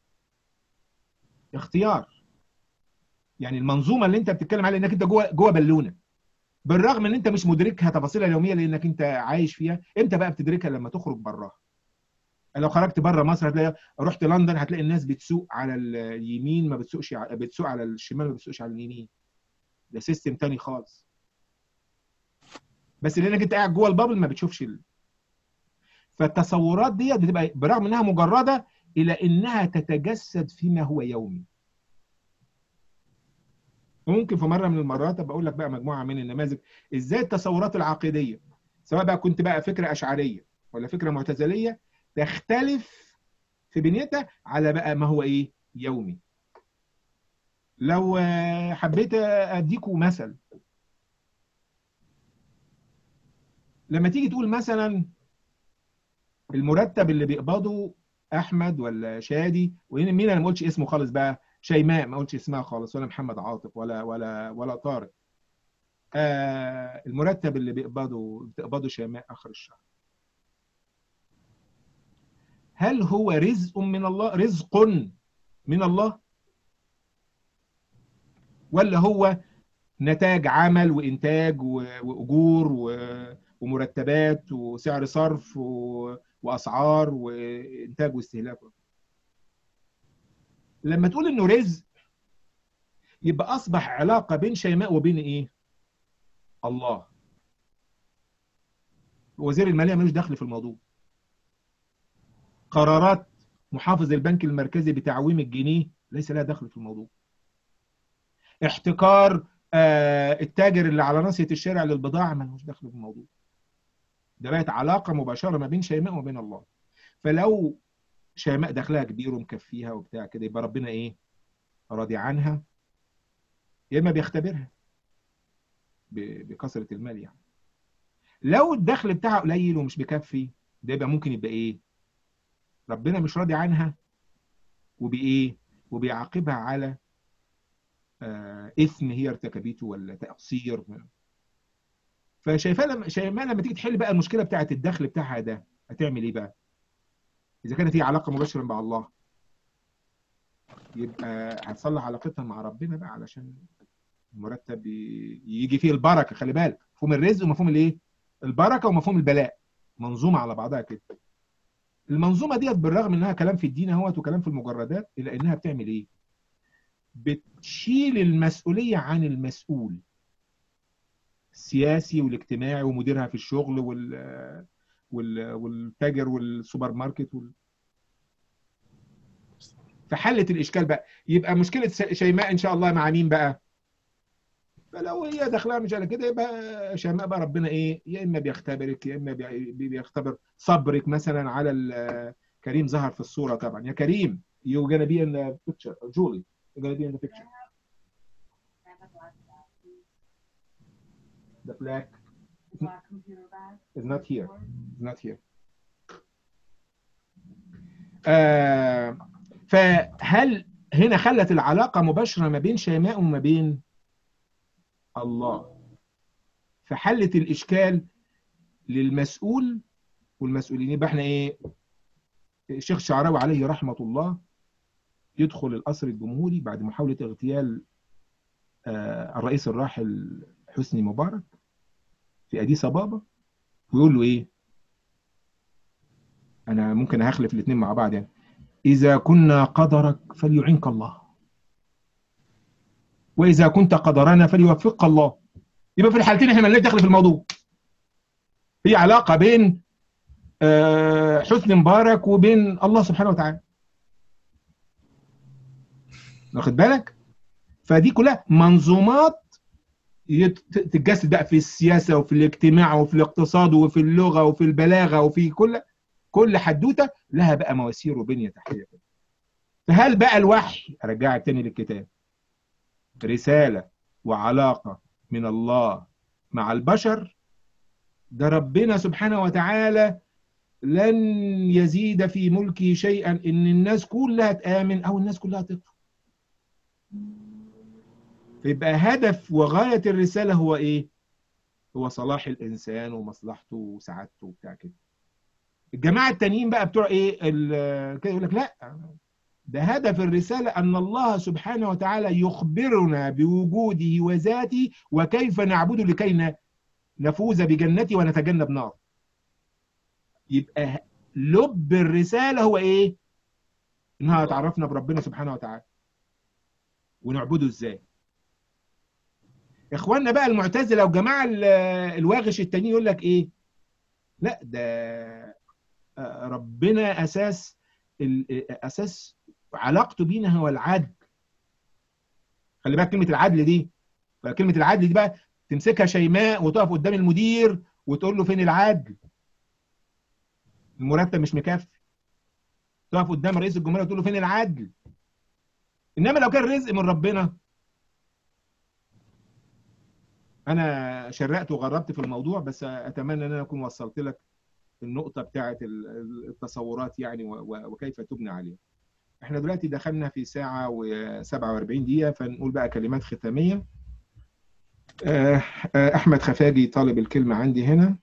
اختيار يعني المنظومه اللي انت بتتكلم عليها انك انت جوه جوه بالونه بالرغم ان انت مش مدركها تفاصيلها اليوميه لانك انت عايش فيها امتى بقى بتدركها لما تخرج براها لو خرجت بره مصر هتلاقي رحت لندن هتلاقي الناس بتسوق على اليمين ما بتسوقش ع- بتسوق على الشمال ما بتسوقش على اليمين ده سيستم تاني خالص بس لانك انت قاعد جوه البابل ما بتشوفش ال... فالتصورات ديت بتبقى برغم انها مجرده الى انها تتجسد فيما هو يومي وممكن في مره من المرات ابقى اقول لك بقى مجموعه من النماذج ازاي التصورات العقيديه سواء بقى كنت بقى فكره اشعريه ولا فكره معتزليه تختلف في بنيتها على بقى ما هو ايه يومي لو حبيت اديكم مثل لما تيجي تقول مثلا المرتب اللي بيقبضه احمد ولا شادي ومين انا ما قلتش اسمه خالص بقى شيماء ما قلتش اسمها خالص ولا محمد عاطف ولا ولا ولا طارق آه المرتب اللي بيقبضه بتقبضه شيماء اخر الشهر هل هو رزق من الله رزق من الله ولا هو نتاج عمل وانتاج واجور ومرتبات وسعر صرف واسعار وانتاج واستهلاك لما تقول انه رزق يبقى اصبح علاقه بين شيماء وبين ايه الله وزير الماليه ملوش دخل في الموضوع قرارات محافظ البنك المركزي بتعويم الجنيه ليس لها دخل في الموضوع احتكار آه التاجر اللي على ناصيه الشارع للبضاعه ملوش دخل في الموضوع ده بقت علاقه مباشره ما بين شيماء وبين الله فلو شيماء دخلها كبير ومكفيها وبتاع كده يبقى ربنا ايه راضي عنها يا اما بيختبرها بكثره المال يعني لو الدخل بتاعها قليل ومش بكفي ده يبقى ممكن يبقى ايه ربنا مش راضي عنها وبايه وبيعاقبها على آه اثم هي ارتكبته ولا تقصير فشايفاه لما شايفاه لما تيجي تحل بقى المشكله بتاعه الدخل بتاعها ده هتعمل ايه بقى اذا كانت هي علاقه مباشره مع الله يبقى هتصلح علاقتها مع ربنا بقى علشان المرتب يجي فيه البركه خلي بالك مفهوم الرزق ومفهوم الايه البركه ومفهوم البلاء منظومه على بعضها كده المنظومه ديت بالرغم انها كلام في الدين اهوت وكلام في المجردات الا انها بتعمل ايه بتشيل المسؤوليه عن المسؤول السياسي والاجتماعي ومديرها في الشغل وال والتاجر والسوبر ماركت وال... فحلت الاشكال بقى يبقى مشكله شيماء ان شاء الله مع مين بقى فلو هي داخلها مش على كده يبقى شيماء بقى ربنا ايه يا اما بيختبرك يا اما بيختبر صبرك مثلا على كريم ظهر في الصوره طبعا يا كريم you gonna be in the picture Julie you're gonna be in the picture the black is not here is not here آه فهل هنا خلت العلاقة مباشرة ما بين شيماء وما بين الله فحلت الإشكال للمسؤول والمسؤولين يبقى احنا ايه الشيخ الشعراوي عليه رحمة الله يدخل القصر الجمهوري بعد محاولة اغتيال آه الرئيس الراحل حسني مبارك في اديس ابابا ويقول له ايه انا ممكن هخلف الاثنين مع بعض يعني اذا كنا قدرك فليعنك الله واذا كنت قدرنا فليوفقك الله يبقى في الحالتين احنا مالناش دخل في الموضوع هي علاقه بين حسني مبارك وبين الله سبحانه وتعالى واخد بالك فدي كلها منظومات تتجسد بقى في السياسه وفي الاجتماع وفي الاقتصاد وفي اللغه وفي البلاغه وفي كل كل حدوته لها بقى مواسير وبنيه تحتيه فهل بقى الوحي ارجعك تاني للكتاب رساله وعلاقه من الله مع البشر ده ربنا سبحانه وتعالى لن يزيد في ملكه شيئا ان الناس كلها تامن او الناس كلها تكفر فيبقى هدف وغاية الرسالة هو إيه؟ هو صلاح الإنسان ومصلحته وسعادته وبتاع كده. الجماعة التانيين بقى بتوع إيه؟ كده يقول لك لأ ده هدف الرسالة أن الله سبحانه وتعالى يخبرنا بوجوده وذاته وكيف نعبده لكي نفوز بجنته ونتجنب نار. يبقى لب الرسالة هو إيه؟ إنها تعرفنا بربنا سبحانه وتعالى. ونعبده إزاي؟ اخواننا بقى المعتزله وجماعه الواغش التاني يقول لك ايه لا ده ربنا اساس اساس علاقته بينا هو العدل خلي بالك كلمه العدل دي كلمه العدل دي بقى تمسكها شيماء وتقف قدام المدير وتقول له فين العدل المرتب مش مكفي تقف قدام رئيس الجمهوريه وتقول له فين العدل انما لو كان رزق من ربنا انا شرقت وغربت في الموضوع بس اتمنى ان انا اكون وصلت لك النقطه بتاعه التصورات يعني وكيف تبنى عليها احنا دلوقتي دخلنا في ساعه و47 دقيقه فنقول بقى كلمات ختاميه احمد خفاجي طالب الكلمه عندي هنا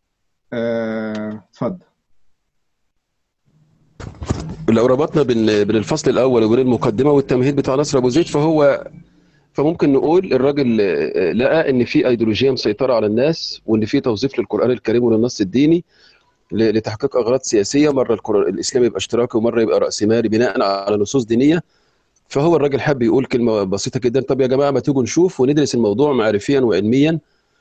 اتفضل لو ربطنا بين بين الفصل الاول وبين المقدمه والتمهيد بتاع نصر ابو زيد فهو فممكن نقول الراجل لقى ان في ايديولوجيه مسيطره على الناس وان في توظيف للقران الكريم وللنص الديني لتحقيق اغراض سياسيه مره القران الاسلامي يبقى اشتراكي ومره يبقى راسمالي بناء على نصوص دينيه فهو الراجل حب يقول كلمه بسيطه جدا طب يا جماعه ما تيجوا نشوف وندرس الموضوع معرفيا وعلميا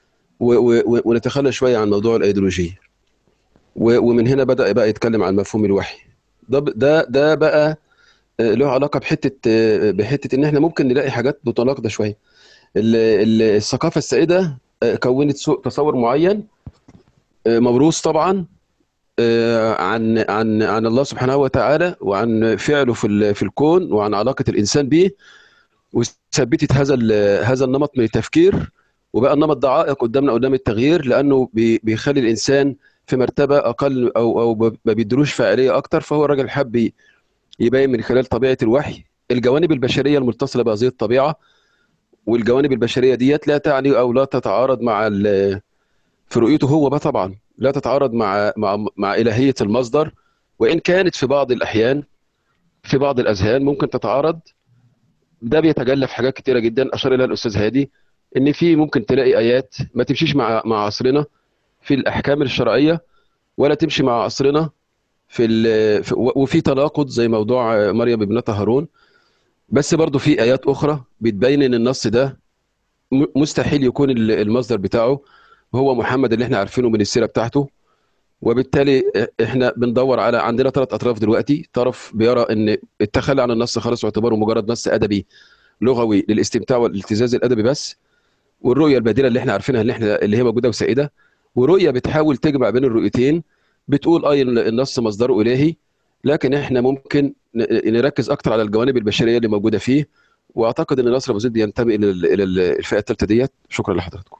ونتخلى شويه عن موضوع الايديولوجيه ومن هنا بدا بقى يتكلم عن مفهوم الوحي ده ده ده بقى له علاقه بحته بحته ان احنا ممكن نلاقي حاجات متناقضه شويه الثقافه السائده كونت تصور معين موروث موروث طبعا عن عن عن الله سبحانه وتعالى وعن فعله في في الكون وعن علاقه الانسان به وثبتت هذا هذا النمط من التفكير وبقى النمط ده عائق قدامنا قدام التغيير لانه بيخلي الانسان في مرتبه اقل او او ما بيدروش فاعليه اكتر فهو الراجل حب يبين من خلال طبيعه الوحي الجوانب البشريه المتصله بهذه الطبيعه والجوانب البشريه ديت لا تعني او لا تتعارض مع في رؤيته هو بقى طبعا لا تتعارض مع مع مع الهيه المصدر وان كانت في بعض الاحيان في بعض الاذهان ممكن تتعارض ده بيتجلى في حاجات كتيره جدا اشار اليها الاستاذ هادي ان في ممكن تلاقي ايات ما تمشيش مع مع عصرنا في الاحكام الشرعيه ولا تمشي مع عصرنا في, في وفي تناقض زي موضوع مريم ابنه هارون بس برضه في ايات اخرى بتبين ان النص ده مستحيل يكون المصدر بتاعه هو محمد اللي احنا عارفينه من السيره بتاعته وبالتالي احنا بندور على عندنا ثلاث اطراف دلوقتي طرف بيرى ان التخلي عن النص خالص واعتباره مجرد نص ادبي لغوي للاستمتاع والالتزاز الادبي بس والرؤيه البديله اللي احنا عارفينها اللي احنا اللي هي موجوده وسائده ورؤيه بتحاول تجمع بين الرؤيتين بتقول اي النص مصدره الهي لكن احنا ممكن نركز اكتر على الجوانب البشريه اللي موجوده فيه واعتقد ان نصر ابو زيد ينتمي الى الى الفئه الثالثه ديت شكرا لحضراتكم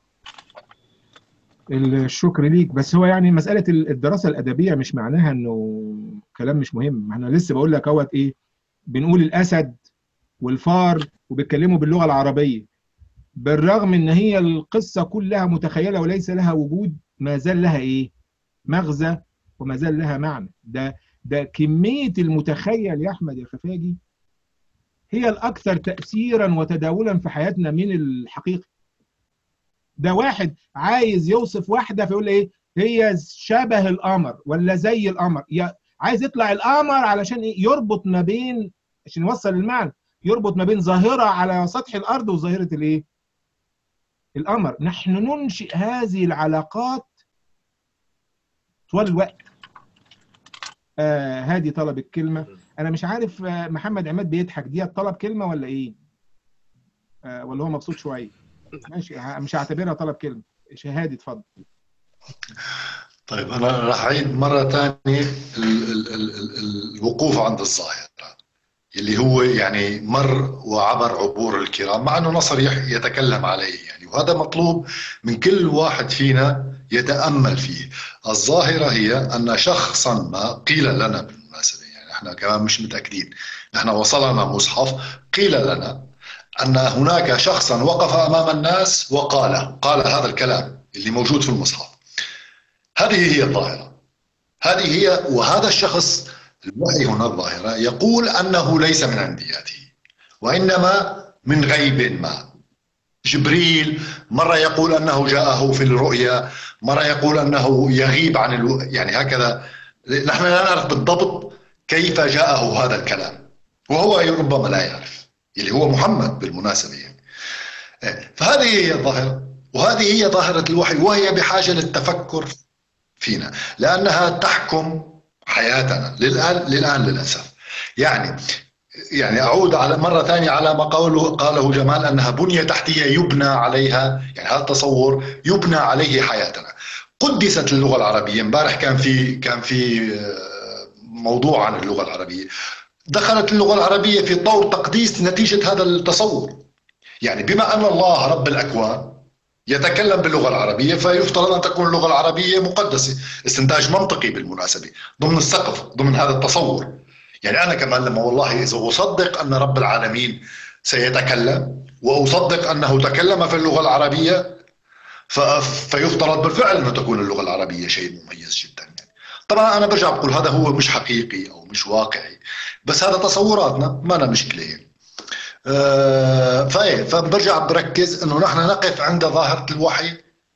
الشكر ليك بس هو يعني مساله الدراسه الادبيه مش معناها انه كلام مش مهم ما انا لسه بقول لك اهوت ايه بنقول الاسد والفار وبيتكلموا باللغه العربيه بالرغم ان هي القصه كلها متخيله وليس لها وجود ما زال لها ايه مغزى وما زال لها معنى ده ده كميه المتخيل يا احمد يا خفاجي هي الاكثر تاثيرا وتداولا في حياتنا من الحقيقه ده واحد عايز يوصف واحده فيقول ايه هي شبه القمر ولا زي القمر عايز يطلع القمر علشان ايه يربط ما بين عشان يوصل المعنى يربط ما بين ظاهره على سطح الارض وظاهره الايه القمر نحن ننشئ هذه العلاقات طوال الوقت آه هادي طلب الكلمه انا مش عارف آه محمد عماد بيضحك دي طلب كلمه ولا ايه آه ولا هو مبسوط شويه ماشي مش هعتبرها طلب كلمه هادي اتفضل طيب انا راح اعيد مره ثانيه الوقوف عند الظاهره اللي هو يعني مر وعبر عبور الكرام مع انه نصر يتكلم عليه يعني وهذا مطلوب من كل واحد فينا يتامل فيه الظاهره هي ان شخصا ما قيل لنا بالمناسبه يعني احنا كمان مش متاكدين نحن وصلنا مصحف قيل لنا ان هناك شخصا وقف امام الناس وقال قال هذا الكلام اللي موجود في المصحف هذه هي الظاهره هذه هي وهذا الشخص الوحي هنا الظاهرة يقول أنه ليس من عند ذاته وإنما من غيب ما جبريل مرة يقول أنه جاءه في الرؤيا مرة يقول أنه يغيب عن الو... يعني هكذا نحن لا نعرف بالضبط كيف جاءه هذا الكلام وهو ربما لا يعرف اللي هو محمد بالمناسبة يعني فهذه هي الظاهرة وهذه هي ظاهرة الوحي وهي بحاجة للتفكر فينا لأنها تحكم حياتنا للآن للآن للأسف يعني يعني اعود على مره ثانيه على ما قاله قاله جمال انها بنيه تحتيه يبنى عليها يعني هذا التصور يبنى عليه حياتنا قدست اللغه العربيه امبارح كان في كان في آه، موضوع عن اللغه العربيه دخلت اللغه العربيه في طور تقديس نتيجه هذا التصور يعني بما ان الله رب الاكوان يتكلم باللغه العربيه فيفترض ان تكون اللغه العربيه مقدسه استنتاج منطقي بالمناسبه ضمن السقف ضمن هذا التصور يعني انا كمان لما والله اذا اصدق ان رب العالمين سيتكلم واصدق انه تكلم في اللغه العربيه فيفترض بالفعل انه تكون اللغه العربيه شيء مميز جدا يعني. طبعا انا برجع بقول هذا هو مش حقيقي او مش واقعي بس هذا تصوراتنا ما أنا مشكله يعني. آه فايه فبرجع بركز انه نحن نقف عند ظاهره الوحي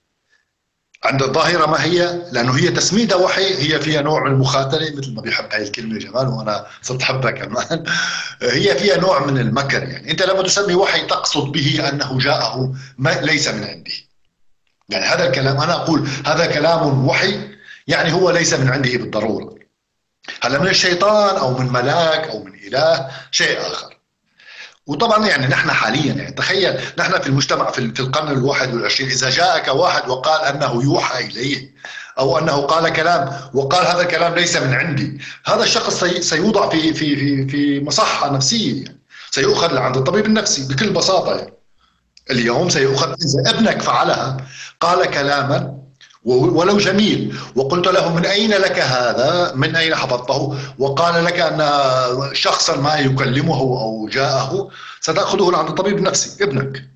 عند الظاهرة ما هي لأنه هي تسميدها وحي هي فيها نوع من المخاتلة مثل ما بيحب هاي الكلمة جمال وأنا صرت أحبها كمان هي فيها نوع من المكر يعني أنت لما تسمي وحي تقصد به أنه جاءه ما ليس من عندي يعني هذا الكلام أنا أقول هذا كلام وحي يعني هو ليس من عنده بالضرورة هلا من الشيطان أو من ملاك أو من إله شيء آخر وطبعا يعني نحن حاليا يعني تخيل نحن في المجتمع في القرن الواحد والعشرين إذا جاءك واحد وقال أنه يوحى إليه أو أنه قال كلام وقال هذا الكلام ليس من عندي هذا الشخص سيوضع في في في في مصحة نفسية يعني سيؤخذ عند الطبيب النفسي بكل بساطة يعني اليوم سيؤخذ إذا ابنك فعلها قال كلاما ولو جميل وقلت له من أين لك هذا من أين حفظته وقال لك أن شخصا ما يكلمه أو جاءه ستأخذه عند الطبيب النفسي ابنك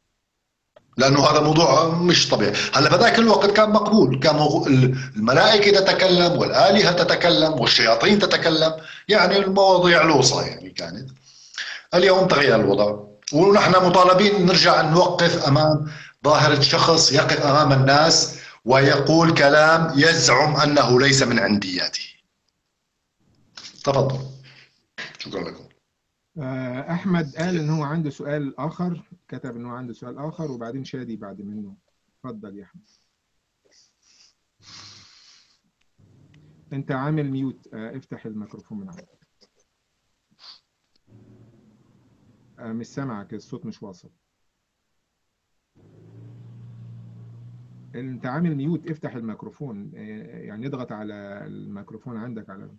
لانه هذا موضوع مش طبيعي هلا بذاك الوقت كان مقبول كان الملائكه تتكلم والالهه تتكلم والشياطين تتكلم يعني المواضيع لوصه يعني كانت اليوم تغير الوضع ونحن مطالبين نرجع نوقف امام ظاهره شخص يقف امام الناس ويقول كلام يزعم أنه ليس من عندياته تفضل شكرا لكم أحمد قال إن هو عنده سؤال آخر كتب إن هو عنده سؤال آخر وبعدين شادي بعد منه اتفضل يا أحمد أنت عامل ميوت افتح الميكروفون من عندك مش سامعك الصوت مش واصل انت عامل ميوت افتح الميكروفون يعني اضغط على الميكروفون عندك على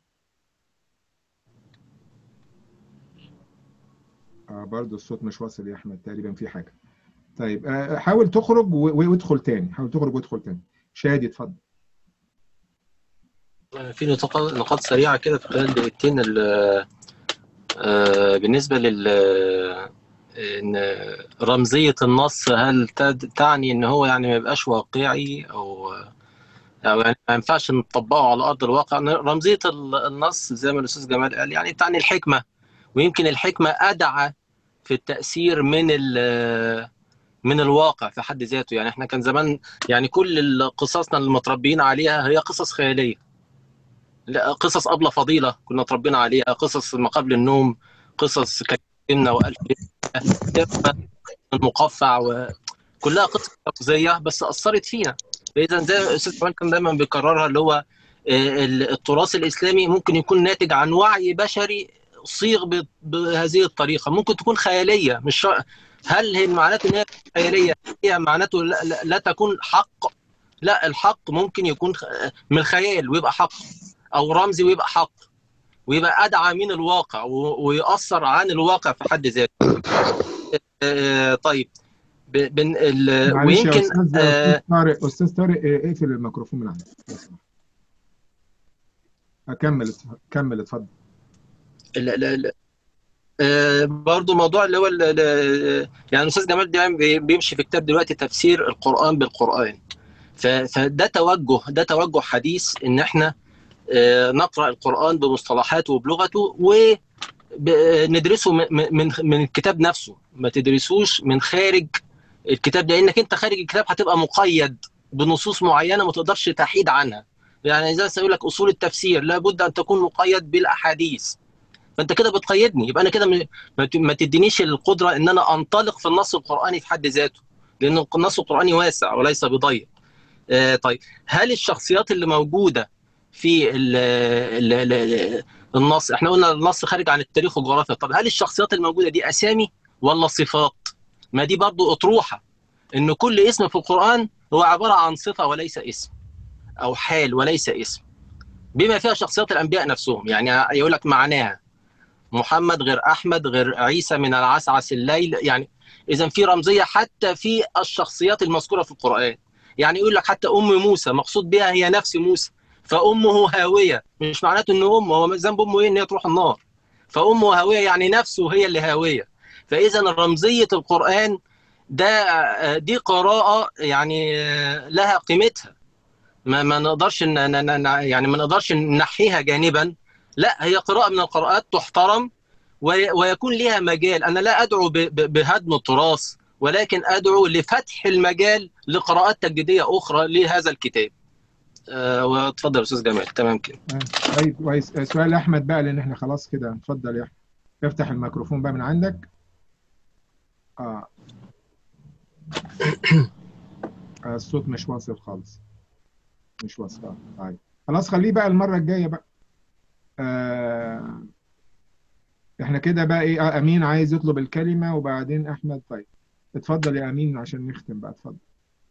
آه برضه الصوت مش واصل يا احمد تقريبا في حاجه طيب آه حاول تخرج وادخل تاني حاول تخرج وادخل تاني شادي اتفضل في نقاط سريعه كده في خلال دقيقتين آه بالنسبه لل ان رمزيه النص هل تعني ان هو يعني ما يبقاش واقعي او او يعني ما ينفعش نطبقه على ارض الواقع رمزيه النص زي ما الاستاذ جمال قال يعني تعني الحكمه ويمكن الحكمه ادعى في التاثير من من الواقع في حد ذاته يعني احنا كان زمان يعني كل قصصنا اللي متربيين عليها هي قصص خياليه لا قصص ابله فضيله كنا تربينا عليها قصص ما قبل النوم قصص كلمنا والف المقفع وكلها قصص رمزيه بس اثرت فينا فاذا زي الاستاذ كمال كان دايما بيكررها اللي هو التراث الاسلامي ممكن يكون ناتج عن وعي بشري صيغ بهذه الطريقه ممكن تكون خياليه مش شرق. هل هي معناته ان هي خياليه هي معناته لا, لا, لا تكون حق لا الحق ممكن يكون من الخيال ويبقى حق او رمزي ويبقى حق ويبقى ادعى من الواقع ويأثر عن الواقع في حد ذاته طيب بن ال... ويمكن استاذ آه... طارق استاذ طارق اقفل الميكروفون من عندك اكمل كمل اتفضل لا لا لا آه برضو موضوع اللي هو يعني الاستاذ جمال دايما بيمشي في كتاب دلوقتي تفسير القران بالقران فده توجه ده توجه حديث ان احنا آه نقرا القران بمصطلحاته وبلغته وندرسه من من الكتاب نفسه ما تدرسوش من خارج الكتاب لانك انت خارج الكتاب هتبقى مقيد بنصوص معينه ما تقدرش تحيد عنها يعني زي ما يقول لك اصول التفسير لابد ان تكون مقيد بالاحاديث فانت كده بتقيدني يبقى انا كده ما تدينيش القدره ان انا انطلق في النص القراني في حد ذاته لان النص القراني واسع وليس بضيق آه طيب هل الشخصيات اللي موجوده في ال ال ال النص احنا قلنا النص خارج عن التاريخ والجغرافيا طب هل الشخصيات الموجوده دي اسامي ولا صفات ما دي برضو اطروحه ان كل اسم في القران هو عباره عن صفه وليس اسم او حال وليس اسم بما فيها شخصيات الانبياء نفسهم يعني يقول لك معناها محمد غير احمد غير عيسى من العسعس الليل يعني اذا في رمزيه حتى في الشخصيات المذكوره في القران يعني يقول لك حتى ام موسى مقصود بها هي نفس موسى فامه هاويه مش معناته ان امه هو ذنب امه ايه ان هي تروح النار فامه هاويه يعني نفسه هي اللي هاويه فاذا رمزيه القران ده دي قراءه يعني لها قيمتها ما ما نقدرش ن... ن... ن... يعني ما نقدرش ننحيها جانبا لا هي قراءه من القراءات تحترم وي... ويكون لها مجال انا لا ادعو ب... ب... بهدم التراث ولكن ادعو لفتح المجال لقراءات تجديديه اخرى لهذا الكتاب أه واتفضل يا استاذ جمال تمام كده طيب كويس سؤال احمد بقى لان احنا خلاص كده اتفضل يا احمد افتح الميكروفون بقى من عندك اه الصوت مش واصل خالص مش واصل اه طيب خلاص خليه بقى المره الجايه بقى آه احنا كده بقى ايه آه امين عايز يطلب الكلمه وبعدين احمد طيب اتفضل يا امين عشان نختم بقى اتفضل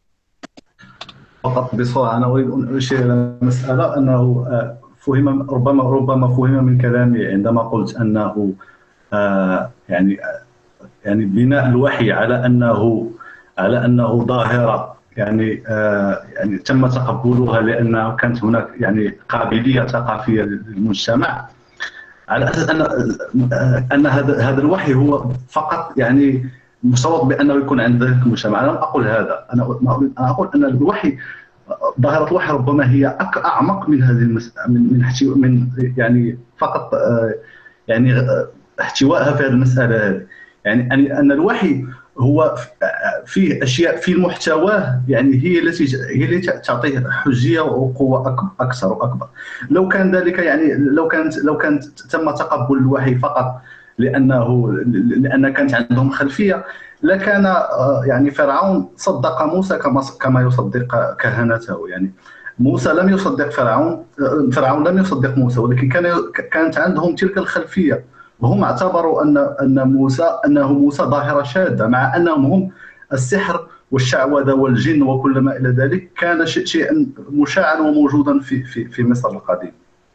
فقط بسرعه انا اريد ان اشير الى مساله انه فهم ربما ربما فهم من كلامي عندما قلت انه آه يعني يعني بناء الوحي على انه على انه ظاهره يعني آه يعني تم تقبلها لان كانت هناك يعني قابليه ثقافيه للمجتمع على اساس ان ان هذا هذا الوحي هو فقط يعني مشترط بانه يكون عند ذلك المجتمع انا لم اقل هذا انا انا اقول ان الوحي ظاهره الوحي ربما هي اعمق من هذه المسألة من من من يعني فقط آه يعني احتوائها في هذه المساله هذه يعني ان الوحي هو فيه اشياء في محتواه يعني هي التي هي التي تعطيه حجيه وقوه اكثر واكبر لو كان ذلك يعني لو كانت لو كانت تم تقبل الوحي فقط لانه لان كانت عندهم خلفيه لكان يعني فرعون صدق موسى كما كما يصدق كهنته يعني موسى لم يصدق فرعون فرعون لم يصدق موسى ولكن كان كانت عندهم تلك الخلفيه وهم اعتبروا ان ان موسى انه موسى ظاهره شاذه مع انهم هم السحر والشعوذه والجن وكل ما الى ذلك كان شيئا مشاعا وموجودا في في في مصر القديم.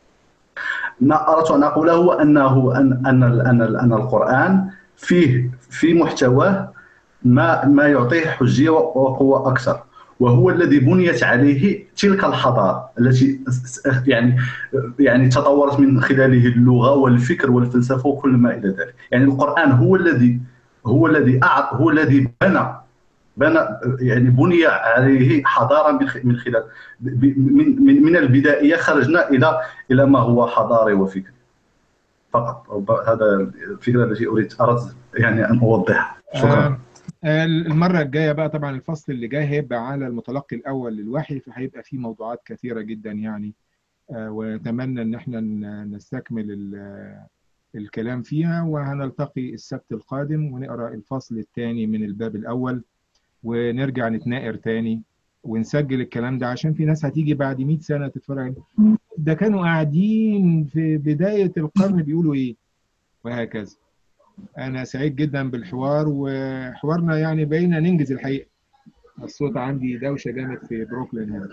ما اردت ان اقوله هو انه ان ان ان, أن القران فيه في محتواه ما ما يعطيه حجيه وقوه اكثر وهو الذي بنيت عليه تلك الحضاره التي يعني يعني تطورت من خلاله اللغه والفكر والفلسفه وكل ما الى ذلك يعني القران هو الذي هو الذي أعط هو الذي بنى بنى يعني بني عليه حضاره من خلال من من من البدايه خرجنا الى الى ما هو حضاري وفكري فقط هذا الفكره التي اريد اردت يعني ان اوضحها شكرا المره الجايه بقى طبعا الفصل اللي جاي هيبقى على المتلقي الاول للوحي فهيبقى فيه موضوعات كثيره جدا يعني ونتمنى ان احنا نستكمل الكلام فيها وهنلتقي السبت القادم ونقرا الفصل الثاني من الباب الاول ونرجع نتناقر تاني ونسجل الكلام ده عشان في ناس هتيجي بعد 100 سنه تتفرج ده كانوا قاعدين في بدايه القرن بيقولوا ايه وهكذا انا سعيد جدا بالحوار وحوارنا يعني بقينا ننجز الحقيقه الصوت عندي دوشه جامد في بروكلين هنا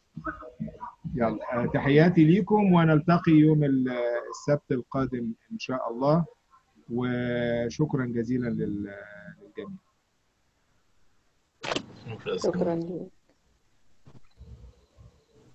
يلا تحياتي ليكم ونلتقي يوم السبت القادم ان شاء الله وشكرا جزيلا للجميع شكرا لك